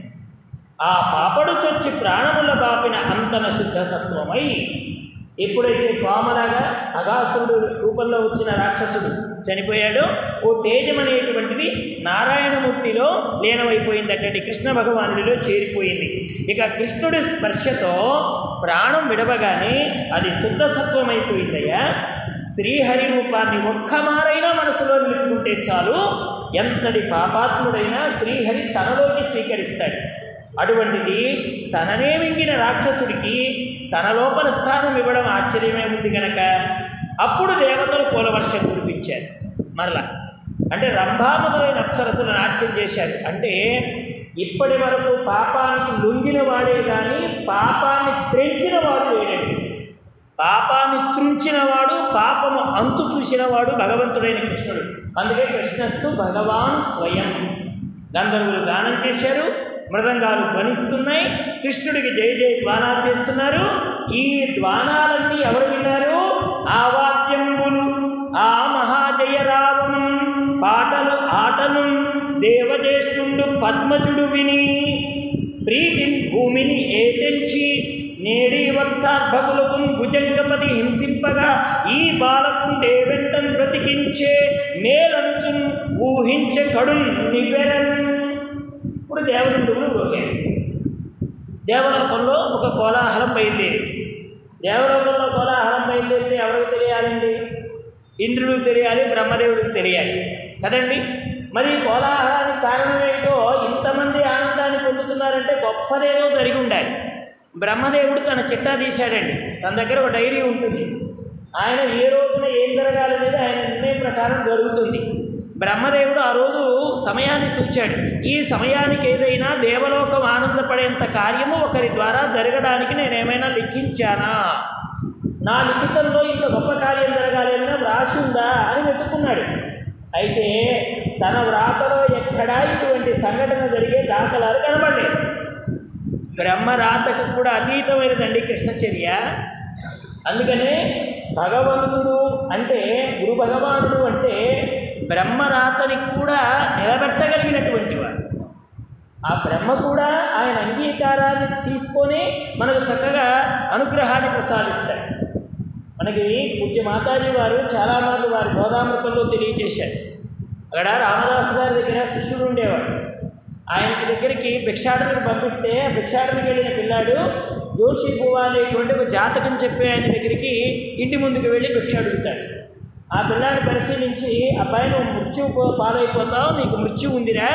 ఆ పాపడు చొచ్చి ప్రాణముల బాపిన అంతన శుద్ధ సత్వమై ఎప్పుడైతే పామలాగా అగాసురుడు రూపంలో వచ్చిన రాక్షసుడు చనిపోయాడో ఓ తేజం అనేటువంటిది నారాయణమూర్తిలో లీనమైపోయిందటండి కృష్ణ భగవానుడిలో చేరిపోయింది ఇక కృష్ణుడి స్పర్శతో ప్రాణం విడవగానే అది శుద్ధ సత్వమైపోయిందయ్యా శ్రీహరి రూపాన్ని ఒక్క మారైనా మనసులో నిలుపుకుంటే చాలు ఎంతటి పాపాత్ముడైనా శ్రీహరి తనలోకి స్వీకరిస్తాడు అటువంటిది తననే మింగిన రాక్షసుడికి తన లోపల స్థానం ఇవ్వడం ఆశ్చర్యమే ఉంది గనక అప్పుడు దేవతలు పూలవర్షం కురిపించారు మరలా అంటే రంభా మొదలైన అప్సరసులు నాట్యం చేశారు అంటే ఇప్పటి వరకు పాపానికి లొంగిన వాడే కానీ పాపాన్ని త్రెంచిన వాడు లేడండి పాపాన్ని త్రుంచినవాడు పాపము అంతు చూసినవాడు భగవంతుడైన కృష్ణుడు అందుకే కృష్ణస్తు భగవాన్ స్వయం గంధర్వులు గానం చేశారు మృదంగాలు ధ్వనిస్తున్నాయి కృష్ణుడికి జయ జయ ద్వానాలు చేస్తున్నారు ఈ ద్వానాలన్నీ ఎవరు విన్నారు ఆ వాద్యంబులు పద్మజుడు విని ప్రీతిని భూమిని ఏతెంచి నేడి వత్సార్భకులకు భుజంగపతి హింసింపగా ఈ బాలకుండే వెంటన్ బ్రతికించే మేలనుచున్ ఊహించే కడున్ నివ్వెరన్ ఇప్పుడు దేవదండుగులు రోగారు దేవలోకంలో ఒక కోలాహలం బయలుదేరి దేవలోకంలో కోలాహలం బయలుదేరితే ఎవరికి తెలియాలండి ఇంద్రుడికి తెలియాలి బ్రహ్మదేవుడికి తెలియాలి కదండి మరి ఈ కోలాహలానికి కారణం ఏంటో ఇంతమంది ఆనందాన్ని పొందుతున్నారంటే గొప్పదేదో జరిగి ఉండాలి బ్రహ్మదేవుడు తన చిట్టా తీశాడండి తన దగ్గర ఒక డైరీ ఉంటుంది ఆయన ఏ రోజున ఏం జరగాలనేది ఆయన నిర్ణయం ప్రకారం జరుగుతుంది బ్రహ్మదేవుడు ఆ రోజు సమయాన్ని చూచాడు ఈ సమయానికి ఏదైనా దేవలోకం ఆనందపడేంత కార్యము ఒకరి ద్వారా జరగడానికి నేనేమైనా లిఖించానా నా లిఖితంలో ఇంత గొప్ప కార్యం జరగాలి ఏమైనా వ్రాసి ఉందా అని వెతుక్కున్నాడు అయితే తన వ్రాతలో ఎక్కడా ఇటువంటి సంఘటన జరిగే దాఖలాలు కనబడలేదు బ్రహ్మరాతకు కూడా అతీతమైనదండి కృష్ణచర్య అందుకనే భగవంతుడు అంటే గురు భగవానుడు అంటే బ్రహ్మరాతని కూడా నిలబెట్టగలిగినటువంటి వాడు ఆ బ్రహ్మ కూడా ఆయన అంగీకారాన్ని తీసుకొని మనకు చక్కగా అనుగ్రహాన్ని ప్రసాదిస్తాడు మనకి పూజ్య మాతాజీ వారు చాలామంది వారి బోధామృతంలో తెలియజేశారు అక్కడ రామదాసు గారి దగ్గర శిష్యుడు ఉండేవాడు ఆయనకి దగ్గరికి భిక్షాటనకు పంపిస్తే ఆ భిక్షాటనకి వెళ్ళిన పిల్లాడు జోషి పువ్వ అనేటువంటి ఒక జాతకం చెప్పి ఆయన దగ్గరికి ఇంటి ముందుకు వెళ్ళి భిక్ష అడుగుతాడు ఆ పిల్లాడిని పరిశీలించి అబ్బాయి నువ్వు మృత్యు పాలైపోతావు నీకు మృత్యు ఉందిరా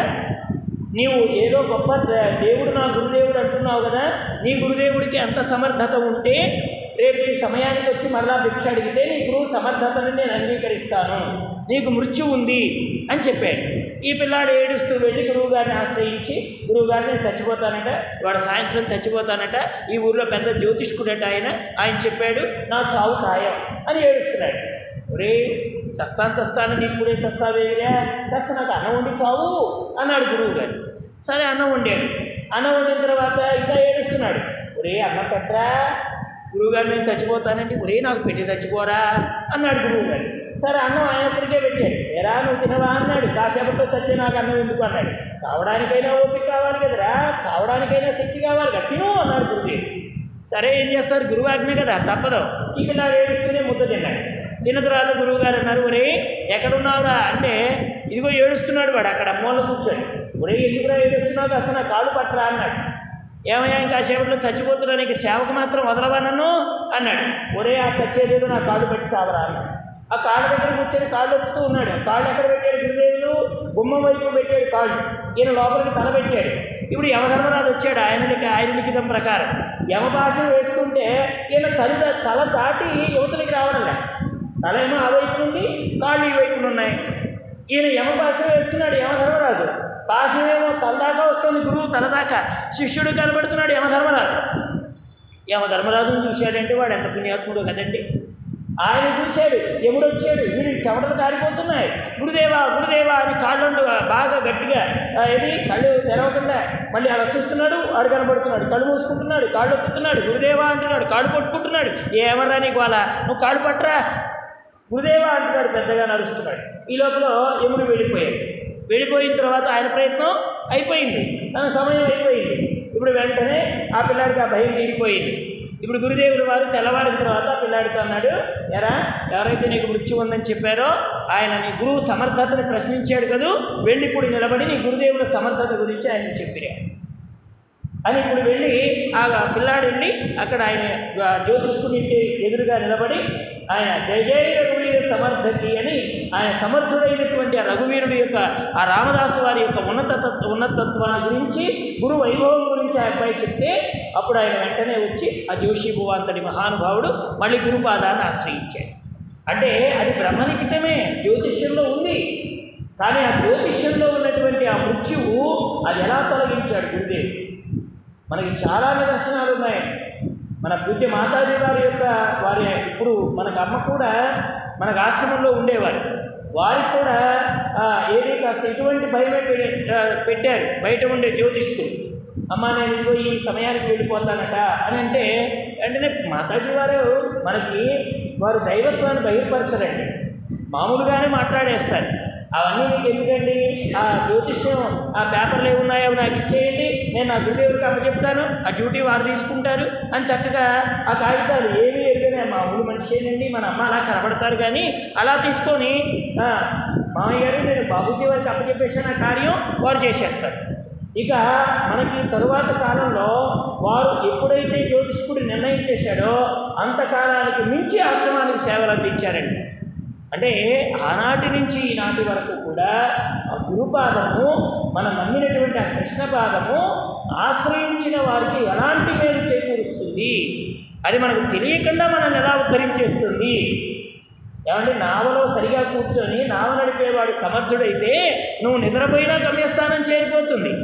నీవు ఏదో గొప్ప ద- దేవుడు నా గురుదేవుడు అంటున్నావు కదా నీ గురుదేవుడికి ఎంత సమర్థత ఉంటే రేపు ఈ సమయానికి వచ్చి మరలా భిక్ష అడిగితే నీ గురువు సమర్థతని నేను అంగీకరిస్తాను నీకు మృత్యు ఉంది అని చెప్పాడు ఈ పిల్లాడు ఏడుస్తూ వెళ్ళి గురువు గారిని ఆశ్రయించి గురువు గారిని నేను చచ్చిపోతానట వాడు సాయంత్రం చచ్చిపోతానట ఈ ఊర్లో పెద్ద జ్యోతిష్కుడట ఆయన ఆయన చెప్పాడు నా చావు ఖాయం అని ఏడుస్తున్నాడు ఒరే చస్తాను చస్తాను నీ ఇప్పుడే చస్తావేమిరా కాస్త నాకు అన్నం వండి చావు అన్నాడు గురువు గారు సరే అన్నం వండాడు అన్నం వండిన తర్వాత ఇంకా ఏడుస్తున్నాడు ఒరే అన్నం పెట్టరా గురువుగారు నేను చచ్చిపోతానంటే ఒరే నాకు పెట్టి చచ్చిపోరా అన్నాడు గురువు గారు సరే అన్నం ఆయనప్పటికే పెట్టాడు ఎరా నువ్వు తినవా అన్నాడు కాసేపట్లో చచ్చే నాకు అన్నం ఎందుకు అన్నాడు చావడానికైనా ఓపిక కావాలి కదరా చావడానికైనా శక్తి కావాలి కదా తిను అన్నాడు గురుదేవుడు సరే ఏం చేస్తారు గురువు ఆజ్ఞ కదా తప్పదు ఈ పిల్లాడు ఏడుస్తూనే ముద్ద తిన్నాడు తిన్న తర్వాత గురువు గారు అన్నారు ఒరే ఎక్కడున్నావురా అంటే ఇదిగో ఏడుస్తున్నాడు వాడు అక్కడ మూల కూర్చొని ఒరే ఎందుకురా ఏడుస్తున్నావు కాస్త నా కాళ్ళు పట్టరా అన్నాడు ఏమయ్యా ఇంకా సేపట్లో చచ్చిపోతున్నా నీకు సేవకు మాత్రం వదలవా నన్ను అన్నాడు ఒరే ఆ చచ్చేదేదో నా కాళ్ళు పెట్టి చావరా అన్నాడు ఆ కాళ్ళ దగ్గర కూర్చొని కాళ్ళు ఒప్పుతూ ఉన్నాడు కాళ్ళు ఎక్కడ పెట్టాడు గురుదేవులు గుమ్మం వైపు పెట్టాడు కాళ్ళు ఈయన లోపలికి తల పెట్టాడు ఇప్పుడు యమధర్మరాజు వచ్చాడు ఆయన లిఖ ఆయన లిఖితం ప్రకారం యమభాష వేసుకుంటే ఈయన తల్లి తల దాటి యువతలకి రావడం లే తల ఏమో ఆ వైపు నుండి కాళ్ళు ఈ వైపున ఉన్నాయి ఈయన యమ భాష వేస్తున్నాడు యమధర్మరాజు భాష ఏమో తల దాకా వస్తుంది గురువు తల దాకా శిష్యుడు కనబడుతున్నాడు యమధర్మరాజు యమధర్మరాజును చూశాడంటే వాడు ఎంత పుణ్యాత్ముడు కదండి ఆయన చూశాడు ఎముడు వచ్చాడు వీడి చెమటలు కారిపోతున్నాయి గురుదేవా గురుదేవా అని కాళ్ళు బాగా గట్టిగా ఆ, ఏది కళ్ళు తెరవకుండా మళ్ళీ అలా చూస్తున్నాడు వాడు కనబడుతున్నాడు కళ్ళు మూసుకుంటున్నాడు కాళ్ళు ఒప్పుతున్నాడు గురుదేవా అంటున్నాడు కాళ్ళు పట్టుకుంటున్నాడు ఏమర్రా నీకు వాళ్ళ నువ్వు కాళ్ళు పట్టరా గురుదేవా అంటున్నాడు పెద్దగా నడుస్తున్నాడు ఈ లోపల యముడు వెళ్ళిపోయాడు వెళ్ళిపోయిన తర్వాత ఆయన ప్రయత్నం అయిపోయింది తన సమయం అయిపోయింది ఇప్పుడు వెంటనే ఆ పిల్లాడికి ఆ భయం తీరిపోయింది ఇప్పుడు గురుదేవుడు వారు తెల్లవారిన తర్వాత ఆ పిల్లాడితో అన్నాడు ఎరా ఎవరైతే నీకు మృత్యు ఉందని చెప్పారో ఆయన నీ గురువు సమర్థతని ప్రశ్నించాడు కదూ వెళ్ళి ఇప్పుడు నిలబడి నీ గురుదేవుల సమర్థత గురించి ఆయనకు చెప్పిరా అని ఇప్పుడు వెళ్ళి ఆ పిల్లాడు వెళ్ళి అక్కడ ఆయన జ్యోతిష్కుని ఇంటి ఎదురుగా నిలబడి ఆయన జయ జయ రఘువీర సమర్థకి అని ఆయన సమర్థుడైనటువంటి ఆ రఘువీరుడి యొక్క ఆ రామదాసు వారి యొక్క ఉన్నత తత్వ ఉన్నతత్వాన్ని గురించి గురు వైభవం గురించి ఆ అబ్బాయి చెప్తే అప్పుడు ఆయన వెంటనే వచ్చి ఆ జోషి భువాంతటి మహానుభావుడు మళ్ళీ గురుపాదాన్ని ఆశ్రయించాడు అంటే అది బ్రహ్మలిఖితమే జ్యోతిష్యంలో ఉంది కానీ ఆ జ్యోతిష్యంలో ఉన్నటువంటి ఆ మృత్యువు అది ఎలా తొలగించాడు గురుదేవుడు మనకి చాలా నిదర్శనాలు ఉన్నాయి మన పూజ్య మాతాజీ వారి యొక్క వారి ఇప్పుడు మనకు అమ్మ కూడా మనకు ఆశ్రమంలో ఉండేవారు వారికి కూడా ఆ, ఏది కాస్త ఇటువంటి భయమే పె- ఆ, పెట్టారు బయట ఉండే జ్యోతిష్కులు అమ్మ నేను ఇదిగో ఈ సమయానికి వెళ్ళిపోతానట అని అంటే వెంటనే మాతాజీ వారు మనకి వారు దైవత్వాన్ని బయలుపరచరండి మామూలుగానే మాట్లాడేస్తారు అవన్నీ మీకు ఎందుకండి ఆ జ్యోతిష్యం ఆ పేపర్లు ఏమున్నాయో అవి నాకు ఇచ్చేయండి నేను నా డ్యూటీ ఎవరికి అప్పచెప్తాను ఆ డ్యూటీ వారు తీసుకుంటారు అని చక్కగా ఆ కాగితాలు ఏమీ ఎరుగనే మా ఊరు మనిషేనండి మన అమ్మ అలా కనబడతారు కానీ అలా తీసుకొని "ఆ, మామయ్య గారు నేను బాబుజీ వారికి అప్పచెప్పేసిన కార్యం వారు చేసేస్తారు ఇక మనకి తరువాత కాలంలో వారు ఎప్పుడైతే జ్యోతిష్కుడు నిర్ణయం చేశాడో అంతకాలానికి మించి ఆశ్రమానికి సేవలు అందించారండి అంటే ఆనాటి నుంచి ఈనాటి వరకు కూడా ఆ గురుపాదము మనం నమ్మినటువంటి ఆ కృష్ణపాదము ఆశ్రయించిన వారికి ఎలాంటి మేలు చేకూరుస్తుంది అది మనకు తెలియకుండా మనల్ని ఎలా ఉద్ధరించేస్తుంది ఏమంటే నావలో సరిగా కూర్చొని నావ నడిపేవాడు సమర్థుడైతే నువ్వు నిద్రపోయినా గమ్యస్థానం చేరిపోతుంది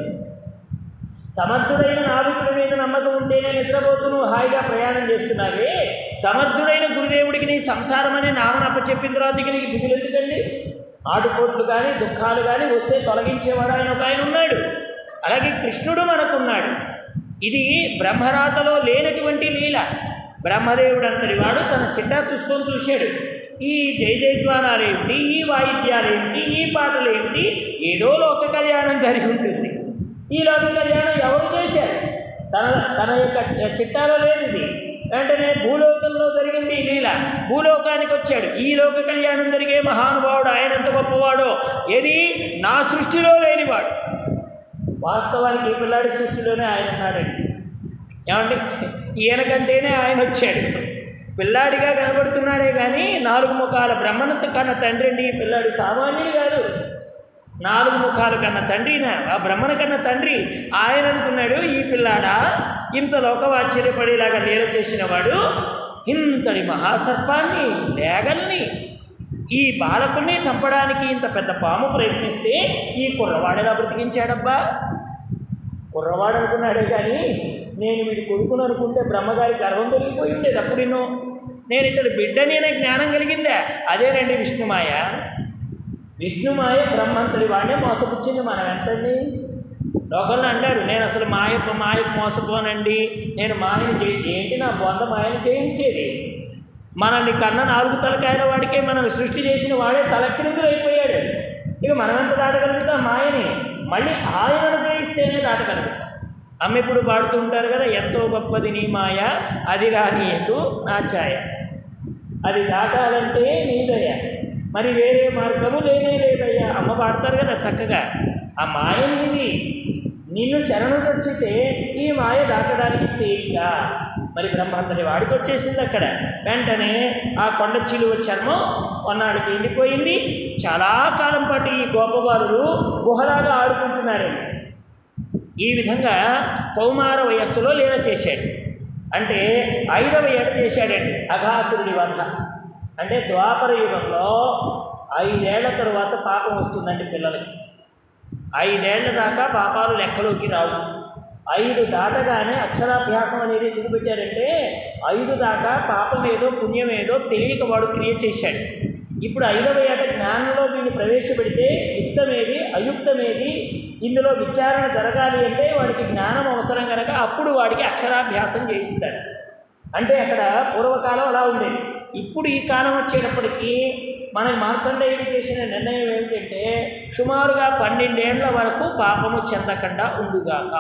సమర్థుడైన నావికుడి మీద నమ్మకం ఉంటేనే నిద్రపోతూ నువ్వు హాయిగా ప్రయాణం చేస్తున్నావే సమర్థుడైన గురుదేవుడికి నీ సంసారం అనే నామను అప్పచెప్పిన తర్వాత ఇక నీకు దిగులు ఎందుకండి ఆటుపోట్లు కానీ దుఃఖాలు కానీ వస్తే తొలగించేవాడు ఆయన ఒక ఆయన ఉన్నాడు అలాగే కృష్ణుడు మనకున్నాడు ఇది బ్రహ్మరాతలో లేనటువంటి లీల బ్రహ్మదేవుడు అంతటి వాడు తన చిట్టా చూసుకొని చూశాడు ఈ జయ జయద్వారాలేమిటి ఈ వాయిద్యాలేమిటి ఈ పాటలేమిటి ఏదో లోక కళ్యాణం జరిగి ఉంటుంది ఈ లోక కళ్యాణం ఎవరు చేశారు తన తన యొక్క చి- చిట్టాలో లేనిది వెంటనే భూలోకంలో జరిగింది ఈ లీల భూలోకానికి వచ్చాడు ఈ లోక కళ్యాణం జరిగే మహానుభావుడు ఆయన ఎంత గొప్పవాడో ఏది నా సృష్టిలో లేనివాడు వాస్తవానికి ఈ పిల్లాడి సృష్టిలోనే ఆయన ఉన్నాడండి ఏమండి ఈయన కంటేనే ఆయన వచ్చాడు పిల్లాడిగా కనబడుతున్నాడే కానీ నాలుగు ముఖాల బ్రహ్మనంత కన్న తండ్రి అండి ఈ పిల్లాడు సామాన్యుడు కాదు నాలుగు ముఖాలు కన్న తండ్రినా ఆ బ్రహ్మణ కన్న తండ్రి ఆయన అనుకున్నాడు ఈ పిల్లాడా ఇంత లోకవాశ్చర్యపడేలాగా లీల చేసిన వాడు ఇంతటి మహాసర్పాన్ని లేగల్ని ఈ బాలకుల్ని చంపడానికి ఇంత పెద్ద పాము ప్రయత్నిస్తే ఈ కుర్రవాడెలా బ్రతికించాడబ్బా కుర్రవాడు అనుకున్నాడే కానీ నేను వీడి కొడుకును అనుకుంటే బ్రహ్మగారి గర్వం తొలగిపోయి ఉండేది అప్పుడున్నో నేను ఇతడు బిడ్డని అనే జ్ఞానం కలిగిందా అదేనండి విష్ణుమాయ విష్ణుమాయ బ్రహ్మంతటి వాడినే మోసపుచ్చింది మనం ఎంతండి లోకల్లో అంటారు నేను అసలు మాయ మాయకు మోసపోనండి నేను మాయని చే ఏంటి నా బొంద మాయని చేయించేది మనల్ని కన్న నాలుగు తలకాయల వాడికే మనల్ని సృష్టి చేసిన వాడే తలక్రిందులు అయిపోయాడు ఇక మనం ఎంత దాటగలుగుతాం మాయని మళ్ళీ ఆయనను గ్రహిస్తేనే దాటగలుగుతాం అమ్మ ఇప్పుడు పాడుతూ ఉంటారు కదా ఎంతో గొప్పది నీ మాయ అది రానీయకు నా ఛాయ అది దాటాలంటే నీదయ్యా మరి వేరే మార్గము లేనే లేదయ్యా అమ్మ పాడతారు కదా చక్కగా ఆ మాయ నీది నిన్ను శరణు తెచ్చితే ఈ మాయ దాటడానికి తేలిక మరి బ్రహ్మాంతరి వాడికి వచ్చేసింది అక్కడ వెంటనే ఆ కొండ చిలువ చర్మం కొన్నాళ్ళకి ఎండిపోయింది చాలా కాలం పాటు ఈ గోపబాలుడు గుహలాగా ఆడుకుంటున్నారండి ఈ విధంగా కౌమార వయస్సులో లీల చేశాడు అంటే ఐదవ ఏట చేశాడండి అఘాసురుడి వధ అంటే ద్వాపర యుగంలో ఐదేళ్ల తరువాత పాపం వస్తుందండి పిల్లలకి ఐదేళ్ల దాకా పాపాలు లెక్కలోకి రావు ఐదు దాటగానే అక్షరాభ్యాసం అనేది ఎందుకు పెట్టారంటే ఐదు దాకా పాపం ఏదో పుణ్యం ఏదో తెలియక వాడు క్రియ చేశాడు ఇప్పుడు ఐదవ ఏట జ్ఞానంలో దీన్ని ప్రవేశపెడితే యుక్తమేది అయుక్తమేది ఇందులో విచారణ జరగాలి అంటే వాడికి జ్ఞానం అవసరం కనుక అప్పుడు వాడికి అక్షరాభ్యాసం చేయిస్తారు అంటే అక్కడ పూర్వకాలం అలా ఉండేది ఇప్పుడు ఈ కాలం వచ్చేటప్పటికి మనకి మార్కండేయుడు చేసిన నిర్ణయం ఏమిటంటే సుమారుగా పన్నెండేళ్ల వరకు పాపము చెందకుండా ఉండుగాక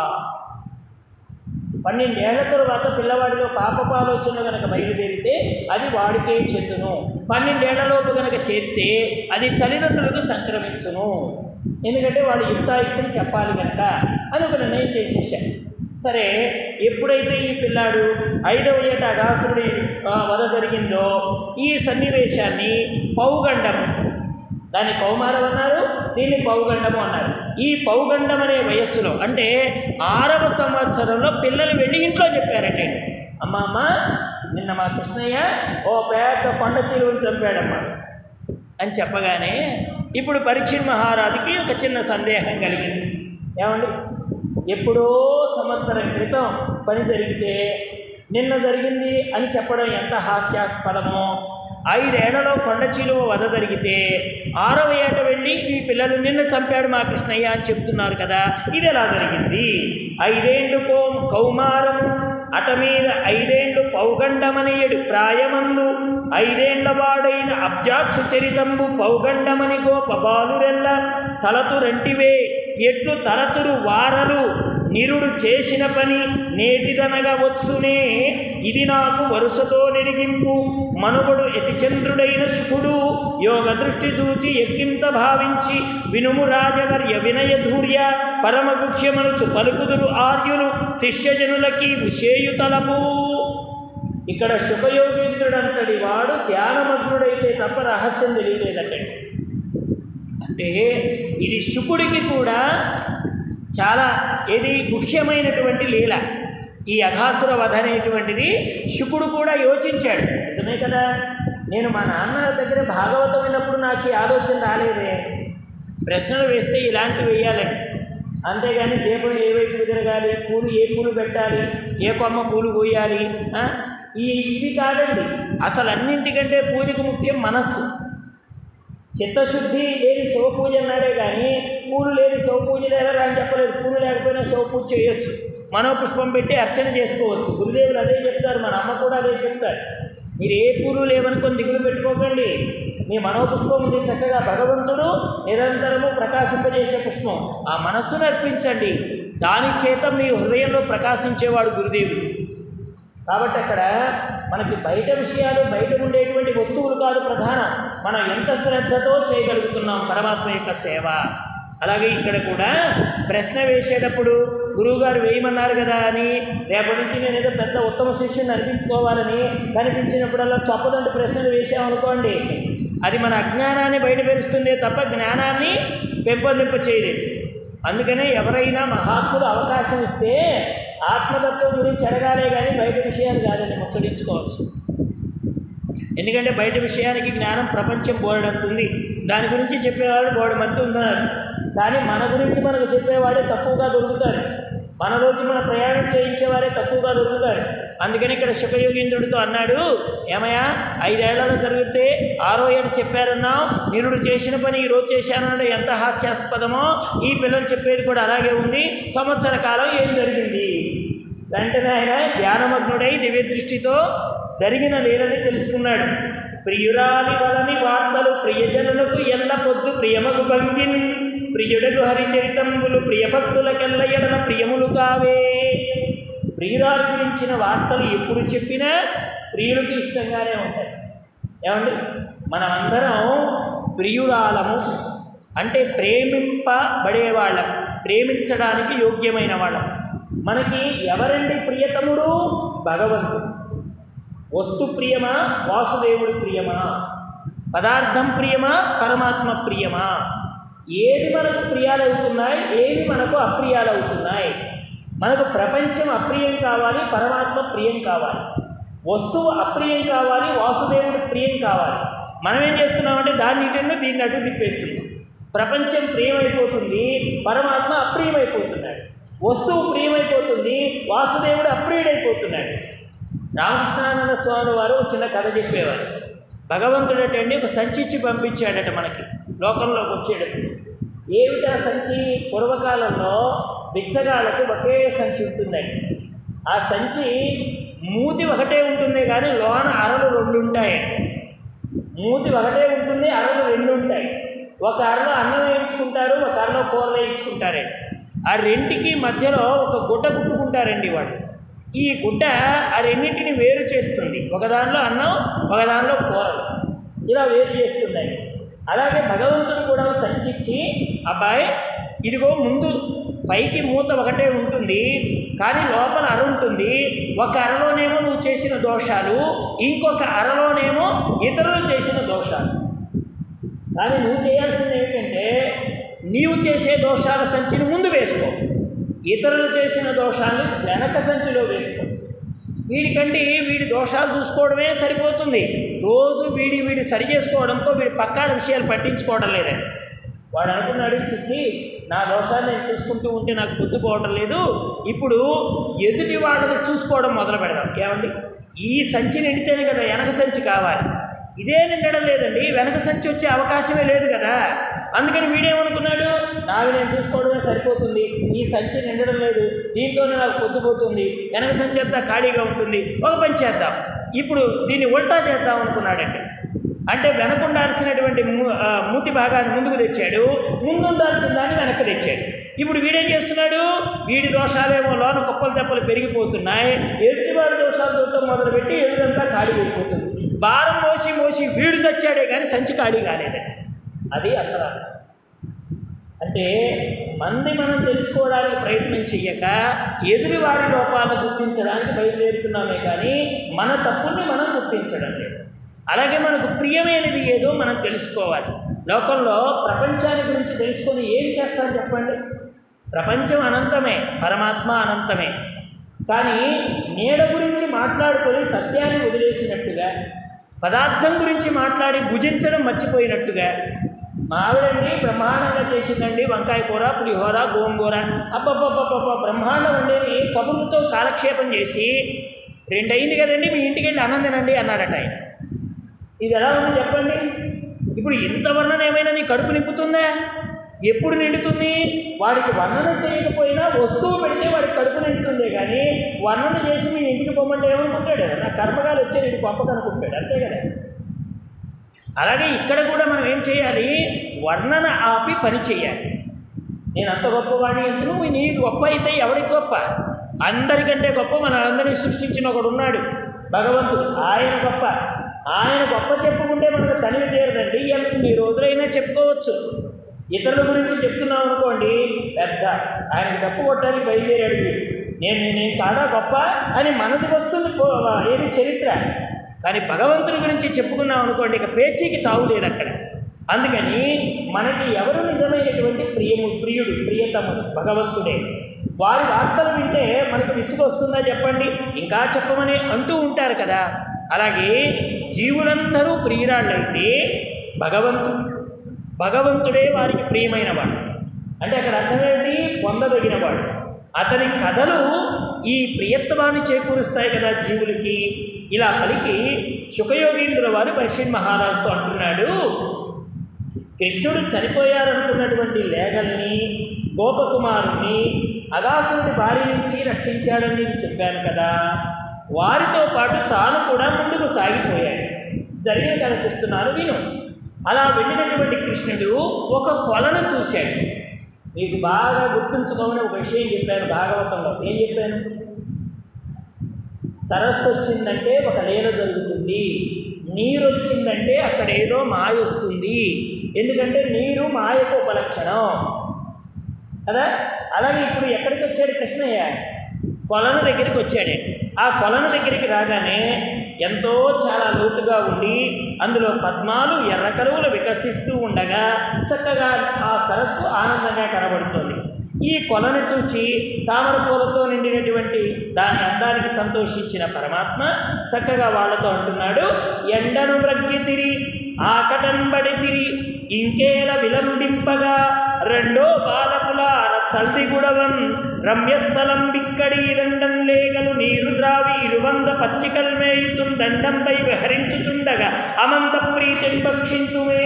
పన్నెండేళ్ల తరువాత పిల్లవాడిలో పాపపు ఆలోచనలు కనుక బయలుదేరితే అది వాడికే చెందును పన్నెండేళ్లలోపు కనుక చేరితే అది తల్లిదండ్రులకు సంక్రమించును ఎందుకంటే వాడు యుక్తాయుక్తం చెప్పాలి కనుక అని ఒక నిర్ణయం చేసేసాడు సరే ఎప్పుడైతే ఈ పిల్లాడు ఐదవ ఏట అగాసురుడి ఆ, వధ జరిగిందో ఈ సన్నివేశాన్ని పౌగండము దాన్ని కౌమారం అన్నారు దీన్ని పౌగండము అన్నారు ఈ పౌగండం అనే వయస్సులో అంటే ఆరవ సంవత్సరంలో పిల్లలు వెళ్ళి ఇంట్లో చెప్పారండి అమ్మ అమ్మ నిన్న మా కృష్ణయ్య ఓ పెద్ద కొండ చిలువని చంపాడమ్మా అని చెప్పగానే ఇప్పుడు పరీక్ష మహారాజుకి ఒక చిన్న సందేహం కలిగింది ఏమండి ఎప్పుడో సంవత్సరం క్రితం పని జరిగితే నిన్న జరిగింది అని చెప్పడం ఎంత హాస్యాస్పదమో ఐదేళ్లలో కొండ చిలువ వధ జరిగితే ఆరవ ఏట వెళ్ళి ఈ పిల్లలు నిన్న చంపాడు మా కృష్ణయ్య అని చెప్తున్నారు కదా ఇది ఎలా జరిగింది ఐదేండ్లు కో కౌమారము అట మీద ఐదేండ్లు పౌగండమనేయుడు ప్రాయమందు ఐదేండ్లవాడైన అబ్జాక్ష చరితంబు పౌగండమని గోప బాలురెల్ల తలతు రంటివే ఎట్లు తలతురు వారలు నిరుడు చేసిన పని నేటిదనగా వచ్చునే ఇది నాకు వరుసతో నెరిగింపు మనుగడు యతిచంద్రుడైన శుకుడు యోగ దృష్టి చూచి ఎక్కింత భావించి వినుము రాజవర్య వినయ ధూర్య పరమగుఖ్యమనుచు పలుకుదురు ఆర్యులు శిష్యజనులకి విషేయు తలపు ఇక్కడ శుభయోగీంద్రుడంతటి వాడు ధ్యానమగ్నుడైతే తప్ప రహస్యం తెలియలేదటండి అంటే ఇది శుకుడికి కూడా చాలా ఏది ముఖ్యమైనటువంటి లీల ఈ అఘాసుర వధ అనేటువంటిది శుకుడు కూడా యోచించాడు నిజమే కదా నేను మా నాన్న దగ్గర భాగవతం విన్నప్పుడు నాకు ఈ ఆలోచన రాలేదే ప్రశ్నలు వేస్తే ఇలాంటివి వేయాలండి అంతేగాని దీపం ఏ వైపు తిరగాలి పూలు ఏ పూలు పెట్టాలి ఏ కొమ్మ పూలు కోయాలి ఆ? ఈ ఇవి కాదండి అసలు అన్నింటికంటే పూజకు ముఖ్యం మనస్సు చిత్తశుద్ధి లేని శివపూజ అన్నాడే కానీ పూలు లేని శివపూజ లేరా అని చెప్పలేదు పూలు లేకపోయినా శివపూజ చేయొచ్చు మనోపుష్పం పెట్టి అర్చన చేసుకోవచ్చు గురుదేవులు అదే చెప్తారు మన అమ్మ కూడా అదే చెప్తారు మీరు ఏ పూలు లేవనుకొని దిగులు పెట్టుకోకండి మీ మనోపుష్పం ఉంది చక్కగా భగవంతుడు నిరంతరము ప్రకాశింపజేసే పుష్పం ఆ మనస్సును అర్పించండి దాని చేత మీ హృదయంలో ప్రకాశించేవాడు గురుదేవుడు కాబట్టి అక్కడ మనకి బయట విషయాలు బయట ఉండేటువంటి వస్తువులు కాదు ప్రధానం మనం ఎంత శ్రద్ధతో చేయగలుగుతున్నాం పరమాత్మ యొక్క సేవ అలాగే ఇక్కడ కూడా ప్రశ్న వేసేటప్పుడు గురువుగారు వేయమన్నారు కదా అని రేపటి నుంచి నేను ఏదో పెద్ద ఉత్తమ శిష్యుని అనిపించుకోవాలని కనిపించినప్పుడల్లా చొప్పదండి ప్రశ్నలు వేసామనుకోండి అది మన అజ్ఞానాన్ని బయటపెరుస్తుందే తప్ప జ్ఞానాన్ని పెంపొందింప చేయలేదు అందుకనే ఎవరైనా మహాత్ములు అవకాశం ఇస్తే ఆత్మతత్వం గురించి అడగాలే కానీ బయట విషయాలు కాదని ముచ్చడించుకోవచ్చు ఎందుకంటే బయట విషయానికి జ్ఞానం ప్రపంచం బోరడంతుంది దాని గురించి చెప్పేవాడు బోర్డు మంది ఉన్నారు కానీ మన గురించి మనకు చెప్పేవాడే తక్కువగా దొరుకుతారు మనలోకి మన ప్రయాణం చేయించేవారే తక్కువగా దొరుకుతారు అందుకని ఇక్కడ శుభయోగీంద్రుడితో అన్నాడు ఏమయ్యా ఐదేళ్లలో జరిగితే ఆరో ఏడు చెప్పారన్నావు నిరుడు చేసిన పని ఈ రోజు చేశానన్నాడు ఎంత హాస్యాస్పదమో ఈ పిల్లలు చెప్పేది కూడా అలాగే ఉంది సంవత్సర కాలం ఏం జరిగింది వెంటనే ఆయన ధ్యానమగ్నుడై దివ్య దృష్టితో జరిగిన లీలని తెలుసుకున్నాడు ప్రియురాలి వలని వార్తలు ప్రియజనులకు ఎల్ల పొద్దు ప్రియమగు భంగిన్ ప్రియుడకు హరిచరితంబులు ప్రియభక్తులకెల్ల ఎడల ప్రియములు కావే ప్రియురాలు గురించిన వార్తలు ఎప్పుడు చెప్పినా ప్రియులకి ఇష్టంగానే ఉంటాయి ఏమండి మనమందరం ప్రియురాలము అంటే ప్రేమింపబడేవాళ్ళం ప్రేమించడానికి యోగ్యమైన వాళ్ళం మనకి ఎవరండి ప్రియతముడు భగవంతుడు వస్తు ప్రియమా వాసుదేవుడు ప్రియమా పదార్థం ప్రియమా పరమాత్మ ప్రియమా ఏది మనకు ప్రియాలవుతున్నాయి ఏవి మనకు అప్రియాలవుతున్నాయి మనకు ప్రపంచం అప్రియం కావాలి పరమాత్మ ప్రియం కావాలి వస్తువు అప్రియం కావాలి వాసుదేవుడు ప్రియం కావాలి మనం ఏం చేస్తున్నామంటే దాన్ని ఇటు దీన్ని అటు తిప్పేస్తున్నాం ప్రపంచం ప్రియమైపోతుంది పరమాత్మ అప్రియమైపోతున్నాడు వస్తువు ప్రియమైపోతుంది వాసుదేవుడు అప్రియుడైపోతున్నాడు రామకృష్ణానంద స్వామి వారు ఒక చిన్న కథ చెప్పేవారు భగవంతుడటండి ఒక సంచి ఇచ్చి పంపించాడట మనకి లోకంలోకి వచ్చేటప్పుడు ఏమిటా సంచి పూర్వకాలంలో బిచ్చగాళ్ళకి ఒకే సంచి ఉంటుందండి ఆ సంచి మూతి ఒకటే ఉంటుంది కానీ లోన అరలు రెండు ఉంటాయండి మూతి ఒకటే ఉంటుంది అరలు రెండు ఉంటాయి ఒక అరలో అన్నం వేయించుకుంటారు ఒక అరలో కూరలు వేయించుకుంటారండి ఆ రెంటికి మధ్యలో ఒక గుడ్డ కుట్టుకుంటారండి వాళ్ళు ఈ గుడ్డ ఆ రెండింటిని వేరు చేస్తుంది ఒక దానిలో అన్నం ఒక దానిలో కూరలు ఇలా వేరు చేస్తుందండి అలాగే భగవంతుడు కూడా సంచిచ్చి అబ్బాయి ఇదిగో ముందు పైకి మూత ఒకటే ఉంటుంది కానీ లోపల అర ఉంటుంది ఒక అరలోనేమో నువ్వు చేసిన దోషాలు ఇంకొక అరలోనేమో ఇతరులు చేసిన దోషాలు కానీ నువ్వు చేయాల్సింది ఏమిటంటే నీవు చేసే దోషాల సంచిని ముందు వేసుకో ఇతరులు చేసిన దోషాలను వెనక సంచిలో వేసుకో వీడికండి వీడి దోషాలు చూసుకోవడమే సరిపోతుంది రోజు వీడి వీడి సరి చేసుకోవడంతో వీడి పక్కాడ విషయాలు పట్టించుకోవడం లేదండి వాడు అనుకున్నాడు చిచ్చి నా దోషాలు నేను చూసుకుంటూ ఉంటే నాకు పొద్దుపోవటం లేదు ఇప్పుడు ఎదుటి వాళ్ళని చూసుకోవడం మొదలు పెడదాం ఏమండి ఈ సంచి నిండితేనే కదా వెనక సంచి కావాలి ఇదే నిండడం లేదండి వెనక సంచి వచ్చే అవకాశమే లేదు కదా అందుకని వీడేమనుకున్నాడు నావి నేను చూసుకోవడమే సరిపోతుంది ఈ సంచి నిండడం లేదు దీంతోనే నాకు పొద్దుపోతుంది వెనక సంచి అంతా ఖాళీగా ఉంటుంది ఒక పని చేద్దాం ఇప్పుడు దీన్ని ఉల్టా చేద్దాం అనుకున్నాడంటే అంటే వెనకుండాల్సినటువంటి ము- ఆ, మూతి భాగాన్ని ముందుకు తెచ్చాడు ముందుండాల్సిన దాన్ని వెనక్కి తెచ్చాడు ఇప్పుడు వీడేం చేస్తున్నాడు వీడి దోషాలేమో లోన కుప్పలు తెప్పలు పెరిగిపోతున్నాయి ఎదుటివాడి దోషాలు చూడటం మొదలుపెట్టి ఎదురంతా ఖాళీ అయిపోతుంది భారం మోసి మోసి వీడు తెచ్చాడే కానీ సంచి ఖాళీ కాలేదండి అది అంతరార్థం అంటే మంది మనం తెలుసుకోవడానికి ప్రయత్నం చెయ్యక ఎదురువాడి లోపాలను గుర్తించడానికి బయలుదేరుతున్నామే కానీ మన తప్పుల్ని మనం గుర్తించడం లేదు అలాగే మనకు ప్రియమైనది ఏదో మనం తెలుసుకోవాలి లోకంలో ప్రపంచాన్ని గురించి తెలుసుకొని ఏం చేస్తాం చెప్పండి ప్రపంచం అనంతమే పరమాత్మ అనంతమే కానీ నీడ గురించి మాట్లాడుకొని సత్యాన్ని వదిలేసినట్టుగా పదార్థం గురించి మాట్లాడి భుజించడం మర్చిపోయినట్టుగా మా ఆవిడండి బ్రహ్మాండంగా చేసిందండి వంకాయ కూర పులిహోర గోంగూర అబ్బబ్బబ్బబ్బ బ్రహ్మాండం ఉండేది కబుర్లతో కాలక్షేపం చేసి రెండయింది కదండి మీ ఇంటికి వెళ్ళి అన్నం తినండి అన్నాడట ఆయన ఇది ఎలా ఉంది చెప్పండి ఇప్పుడు ఇంత వర్ణన ఏమైనా నీ కడుపు నింపుతుందా ఎప్పుడు నిండుతుంది వాడికి వర్ణన చేయకపోయినా వస్తువు పెడితే వాడికి కడుపు నిండుతుందే కానీ వర్ణన చేసి మీ ఇంటికి పొమ్మంటే ఏమనుకుంటాడు నా కర్మగాలు వచ్చే నేను పంపకనుకుంటాడు అంతే కదా అలాగే ఇక్కడ కూడా మనం ఏం చేయాలి వర్ణన ఆపి పని చేయాలి నేను అంత గొప్పవాడిని ఎంత నువ్వు నీ గొప్ప అయితే ఎవడికి గొప్ప అందరికంటే గొప్ప మన అందరినీ సృష్టించిన ఒకడు ఉన్నాడు భగవంతుడు ఆయన గొప్ప ఆయన గొప్ప చెప్పుకుంటే మనకు తనివి తీరదండి ఎన్ని రోజులైనా చెప్పుకోవచ్చు ఇతరుల గురించి చెప్తున్నాం అనుకోండి పెద్ద ఆయన తప్పు కొట్టడానికి బయలుదేరాడు వీడు. నేను నేను కాదా గొప్ప అని మనది వస్తుంది పో- ఏది చరిత్ర కానీ భగవంతుడి గురించి చెప్పుకున్నాం అనుకోండి ఇక పేచీకి తావు లేదు అక్కడ అందుకని మనకి ఎవరు నిజమైనటువంటి ప్రియము ప్రియుడు ప్రియతముడు భగవంతుడే వారి వార్తలు వింటే మనకు విసుగు వస్తుందా చెప్పండి ఇంకా చెప్పమని అంటూ ఉంటారు కదా అలాగే జీవులందరూ ప్రియురాళ్ళైతే భగవంతుడు భగవంతుడే వారికి ప్రియమైనవాడు అంటే అక్కడ అర్థమేంటి పొందదగినవాడు అతని కథలు ఈ ప్రియత్వాన్ని చేకూరుస్తాయి కదా జీవులకి ఇలా పలికి శుకయోగీంద్రుల వారు పరీక్షణ్ మహారాజుతో అంటున్నాడు కృష్ణుడు చనిపోయారనుకున్నటువంటి లేగల్ని గోపకుమారుణ్ణి అగాసురుడి బారి నుంచి రక్షించాడని నేను చెప్పాను కదా వారితో పాటు తాను కూడా ముందుకు సాగిపోయాడు జరిగిన కథ చెప్తున్నారు విను అలా వెళ్ళినటువంటి కృష్ణుడు ఒక కొలను చూశాడు మీకు బాగా గుర్తుంచుకోమని ఒక విషయం చెప్పాను భాగవతంలో ఏం చెప్పాను సరస్సు వచ్చిందంటే ఒక లీల జరుగుతుంది నీరు వచ్చిందంటే అక్కడ ఏదో మాయ వస్తుంది ఎందుకంటే నీరు మాయకు ఉపలక్షణం కదా అలాగే ఇప్పుడు ఎక్కడికి వచ్చాడు కృష్ణయ్య కొలను దగ్గరికి వచ్చాడు ఆ కొలను దగ్గరికి రాగానే ఎంతో చాలా లోతుగా ఉండి అందులో పద్మాలు ఎర్ర కరువులు వికసిస్తూ ఉండగా చక్కగా ఆ సరస్సు ఆనందంగా కనబడుతుంది ఈ కొలను చూచి తామర పూలతో నిండినటువంటి దాని అందానికి సంతోషించిన పరమాత్మ చక్కగా వాళ్ళతో అంటున్నాడు ఎండను మ్రగ్గితిరి ఆకటంబడితిరి ఇంకేల విలంబింపగా రెండో బాలకుల చల్దిగుడవన్ రమ్యస్థలం బిక్కడి రెండం లేగలు నీరు ద్రావి ఇరువంద పచ్చికల్ మేయుచున్ దండంపై విహరించుచుండగా అమంత ప్రీతిని భక్షింతుమే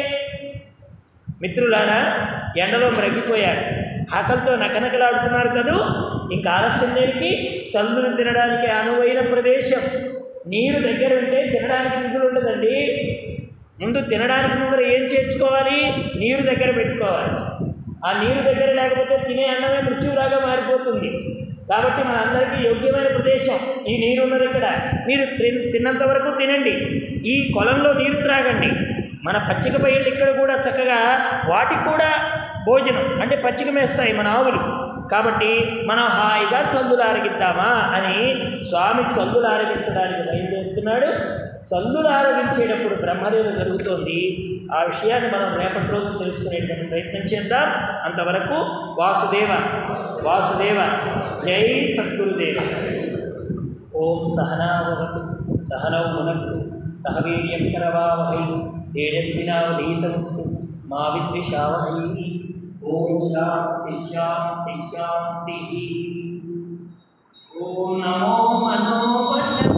మిత్రులారా ఎండలో మ్రగిపోయారు ఆకలితో నకనకలాడుతున్నారు కదూ ఇంకా ఆలస్యం దేనికి చల్లును తినడానికి అనువైన ప్రదేశం నీరు దగ్గర ఉంటే తినడానికి నిధులు ఉండదండి ముందు తినడానికి ముందర ఏం చేర్చుకోవాలి నీరు దగ్గర పెట్టుకోవాలి ఆ నీరు దగ్గర లేకపోతే తినే అన్నమే మృత్యువులాగా మారిపోతుంది కాబట్టి మన అందరికీ యోగ్యమైన ప్రదేశం ఈ నీరు ఉన్నది ఇక్కడ మీరు తిన్- తిన్నంత వరకు తినండి ఈ కొలంలో నీరు త్రాగండి మన పచ్చిక బయళ్ళు ఇక్కడ కూడా చక్కగా వాటికి కూడా భోజనం అంటే పచ్చిక మేస్తాయి మన ఆవులు కాబట్టి మనం హాయిగా చల్లులు ఆరగిద్దామా అని స్వామి చల్లులు ఆరగించడానికి బయలుదేరుతున్నాడు చల్లులు ఆరగించేటప్పుడు బ్రహ్మలీల జరుగుతోంది ఆ విషయాన్ని మనం రేపటి రోజు తెలుసుకునేటువంటి ప్రయత్నం చేద్దాం అంతవరకు వాసుదేవ వాసుదేవ జై సద్గురుదేవ ఓం సహనావతు సహనౌ మునక్తు సహ వీర్యం కరవావహై తేజస్వినావధీతమస్తు మా విద్విషావహై ఓం శాంతి శాంతి శాంతి ఓం నమో మనోవచన